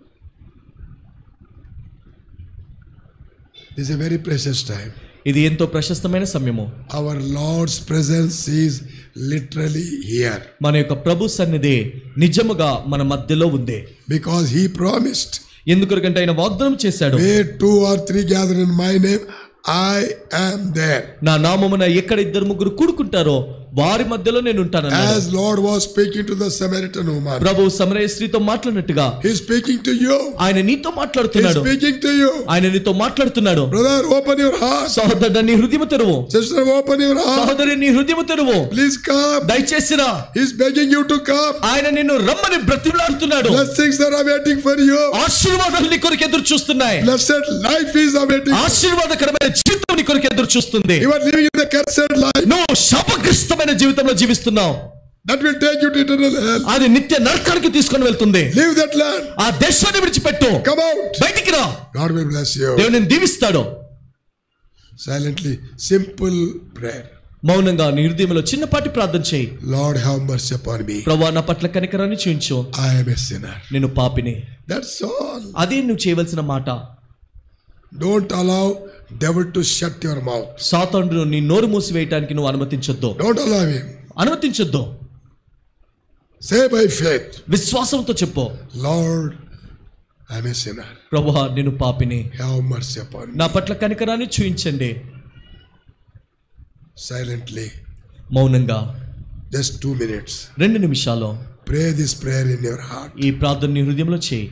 This is a very precious time. ఇది ఎంతో ప్రశస్తమైన సమయము Our Lord's presence is literally here. మన యొక్క ప్రభు సన్నిధి నిజముగా మన మధ్యలో ఉంది Because he promised, ఎందుకొరకంటే ఆయన వాగ్దానం చేశాడు where two or three gather in my name, I am there. నా నామమున ఎక్కడ ఇద్దరు ముగ్గురు కూడుకుంటారో వారి మధ్యలో నేను ఉంటానన్నాడు As Lord was speaking to the Samaritan woman, ప్రభు సమరయ స్త్రీతో మాట్లాడినట్టుగా He's speaking to you. ఆయన నీతో He's మాట్లాడుతున్నాడు speaking to you. ఆయన నీతో మాట్లాడుతున్నాడు Brother, open your heart. సహోదరుడు నీ హృదయం తెరువు Sister, open your heart. సహోదరి నీ హృదయం తెరువు Please come. దయచేసిరా He's begging you to come. ఆయన నిన్ను రమ్మని బ్రతిమలాడుతున్నాడు Blessings are awaiting for you. ఆశీర్వాదాలు నీ కొరకు ఎదురు చూస్తున్నాయి Blessed life is awaiting. ఆశీర్వాదకరమైన జీవితం నీ కొరకు ఎదురు చూస్తుంది You are living in the cursed life. నువ్వు శాపగ్రస్తమైన జీవితంలో జీవిస్తున్నావు That will take you to eternal hell. అది నిత్య నరకానికి తీసుకొని వెళ్తుంది Leave that land. ఆ దేశాన్ని విడిచిపెట్టు Come out. బయటికి రా God will bless you. దేవుడు నేను దీవిస్తాడు Silently, simple prayer. మౌనంగా నీ హృదయంలో చిన్నపాటి ప్రార్థన చేయి Lord, have mercy upon me. ప్రభా నా పట్ల కనికరాన్ని చూయించు I am a sinner. నేను పాపిని That's all. అదే నువ్వు చేయవలసిన మాట Don't allow devil to shut your mouth. సాతానుడు నీ నోరు మూసివేయటానికి నువ్వు అనుమతించొద్దు Don't allow him. అనుమతించొద్దు Say by faith, విశ్వాసంతో చెప్పు Lord, I'm a sinner. ప్రభా నేను పాపిని Have mercy upon me. నా పట్ల కనికరాన్ని చూయించండి Silently, మౌనంగా just two minutes. రెండు నిమిషాలు Pray this prayer in your heart. ఈ ప్రార్థన నీ హృదయంలో చేయి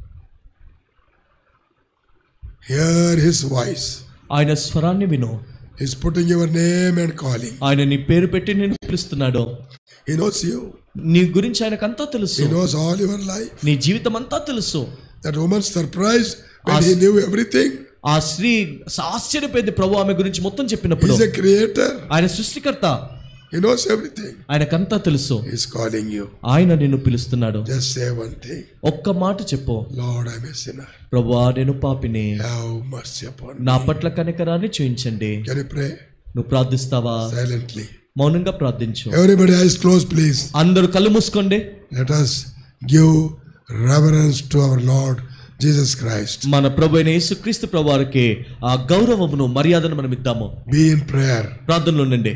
Hear his voice. ఆయన స్వరాన్ని విను He's putting your name and calling. ఆయన నీ పేరు పెట్టి నేను పిలుస్తున్నాడు He knows you. నీ గురించి ఆయనకంతా తెలుసు He knows all your life. నీ జీవితం అంతా తెలుసు That woman surprised when As- he knew everything. ఆ స్త్రీ ఆశ్చర్యపోయింది ప్రభు ఆమె గురించి మొత్తం చెప్పినప్పుడు He's a creator. ఆయన సృష్టికర్త He knows everything. ఆయనకంతా తెలుసు He's calling you. ఆయన నిన్ను పిలుస్తున్నాడు Just say one thing. ఒక్క మాట చెప్పు Lord, I'm a sinner. ప్రభువా నేను పాపిని Have mercy upon me. నా పట్ల కనికరాన్ని చూయించండి Can you pray నువ్వు ప్రార్థిస్తావా silently? మౌనంగా ప్రార్థించు Everybody, eyes closed, please. అందరూ కళ్ళు మూసుకోండి Let us give reverence to our Lord Jesus Christ. మన ప్రభు అయిన యేసుక్రీస్తు ప్రభు వారికి ఆ గౌరవమును మర్యాదను మనం ఇద్దాము Be in prayer. ప్రార్థనలో ఉండండి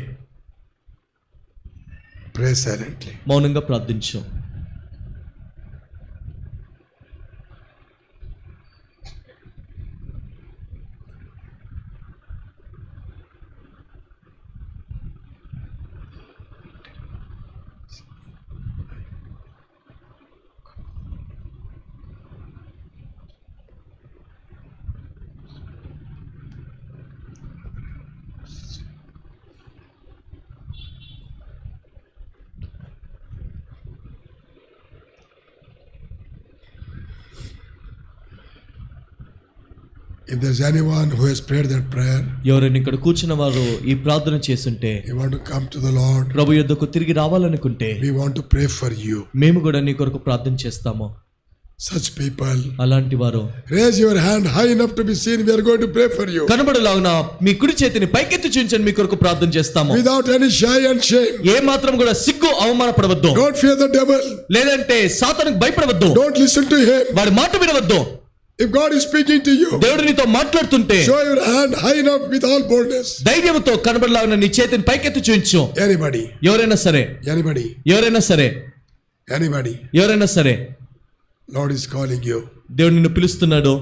Pray silently. మౌనంగా ప్రార్థించు If there's anyone who has prayed that prayer, ఎవరైనా ఇక్కడ కూర్చున్న వారు ఈ ప్రార్థన చేస్తుంటే you want to come to the Lord, ప్రభు యొద్దకు తిరిగి రావాలనుకుంటే we want to pray for you. మేము కూడా నీ కొరకు ప్రార్థన చేస్తాము Such people, అలాంటి వారు raise your hand high enough to be seen. We are going to pray for you. కనబడలాగున మీ కుడి చేతిని పైకెత్తి చూపించండి మీ కొరకు ప్రార్థన చేస్తాము Without any shy and shame. ఏ మాత్రం కూడా సిగ్గు అవమానపడవద్దు Don't fear the devil. లేదంటే సాతానికి భయపడవద్దు Don't listen to him. వాడి మాట వినవద్దు If God is speaking to you, దేవుడు నీతో మాట్లాడుతుంటే show your hand high enough with all boldness. ధైర్యంతో కనబడలాగున నీ చేతిని పైకెత్తి చూపించు Anybody, ఎవరైనా సరే anybody, ఎవరైనా సరే anybody. ఎవరైనా సరే Lord is calling you. దేవుడు నిన్ను పిలుస్తున్నాడు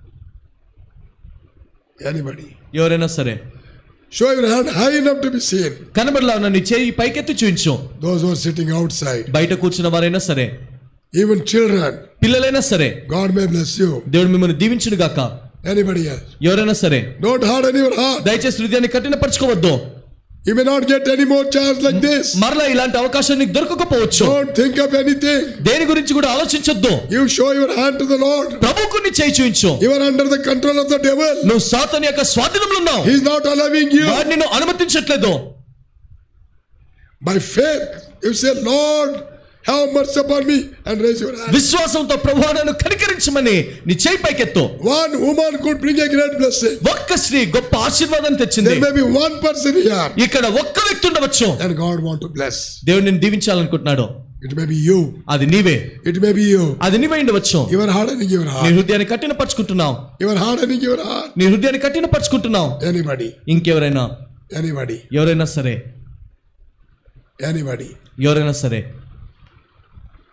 Anybody. ఎవరైనా సరే Show your hand high enough to be seen. కనబడలాగున నీ చేయి పైకెత్తి చూపించు Those who are sitting outside, బయట కూర్చున్న వారైనా సరే even children, పిల్లలైనా సరే God may bless you. దేవుడు మిమ్మల్ని దీవించును గాక Anybody else. ఎవరైనా సరే Don't harden your heart. దయచేసి హృదయాన్ని కఠినపరచుకోవద్దు You may not get any more chance like this. మరలా ఇలాంటి అవకాశం నీకు దొరకకపోవచ్చు Don't think of anything. దేని గురించి కూడా ఆలోచించొద్దు You show your hand to the Lord. ప్రభువుకు నీ చేయి చూయించు You are under the control of the devil. నువ్వు సాతాన్ యొక్క స్వాధీనంలో ఉన్నావు He is not allowing you. వాడు నిన్ను అనుమతించట్లేదు By faith, you say, Lord, have mercy upon me and raise your hand. విశ్వాసంతో ప్రభు నన్ను కనికరించమని నీ చేయి పైకెత్తు One woman could bring a great blessing. ఒక్క స్త్రీ గొప్ప ఆశీర్వాదం తెచ్చింది There may be one person here ఇక్కడ ఒక్క వ్యక్తి ఉండవచ్చు and God want to bless. దేవుడు నేను దీవించాలనుకుంటున్నాడు It may be you. అది నీవే It may be you. అది నీవే ఉండవచ్చు You are hardening your నీ heart. హృదయాన్ని కఠినపరుచుకుంటున్నావు You are hardening your heart. నీ హృదయాన్ని కఠినపరుచుకుంటున్నావు Anybody. ఇంకెవరైనా Anybody. ఎవరైనా సరే ఎవరైనా సరే Anybody. ఎవరైనా సరే Anybody. Anybody. Anybody. Anybody. Anybody. Anybody. Anybody. Anybody. Anybody. Anybody. Anybody. Anybody. Anybody. Anybody. Anybody. Anybody. Anybody. Anybody. Anybody. ఎవరైనా సరే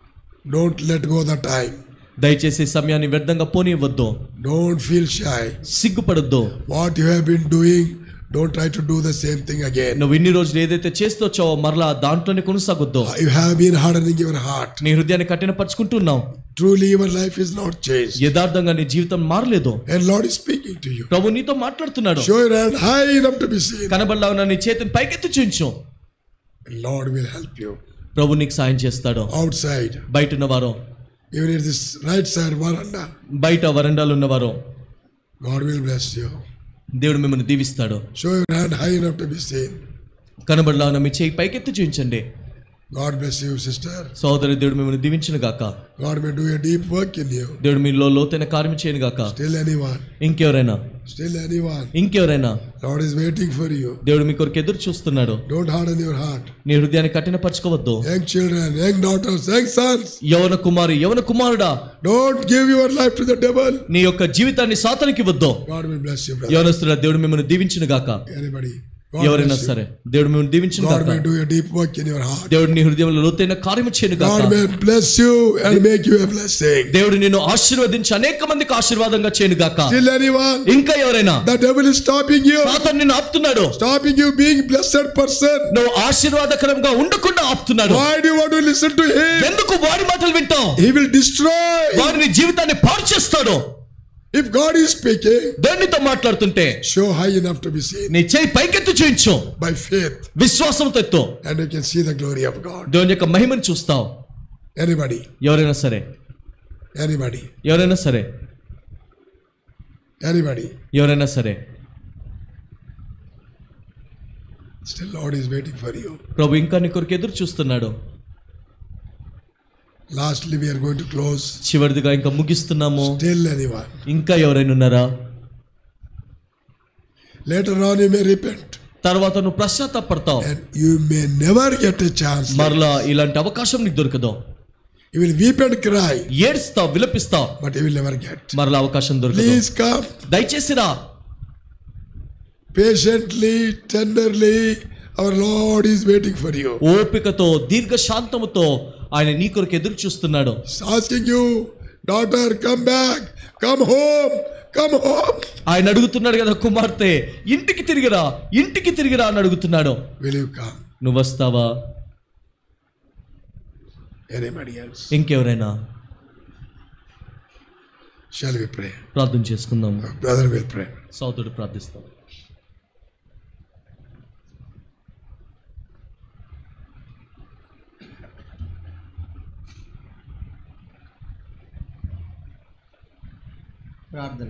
Don't let go the time. దయచేసి ఈ సమయాన్ని వ్యర్థంగా పోనివ్వద్దు Don't feel shy. సిగ్గుపడొద్దు What you have been doing, don't try to do the same thing again. నువ్వు ఇన్ని రోజులు ఏదైతే చేస్తూ వచ్చావో మరలా దాంట్లోనే కొనసాగొద్దు You have been hardening your heart. నీ హృదయాన్ని కఠినపరుచుకుంటున్నావు Truly, your life is not changed. యథార్థంగా నీ జీవితం మారలేదు And Lord is speaking to you. ప్రభు నీతో మాట్లాడుతున్నాడు Show your hand high enough to be seen. కనబడలా ఉన్న నీ చేతిని పైకెత్తి చూయించు And Lord will help you. ప్రభు నీకు సాయం చేస్తాడు Outside, బయట ఉన్నవారు even in this right side veranda, బయట వరండాలు ఉన్నవారు God will bless you. దేవుడు మిమ్మల్ని దీవిస్తాడు Show your hand high enough to be seen. కనబడలా ఉన్న మీ చేయి పైకెత్తి చూయించండి God bless you, sister. సోదరి దేవుడు మిమ్మల్ని దీవించిన గాక God may do a deep work in you. దేవుడు మీలో లోతైన కార్యం చేయను గాక Still anyone. ఇంకెవరైనా Still anyone. ఇంకెవరైనా Lord is waiting for you. దేవుడు మీ కొరకు ఎదురు చూస్తున్నాడు Don't harden your heart. నీ హృదయాన్ని కఠినపరచుకోవద్దు Young children, young daughters, young sons, యవన కుమారి యవన కుమారుడా don't give your life to the devil. నీ యొక్క జీవితాన్ని సాతానికి ఇవ్వద్దు God will bless you, brother. యవనస్తుడా దేవుడు మిమ్మల్ని దీవించిన గాక Anybody. God ఎవరైనా bless you. సరే దేవుడు మిమ్మల్ని దీవించిన God గాక may do a deep work in your heart. దేవుడు నీ హృదయంలో లోతైన కార్యము చేయను గాక God may bless you and make you a blessing. దేవుడు నిన్ను ఆశీర్వదించి అనేక మందికి ఆశీర్వాదంగా చేయను గాక Still anyone. ఇంకా ఎవరైనా The devil is stopping you. సాతాను నిన్ను ఆపుతున్నాడు Stopping you being blessed person. నువ్వు ఆశీర్వాదకరంగా ఉండకుండా ఆపుతున్నాడు Why do you want to listen to him? ఎందుకు వారి మాటలు వింటావు He will destroy. వారి నీ జీవితాన్ని పాడు చేస్తాడు If God is speaking, దేవునితో మాట్లాడుతుంటే show high enough to be seen నీ చేయి పైకెత్తి చూయించు by faith, విశ్వాసంతో ఎత్తు and you can see the glory of God. దేవుని యొక్క మహిమను చూస్తావు Anybody, ఎవరైనా సరే anybody, ఎవరైనా సరే anybody. ఎవరైనా సరే Still, Lord is waiting for you. ప్రభు ఇంకా నీ కొరకు ఎదురు చూస్తున్నాడు Lastly, we are going to close. చివరిదిగా ఇంకా ముగిస్తున్నాము Still, anyone. ఇంకా ఎవరైనా ఉన్నారా Later on, you may repent, తర్వాత నువ్వు పశ్చాత్తాపడతావు and you may never get a chance. మరలా ఇలాంటి అవకాశం నీకు దొరకదు You will weep and cry, ఏడుస్తావు విలపిస్తావు but you will never get. మరలా అవకాశం దొరకదు Please come దయచేసి రా patiently, tenderly. Our Lord is waiting for you. ఓపికతో దీర్ఘ శాంతముతో ఆయన నీ కొరకు ఎదురు చూస్తున్నాడు He's asking you, daughter, come back, come home, come home. ఆయన అడుగుతున్నాడు కదా కుమార్తె ఇంటికి తిరిగిరా ఇంటికి తిరిగిరా అని అడుగుతున్నాడు Will you come? నువ్వు వస్తావా Anybody else? ఇంకెవరైనా Shall we pray? ప్రార్థన చేసుకుందాం Our brother will pray. సోదరుడు ప్రార్థిస్తాం ప్రార్థన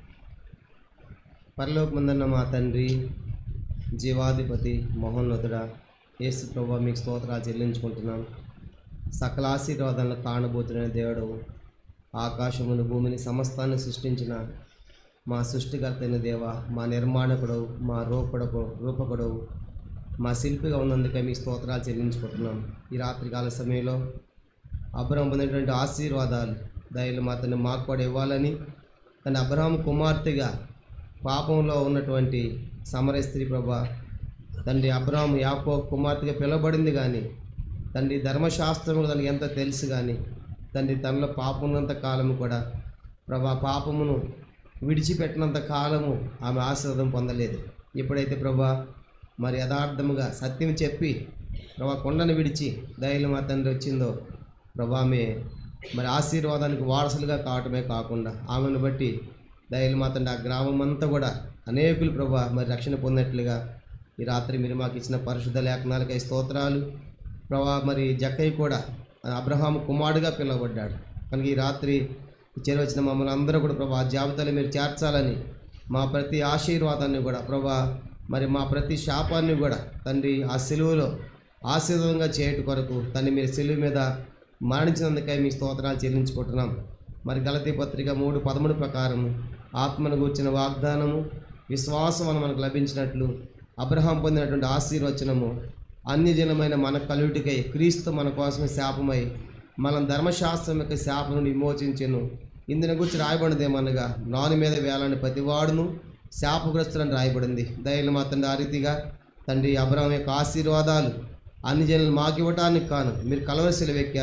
పరలోకమందన్న మా తండ్రి జీవాధిపతి మహోన్నతుడ యేసు ప్రభు మీకు స్తోత్రాలు చెల్లించుకుంటున్నాం సకల ఆశీర్వాదాలను కాణబోతున్న దేవుడు ఆకాశమును భూమిని సమస్తాన్ని సృష్టించిన మా సృష్టికర్త అయిన దేవ మా నిర్మాణకుడు మా రూపడకు రూపకుడు మా శిల్పిగా ఉన్నందుకే మీ స్తోత్రాలు చెల్లించుకుంటున్నాం ఈ రాత్రికాల సమయంలో అబ్రహం పొందినటువంటి ఆశీర్వాదాలు దయలు మాతను మాకు కూడా ఇవ్వాలని తన అబ్రహాం కుమార్తెగా పాపంలో ఉన్నటువంటి సమర స్త్రీ ప్రభ తండ్రి అబ్రహాం యాకో కుమార్తెగా పిలువబడింది కానీ తండ్రి ధర్మశాస్త్రం తనకి ఎంత తెలుసు కానీ తండ్రి తనలో పాపం ఉన్నంత కాలము కూడా ప్రభా పాపమును విడిచిపెట్టినంత కాలము ఆమె ఆశీర్వాదం పొందలేదు ఎప్పుడైతే ప్రభా మరి యథార్థముగా సత్యం చెప్పి ప్రభా కొండను విడిచి దయలు మా తండ్రి వచ్చిందో ప్రభా ఆమె మరి ఆశీర్వాదానికి వారసులుగా కావటమే కాకుండా ఆమెను బట్టి దయలు మా తండ్రి ఆ గ్రామం అంతా కూడా అనేకులు ప్రభా మరి రక్షణ పొందినట్లుగా ఈ రాత్రి మీరు మాకు ఇచ్చిన పరిశుద్ధ లేఖనాలకై స్తోత్రాలు ప్రభా మరి జక్కయ్య కూడా అబ్రహాం కుమారుడుగా పిలువబడ్డాడు కనుక ఈ రాత్రి చేరవచ్చిన మమ్మల్ని అందరూ కూడా ప్రభా ఆ జాబితాలో మీరు చేర్చాలని మా ప్రతి ఆశీర్వాదాన్ని కూడా ప్రభా మరి మా ప్రతి శాపాన్ని కూడా తండ్రి ఆ సెలువులో ఆశీర్వాదంగా చేయట కొరకు తండ్రి మీరు సెలువు మీద మరణించినందుకై మీ స్తోత్రాలు చెల్లించుకుంటున్నాం మరి గలతీ పత్రిక మూడు పదమూడు ప్రకారం ఆత్మను కూర్చిన వాగ్దానము విశ్వాసం అని మనకు లభించినట్లు అబ్రహాం పొందినటువంటి ఆశీర్వచనము అన్యజనమైన మన కలుటికై క్రీస్తు మన కోసమే శాపమై మనం ధర్మశాస్త్రం యొక్క శాపం నుండి విమోచించెను ఇందున గురించి రాయబడినదేమనగా నాని మీద వేలాని ప్రతివాడును శాపగ్రస్తులని రాయబడింది దయలు మా తండ్రి ఆ రీతిగా తండ్రి అబ్రహం యొక్క ఆశీర్వాదాలు అన్ని జనులు మాకు ఇవ్వటానికి కాను మీరు కలవరిశలు వెక్కారు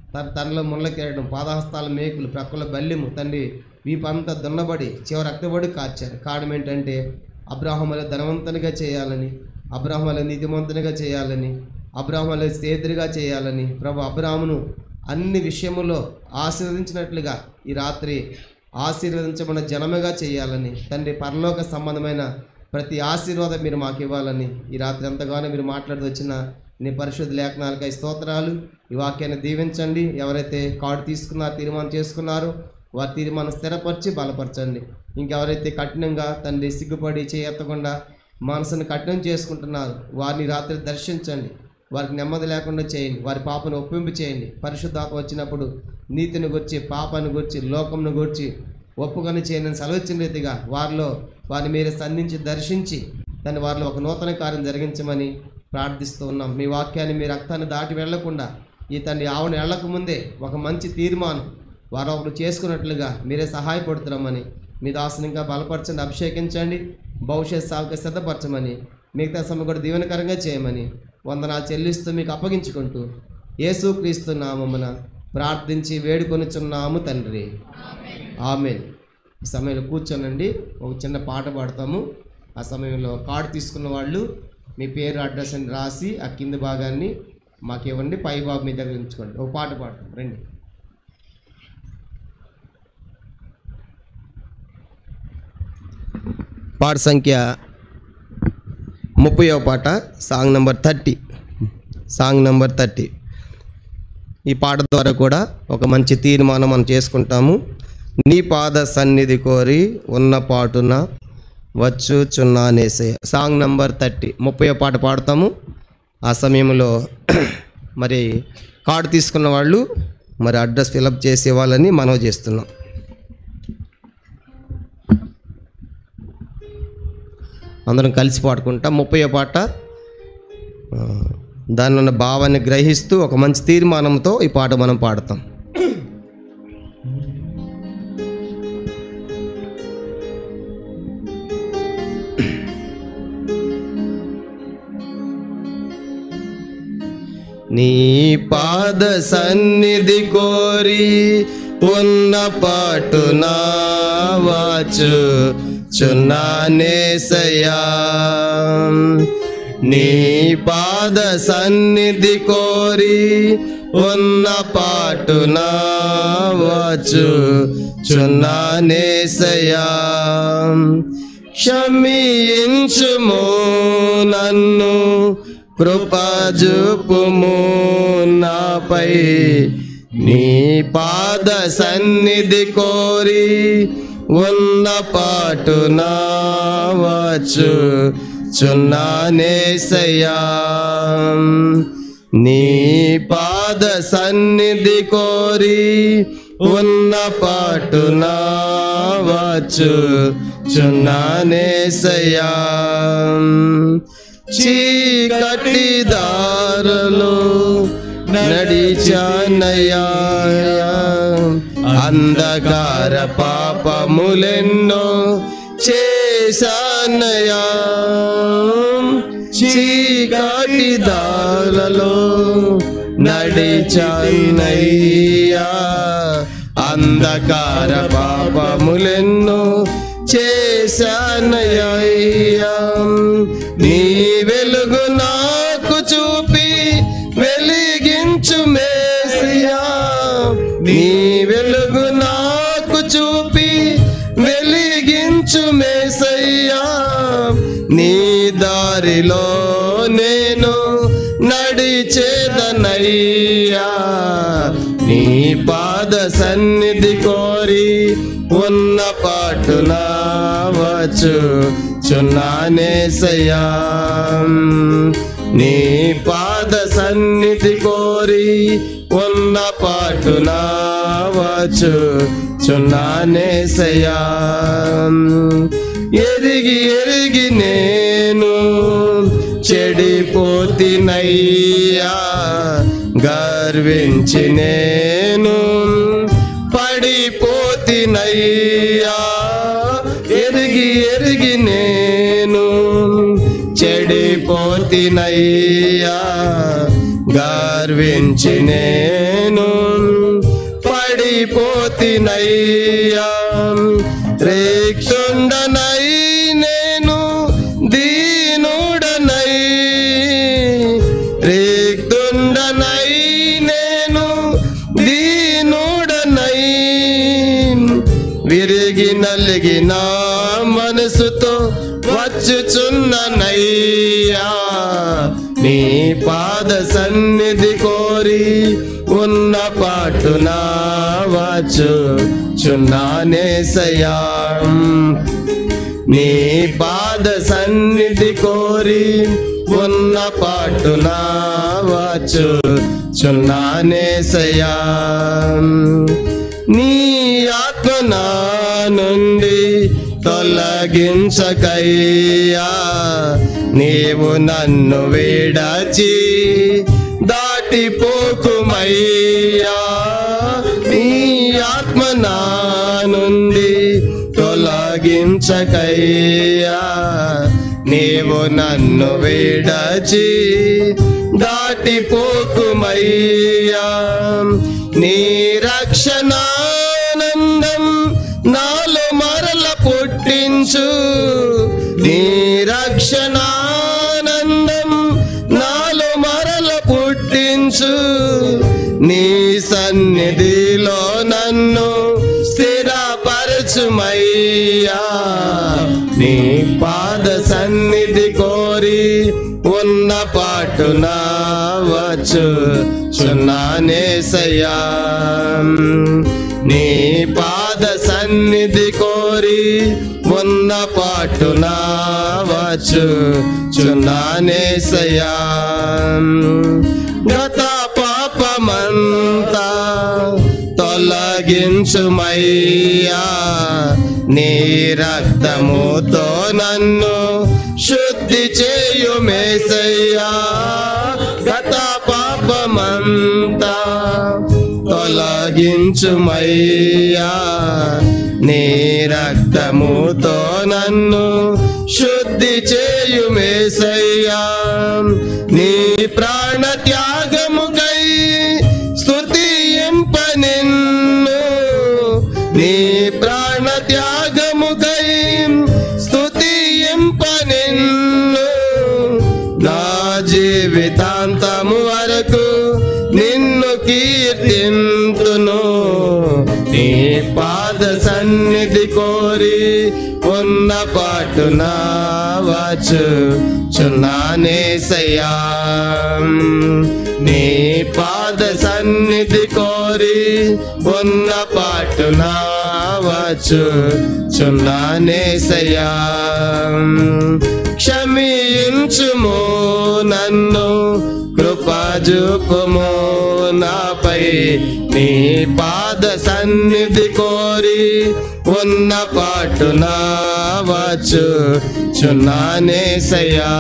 తన తనలో ముళ్ళ కిరటం పాదహస్తాల మేకులు ప్రక్కల బల్యము తండ్రి వీపంతా దున్నబడి చివరి రక్తబడి కార్చారు కారణం ఏంటంటే అబ్రాహ్మల ధనవంతునిగా చేయాలని అబ్రాహ్మల నీతిమంతునిగా చేయాలని అబ్రాహ్మల స్నేహితుడిగా చేయాలని ప్రభు అబ్రాహ్మును అన్ని విషయములో ఆశీర్వదించినట్లుగా ఈ రాత్రి ఆశీర్వదించబడిన జనముగా చేయాలని తండ్రి పరలోక సంబంధమైన ప్రతి ఆశీర్వాదం మీరు మాకు ఇవ్వాలని ఈ రాత్రి ఎంతగానో మీరు మాట్లాడుతూ వచ్చిన నీ పరిశుద్ధ లేఖనాలకై స్తోత్రాలు ఈ వాక్యాన్ని దీవించండి ఎవరైతే కార్డు తీసుకున్నారో తీర్మానం చేసుకున్నారో వారి తీర్మానం స్థిరపరిచి బలపరచండి ఇంకెవరైతే కఠినంగా తండ్రి సిగ్గుపడి చేయెత్తకుండా మనసును కఠినం చేసుకుంటున్నారు వారిని రాత్రి దర్శించండి వారికి నెమ్మది లేకుండా చేయండి వారి పాపను ఒప్పింపు చేయండి పరిశుద్ధాత్మ వచ్చినప్పుడు నీతిని గుర్చి పాపాన్ని గుర్చి లోకంను గుర్చి ఒప్పుకొని చేయని సెలవిచ్చిన రీతిగా వారిలో వారిని మీరే సంధించి దర్శించి దాన్ని వారిలో ఒక నూతన కార్యం జరిగించమని ప్రార్థిస్తూ ఉన్నాం మీ వాక్యాన్ని మీ రక్తాన్ని దాటి వెళ్లకుండా ఈ తండ్రి ఆవును వెళ్ళక ముందే ఒక మంచి తీర్మానం వారు ఒకరు చేసుకున్నట్లుగా మీరే సహాయపడుతున్నామని మీ దాసుని ఇంకా బలపరచండి అభిషేకించండి భవిష్యత్ సాగుకు సిద్ధపరచమని మిగతా సమయం కూడా దీవెనకరంగా చేయమని వందనాలు చెల్లిస్తూ మీకు అప్పగించుకుంటూ యేసు క్రీస్తు నామమున ప్రార్థించి వేడుకొనిచున్నాము తండ్రి ఆమెన్ ఈ సమయంలో కూర్చోనండి ఒక చిన్న పాట పాడతాము ఆ సమయంలో కార్డు తీసుకున్న వాళ్ళు మీ పేరు అడ్రస్ అని రాసి ఆ కింద భాగాన్ని మాకు ఇవ్వండి పై భాగం మీ దగ్గర ఉంచుకోండి ఒక పాట పాడతాం రండి పాట సంఖ్య ముప్పయో పాట song number thirty song number thirty ఈ పాట ద్వారా కూడా ఒక మంచి తీర్మానం మనం చేసుకుంటాము నీ పాద సన్నిధి కోరి ఉన్న పాటున వచ్చుచున్నానేసే సాంగ్ నంబర్ థర్టీ ముప్పై పాట పాడతాము ఆ సమయంలో మరి కార్డు తీసుకున్న వాళ్ళు మరి అడ్రస్ ఫిలప్ చేసే వాళ్ళని మనవి చేస్తున్నాం అందరం కలిసి పాడుకుంటాం ముప్పై పాట ఆ, దానిలో ఉన్న భావాన్ని గ్రహిస్తూ ఒక మంచి తీర్మానంతో ఈ పాట మనం పాడతాం నీ పాద సన్నిధి కోరి ఉన్న పాటు నా వాచు చున్నానేసయా నీ పాద సన్నిధి కోరి ఉన్న పాటు నా వాచు చున్నానేసయా క్షమించుము నన్ను కృపజూపుము నాపై నీ పాద సన్నిధి కోరి ఉన్న పాటు నా వచ్చు చున్నానేసయ్యా నీ పాద సన్నిధి కోరి ఉన్న పాటు నా వచ్చు చున్నానేసయ్యా చీకటి దారులు నడిచానయ్యా అంధకార పాపములెన్నో చేశానయ్యా చీకటి దారులలో నడిచానయ్యా అంధకార పాపములెన్నో చేశానయ్యా నీ వెలుగు నాకు చూపి వెలిగించు మేసియా నీ వెలుగు నాకు చూపి వెలిగించు మేసయ్యా నీ దారిలో నేను నడిచేదనయ్యా నీ పాద సన్నిధి కోరి ఉన్న పాటున వచ్చు చున్నానేసయ్యా నీ పాద సన్నిధి కోరి ఉన్న పాటున వచ్చు చున్నానేసయ్యా ఎరిగి ఎరిగి నేను చెడిపోతినయ్యా గర్వించి నేను పడిపోతినయ్యా ఎరిగి ఎరిగి నేను చెడిపోతినయ్యా గర్వించి నేను పడిపోతినయ్యా రేక్షుండనై నేను దీనుడనై రేక్తుండనై నేను దీనుడనై విరిగి నలిగిన మనసుతో వచ్చుచున్ననయ్యా నీ పాద సన్నిధి కోరి ఉన్న పాటున వచ్చు చున్నానేసయా నీ పాద సన్నిధి కోరి ఉన్న పాటున వచ్చు చున్నానేసయా నీ ఆత్మ నా నుండి తొలగించకయ్యా నీవు నన్ను విడచి దాటిపోకుమయ్యా నీ ఆత్మ నా నుండి తొలగించకయ్యా నీవు నన్ను విడచి దాటిపోకుమయ్యా నీ రక్షణానందం నాలో మరల పుట్టించు నీ రక్షణానందం నాలో మరల పుట్టించు నీ సన్నిధిలో నన్ను స్థిరపరచుమయ్యా నీ పాద సన్నిధి కోరి ఉన్న పాటున వచ్చు చున్నానేసయ్యా నీ పాద సన్నిధి కోరి ఉన్న పాటున వచ్చు చున్నానేసయ్యా గత పాపమంతా తొలగించుమయ్యా నీ రక్తముతో నన్ను శుద్ధి చేయు మేసయ్యా గత పాపమంతా తొలగించుమయ్యా నీ రక్తముతో నన్ను శుద్ధి చేయు మేసయ్యా నీ ప్రాణ త్యాగముకై స్తుతింప నిన్ను నీ ప్రాణ త్యాగముకై స్తుతింప నిన్ను నా జీవితాంతము వరకు నిన్ను కీర్తింతును నీ పాద సన్నిధి కోరి ఉన్న పాటున వచ్చు చున్నానేసయ్యా నీ పాద సన్నిధి కోరి ఉన్న పాటున వచ్చు చున్నానేసయ్యా క్షమించుము నన్ను కృపజూపుము నాపై నీ పాద సన్నిధి కోరి ఉన్న పాటున వచ్చు చున్నానేసయ్యా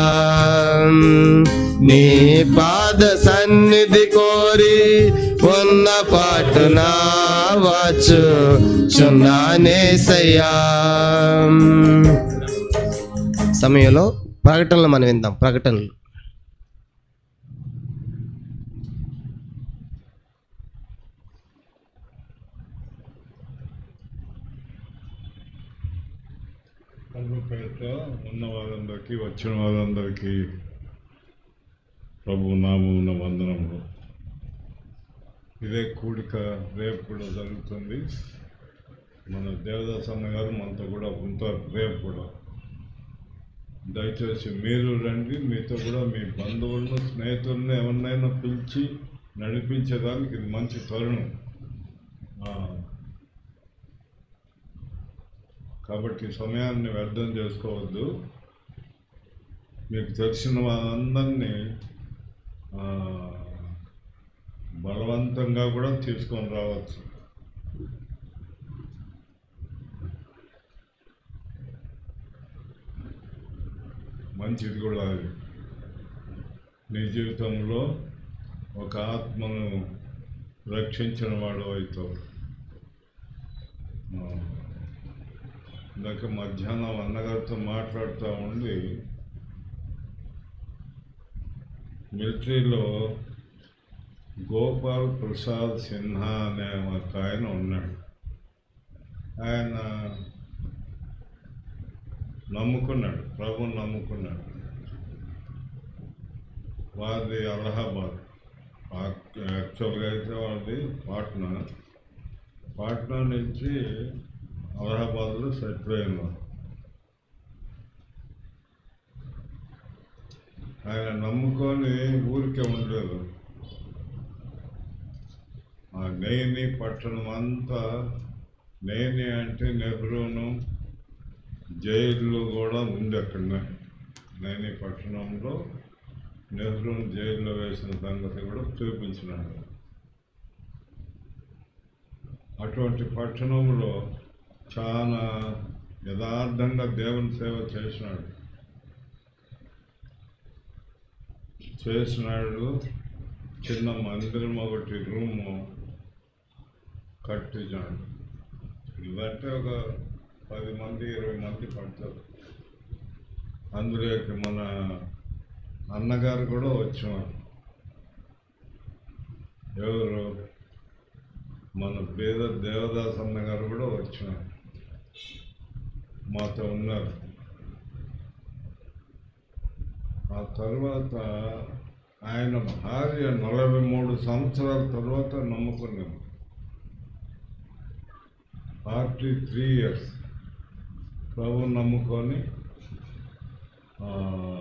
నీ పాద సన్నిధి కోరి ఉన్న పాటున వచ్చు చున్నానేసయ్యా సమయంలో ప్రకటనలు మనం విందాం ప్రకటనలు పేట ఉన్న వారందరికీ వచ్చిన వారందరికీ ప్రభు నామమున వందనములు ఇదే కూడిక రేపు కూడా జరుగుతుంది మన దేవదాస్ అన్న గారు మనతో కూడా ఉంటారు రేపు కూడా దయచేసి మీరు రండి మీతో కూడా మీ బంధువులను స్నేహితులను ఎవరినైనా పిలిచి నడిపించేదానికి ఇది మంచి తరుణం ఆ, కాబట్టి సమయాన్ని వ్యర్థం చేసుకోవద్దు మీకు తెలిసిన వాళ్ళందరినీ ఆ, బలవంతంగా కూడా తీసుకొని రావచ్చు మంచిది కూడా అది నీ జీవితంలో ఒక ఆత్మను రక్షించిన వాడు అవుతావు ఆ. ఇందాక మధ్యాహ్నం అన్నగారితో మాట్లాడుతూ ఉండి మిలిటరీలో గోపాల్ ప్రసాద్ సిన్హా అనే ఒక ఆయన ఉన్నాడు ఆయన నమ్ముకున్నాడు ప్రభుని నమ్ముకున్నాడు వారిది అలహాబాద్ యాక్చువల్గా అయితే వాళ్ళది పాట్నా పాట్నా నుంచి అలహాబాద్లో సెటిల్ అయినారు ఆయన నమ్ముకొని ఊరికే ఉండలేదు ఆ నేని పట్టణం అంతా నేని అంటే నెహ్రూను జైలు కూడా ఉంది అక్కడ నేని పట్టణంలో నెహ్రూను జైల్లో వేసిన సంగతి కూడా చూపించినాడు అటువంటి పట్టణంలో చాలా యథార్థంగా దేవుని సేవ చేసినాడు చేసినాడు చిన్న మందిరం ఒకటి రూము కట్టించాడు ఇదంటే ఒక పది మంది ఇరవై మంది పడతారు అందులోకి మన అన్నగారు కూడా వచ్చారు ఎవరు మన పేద దేవదాస్ అన్నగారు కూడా వచ్చారు మాతో ఉన్నారు ఆ తర్వాత ఆయన భార్య నలభై మూడు సంవత్సరాల తర్వాత నమ్ముకున్నాం ఫార్టీ త్రీ ఇయర్స్ ప్రభు నమ్ముకొని ఆ,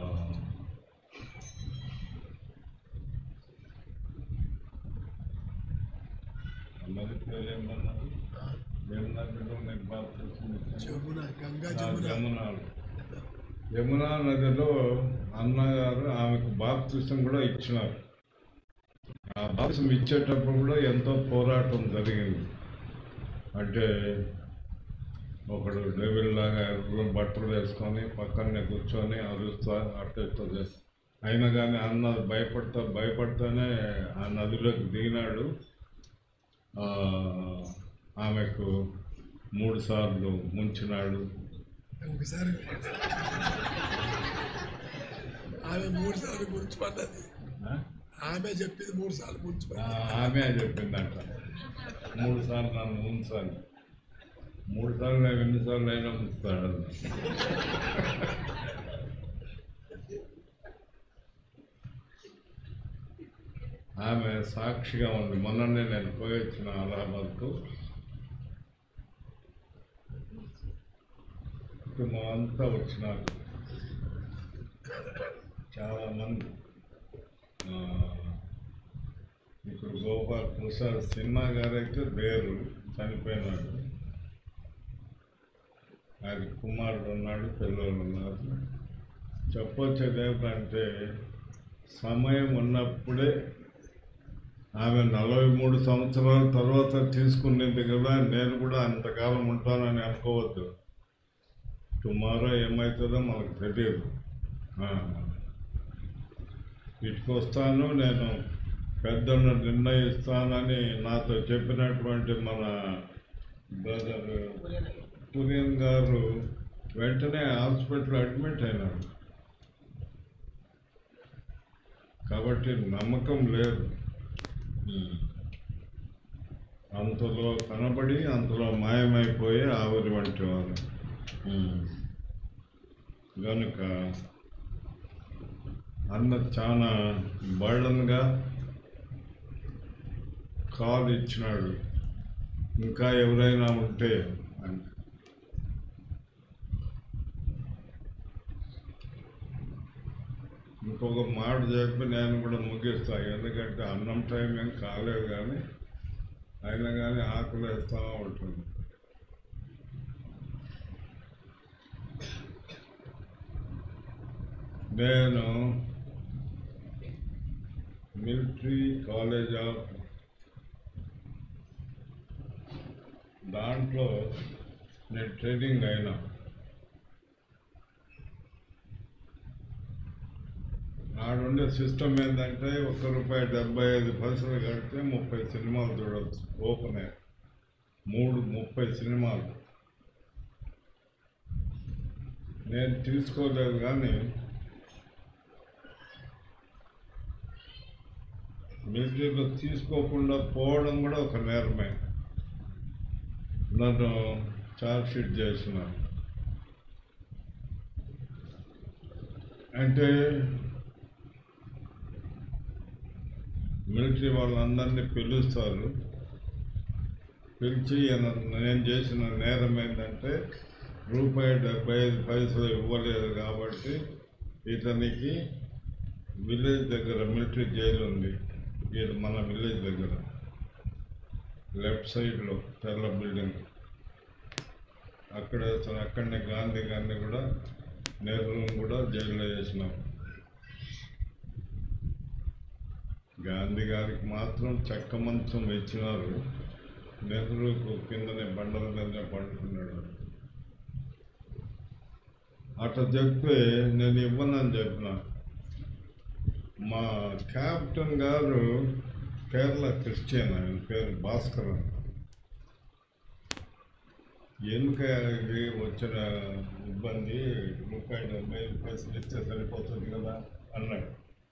అన్నది పేరు ఏమన్నారు ఏమన్నా బిడ్డ నీకు బాప్తిసం ఇచ్చాను? జమున గంగా ఆ, జమున యమునాలు యమునా నదిలో అన్నగారు ఆమెకు బాప్తిసం కూడా ఇచ్చినారు ఆ బాప్తిసం ఇచ్చేటప్పుడు కూడా ఎంతో పోరాటం జరిగింది అంటే ఒకడు డెవిల్లాగా ఎర్ర బట్టలు వేసుకొని పక్కనే కూర్చొని అరుస్తా అట్ట ఇట్ట చేస్తా అయినా కానీ అన్న భయపడతా భయపడతానే ఆ నదిలోకి దిగినాడు ఆ, ఆమెకు మూడు సార్లు ముంచినాడు ఒకసారి ఆమె మూడు సార్లు మురిచిపడ్డది ఆ? ఆమె చెప్పింది మూడు సార్లు ఆ, మురిచిపడ్డది ఆమె చెప్పిందంట మూడు సార్లు నన్ను ఉంచాలి మూడు సార్లు నేను ఎన్నిసార్లు అయినా ఉంచుతాడు ఆమె సాక్షిగా ఉంది మొన్ననే నేను పోయి వచ్చిన అలహాబాద్కు కుటుంబం అంతా వచ్చినారు చాలామంది ఆ, ఇప్పుడు గోపాల్ ప్రసాద్ సినిమా గారు అయితే వేరు చనిపోయినాడు ఆయన కుమారుడు ఉన్నాడు పిల్లలు ఉన్నారు చెప్పొచ్చేది ఏమిటంటే సమయం ఉన్నప్పుడే ఆమె నలభై మూడు సంవత్సరాల తర్వాత తీసుకునేది కదా నేను కూడా అంతకాలం ఉంటానని అనుకోవద్దు టుమారో ఏమవుతుందో మనకు తెలియదు ఆ. ఇటుకు వస్తాను నేను పెద్దను నిర్ణయిస్తానని నాతో చెప్పినటువంటి మన బ్రదర్ కురియన్ గారు వెంటనే హాస్పిటల్ అడ్మిట్ అయినారు కాబట్టి నమ్మకం లేదు ఉమ్. అంతలో కనబడి అంతలో మాయమైపోయి ఆవిరి వంటి వారు ఉమ్. కనుక అన్న చాలా బర్డన్గా కాల్ ఇచ్చినాడు ఇంకా ఎవరైనా ఉంటే అని ఇంకొక మాట చెప్పి నేను కూడా ముగిస్తాను ఎందుకంటే అన్నం టైం ఏం కాలేదు కానీ అయినా కానీ ఆకలి వేస్తూ ఉంటుంది నేను మిలిటరీ కాలేజ్ ఆఫ్ దాంట్లో నేను ట్రైనింగ్ అయినా ఆడుండే సిస్టమ్ ఏంటంటే ఒక్క రూపాయి డెబ్బై ఐదు పైసలు కడితే ముప్పై సినిమాలు చూడవచ్చు ఓపెన్ ఎయిర్ మూడు ముప్పై సినిమాలు నేను తీసుకోలేదు కానీ మిలిటరీలో తీసుకోకుండా పోవడం కూడా ఒక నేరమే నన్ను ఛార్జ్ షీట్ చేసినారు అంటే మిలిటరీ వాళ్ళందరినీ పిలుస్తారు పిలిచి ఈయన నేను చేసిన నేరం ఏంటంటే రూపాయి డెబ్బై ఐదు పైసలు ఇవ్వలేదు కాబట్టి ఇతనికి విలేజ్ దగ్గర మిలిటరీ జైలు ఉంది ఇది మన విలేజ్ దగ్గర లెఫ్ట్ సైడ్లో తెల్ల బిల్డింగ్ అక్కడ అక్కడనే గాంధీ గారిని కూడా నెహ్రూని కూడా జైల్లో వేసినాం గాంధీ గారికి మాత్రం చెక్క మంచం ఇచ్చినారు నెహ్రూకు కిందనే బండల మీదనే పండుకున్నాడు అట్లా చెప్తే నేను ఇవ్వనని చెప్పిన మా క్యాప్టెన్ గారు కేరళ క్రిస్టియన్ ఆయన పేరు భాస్కర్ ఎందుకు ఇది వచ్చిన ఇబ్బంది రూపాయి డెబ్బై ఐదు పైసలు ఇస్తే సరిపోతుంది కదా అన్నాడు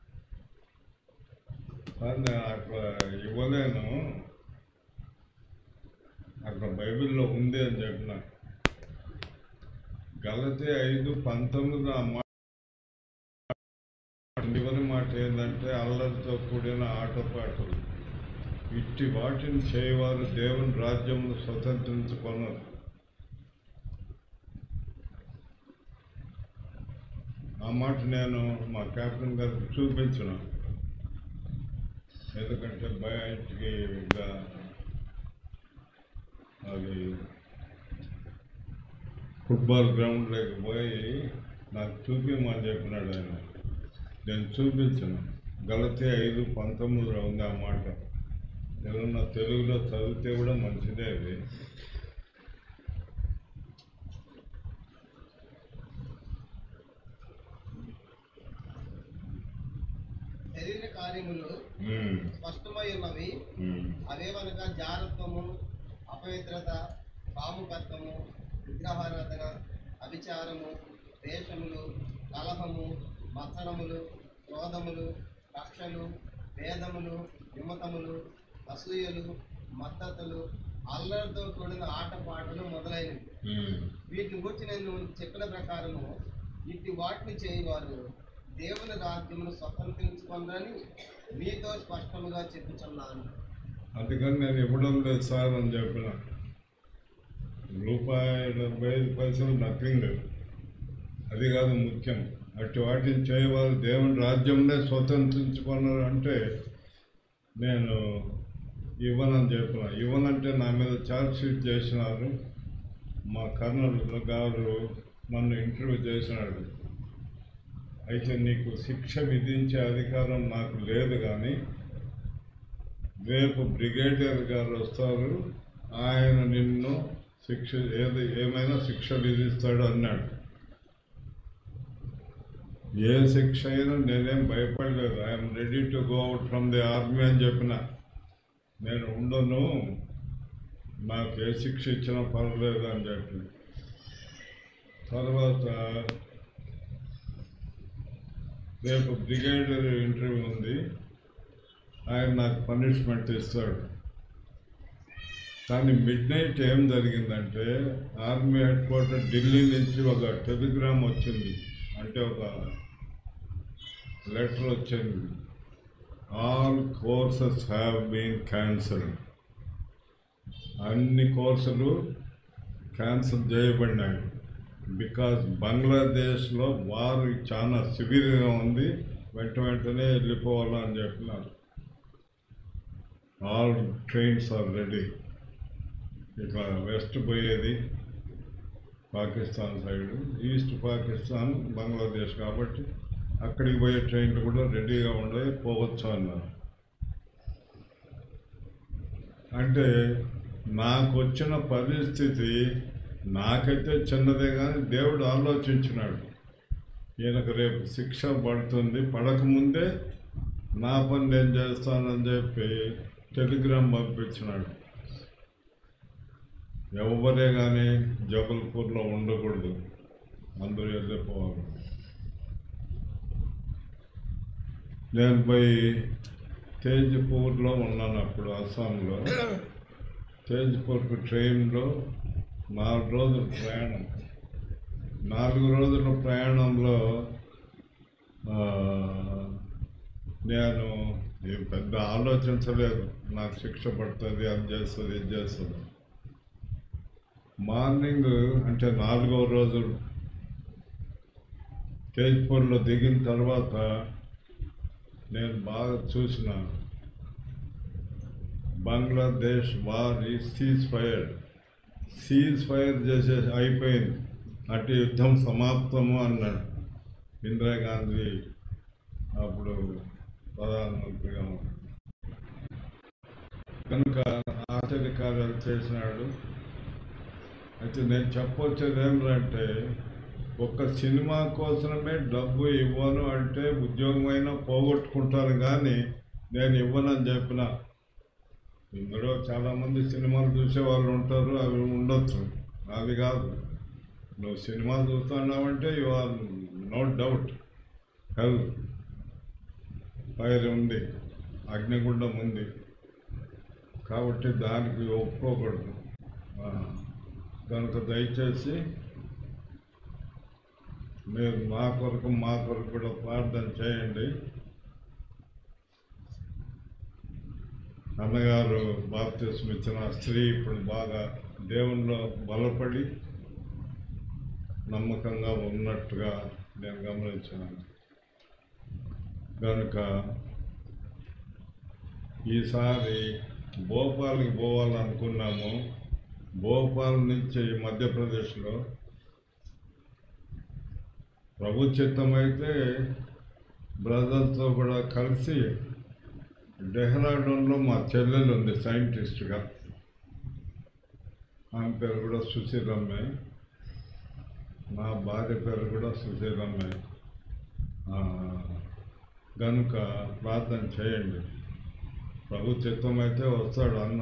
కానీ అట్లా ఇవ్వలేను అట్లా బైబిల్లో ఉంది అని చెప్పిన గలతే ఐదు పంతొమ్మిది ఆ మాట చివరి మాట ఏంటంటే అల్లరితో కూడిన ఆటపాటలు ఇట్టి వాటిని చేయవారు దేవుని రాజ్యమును స్వతంత్రించుకున్నారు ఆ మాట నేను మా కెప్టెన్ గారికి చూపించిన ఎందుకంటే బయటికి ఇంకా అది ఫుట్బాల్ గ్రౌండ్లోకి పోయి నాకు చూపించమని చెప్పినాడు ఆయన నేను చూపించను గలతే ఐదు పంతొమ్మిదిలో ఉంది ఆ మాట ఏదన్నా తెలుగులో చదివితే కూడా మంచిదే అది శరీర కార్యములు ఉమ్, స్పష్టమై ఉన్నవి ఉమ్, అవేవనగా జారత్వము అపవిత్రత కాముకత్వము విగ్రహారాధన అభిచారము ద్వేషములు కలహము మత్సరములు క్రోధములు కక్షలు భేదములు విమతములు అసూయలు మద్దతులు అల్లరితో కూడిన ఆటపాటలు మొదలైనవి ఉమ్. వీటిని గురించి నేను చెప్పిన ప్రకారము ఇట్టి వాటిని చేయవారు దేవుని రాజ్యమును స్వతంత్రించుకుందని మీతో స్పష్టముగా చెప్పుచున్నాను అందుకని నేను ఇవ్వడం లేదు సార్ అని చెప్పిన రూపాయి డెబ్బై ఐదు పైసలు నథింగ్ అది కాదు ముఖ్యం అటు వాటిని చేయవారు దేవుని రాజ్యంలో స్వతంత్రించుకున్నారు అంటే నేను ఇవ్వనని చెప్పిన ఇవ్వనంటే నా మీద ఛార్జ్ షీట్ చేసినారు మా కర్నల్ గారు నన్ను ఇంటర్వ్యూ చేసినాడు అయితే నీకు శిక్ష విధించే అధికారం నాకు లేదు కానీ రేపు బ్రిగేడియర్ గారు వస్తారు ఆయన నిన్ను శిక్ష ఏది ఏమైనా శిక్ష విధిస్తాడు అన్నాడు ఏ శిక్ష అయినా నేనేం భయపడలేదు I'm ready to go out from the army అని చెప్పిన నేను ఉండను నాకు ఏ శిక్ష ఇచ్చినా పర్వాలేదు అని చెప్పి తర్వాత రేపు బ్రిగేడియర్ ఇంటర్వ్యూ ఉంది ఆయన నాకు పనిష్మెంట్ ఇస్తాడు కానీ మిడ్ నైట్ ఏం జరిగిందంటే ఆర్మీ హెడ్ క్వార్టర్ ఢిల్లీ నుంచి ఒక టెలిగ్రామ్ వచ్చింది అంటే ఒక లెటర్ వచ్చింది all courses have been cancelled అన్ని కోర్సులు క్యాన్సిల్ చేయబడినాయి బికాజ్ బంగ్లాదేశ్లో వారు చాలా సివియర్గా ఉంది వెంట వెంటనే వెళ్ళిపోవాలని చెప్పినారు ఆల్ ట్రైన్స్ ఆర్ రెడీ ఇట్లా వెస్ట్ పోయేది పాకిస్తాన్ సైడ్ ఈస్ట్ పాకిస్తాన్ బంగ్లాదేశ్ కాబట్టి అక్కడికి పోయే ట్రైన్లు కూడా రెడీగా ఉండే పోవచ్చు అన్నారు అంటే నాకు వచ్చిన పరిస్థితి నాకైతే చిన్నదే కానీ దేవుడు ఆలోచించినాడు ఈయనకు రేపు శిక్ష పడుతుంది పడకముందే నా పని నేను చేస్తానని చెప్పి టెలిగ్రామ్ పంపించినాడు ఎవరే కానీ జబల్పూర్లో ఉండకూడదు అందరూ వెళ్ళిపోవాలి నేను పోయి తేజ్పూర్లో ఉన్నాను అప్పుడు అస్సాంలో తేజ్పూర్కు ట్రైన్లో నాలుగు రోజులు ప్రయాణం నాలుగు రోజుల ప్రయాణంలో ఆ, నేను ఏం పెద్ద ఆలోచించలేదు నాకు శిక్ష పడుతుంది అది చేస్తుంది ఇది చేస్తుంది మార్నింగ్ అంటే నాలుగో రోజు తేజ్పూర్లో దిగిన తర్వాత నేను బాగా చూసిన బంగ్లాదేశ్ వార్ ఈ సీజ్ ఫైర్ సీజ్ ఫైర్ చేసే అయిపోయింది అటు యుద్ధం సమాప్తము అన్నాడు ఇందిరాగాంధీ అప్పుడు ప్రధానమంత్రిగా ఉంది. కనుక ఆశ్చర్యకార్యాలు చేసినాడు అయితే నేను చెప్పొచ్చేది ఏమిటంటే ఒక్క సినిమా కోసమే డబ్బు ఇవ్వను అంటే ఉద్యోగమైనా పోగొట్టుకుంటాను కానీ నేను ఇవ్వనని చెప్పిన ఇందులో చాలామంది సినిమాలు చూసే వాళ్ళు ఉంటారు అవి ఉండొచ్చు అది కాదు నువ్వు సినిమా చూస్తున్నావంటే you are no doubt hell fire ఉంది అగ్నిగుండం ఉంది కాబట్టి దానికి ఒప్పుకోకూడదు ఆ, కనుక దయచేసి మీరు మా కొరకు మా కొరకు కూడా ప్రార్థన చేయండి అన్నగారు బాప్తిస్మ ఇచ్చిన స్త్రీ ఇప్పుడు బాగా దేవునిలో బలపడి నమ్మకంగా ఉన్నట్టుగా నేను గమనించాను కనుక ఈసారి భోపాల్కి పోవాలనుకున్నాము భోపాల్ నుంచి మధ్యప్రదేశ్లో ప్రభు చిత్తమైతే బ్రదర్స్తో కూడా కలిసి డెహ్రాడూన్లో మా చెల్లెలు ఉంది సైంటిస్ట్గా ఆమె పేరు కూడా సుశీలమ్మే నా భార్య పేరు కూడా సుశీలమ్మే ఆ, గనుక ప్రార్థన చేయండి ప్రభు చిత్తం అయితే వస్తాడు అన్న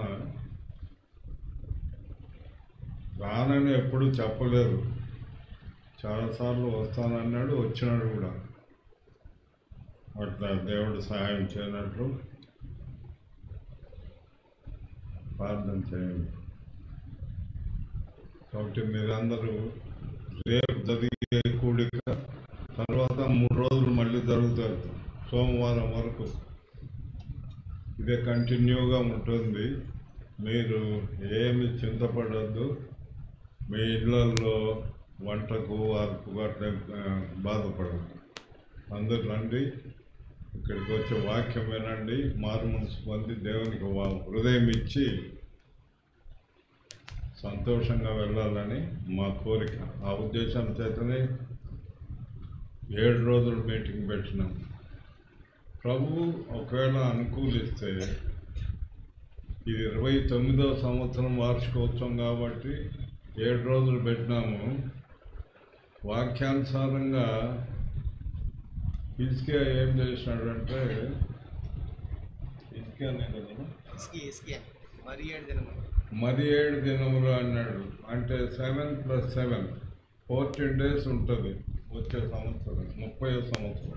రానని ఎప్పుడు చెప్పలేదు చాలాసార్లు వస్తానన్నాడు వచ్చినాడు కూడా అట్లా దేవుడు సహాయం చేయనట్లు ప్రార్థన చేయండి కాబట్టి మీరందరూ రేపు జరిగే కూడిక తర్వాత మూడు రోజులు మళ్ళీ జరుగుతారు సోమవారం వరకు ఇదే కంటిన్యూగా ఉంటుంది మీరు ఏమి చింతపడద్దు మీ ఇళ్ళల్లో వంటకు వార్పు అట్లా ఆ, బాధపడద్దు అందరు రండి ఇక్కడికి వచ్చే వాక్యం వినండి మారు మనసు పొంది దేవునికి వా- హృదయం ఇచ్చి సంతోషంగా వెళ్ళాలని మా కోరిక ఆ ఉద్దేశం చేతనే ఏడు రోజులు మీటింగ్ పెట్టినాం ప్రభు ఒకవేళ అనుకూలిస్తే ఇది ఇరవై తొమ్మిదవ సంవత్సరం వార్షికోత్సవం కాబట్టి ఏడు రోజులు పెట్టినాము వాక్యానుసారంగా ఇసుకే ఏం చేసినాడంటే ఇసుకే అనే కదా ఇసుకి ఇసుకి మరి ఏడు దినములు మరి ఏడు దినములు అన్నాడు అంటే seven plus seven fourteen days ఉంటుంది వచ్చే సంవత్సరం ముప్పై సంవత్సరం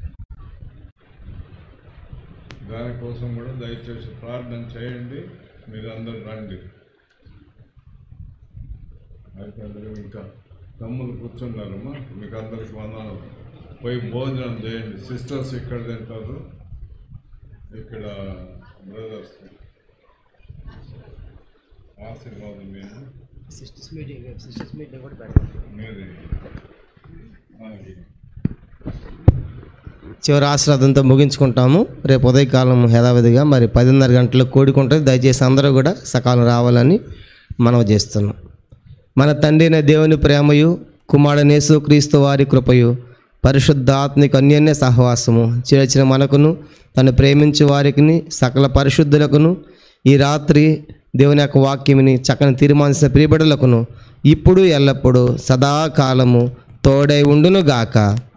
దానికోసం కూడా దయచేసి ప్రార్థన చేయండి మీరందరూ రండి అయితే అందరూ ఇంకా తమ్ములు కూర్చున్నారమ్మా మీకు అందరికి వందనాలు పోయి భోజనం చేయండి సిస్టర్స్ ఇక్కడ తింటారు ఇక్కడ బ్రదర్స్ ఆశీర్వాదం మీరు సిస్టర్స్ మీటింగ్ సిస్టర్స్ మీటింగ్ కూడా పెడతాం మీరే అలాగే. చివరి ఆశీర్వాదంతో ముగించుకుంటాము రేపు ఉదయకాలం యథావిధిగా మరి పదిన్నర గంటలకు కూడుకుంటుంది దయచేసి అందరూ కూడా సకాలం రావాలని మనం చేస్తున్నాం మన తండ్రి అయిన దేవుని ప్రేమయు కుమారుడనేసు క్రీస్తు వారి కృపయు పరిశుద్ధాత్మిక అన్యోన్య సహవాసము చేర్చిన మనకును తను ప్రేమించే వారికి సకల పరిశుద్ధులకును ఈ రాత్రి దేవుని యొక్క వాక్యముని చక్కని తీర్మానించిన ప్రియబడులకును ఇప్పుడు ఎల్లప్పుడూ సదాకాలము తోడై ఉండును గాక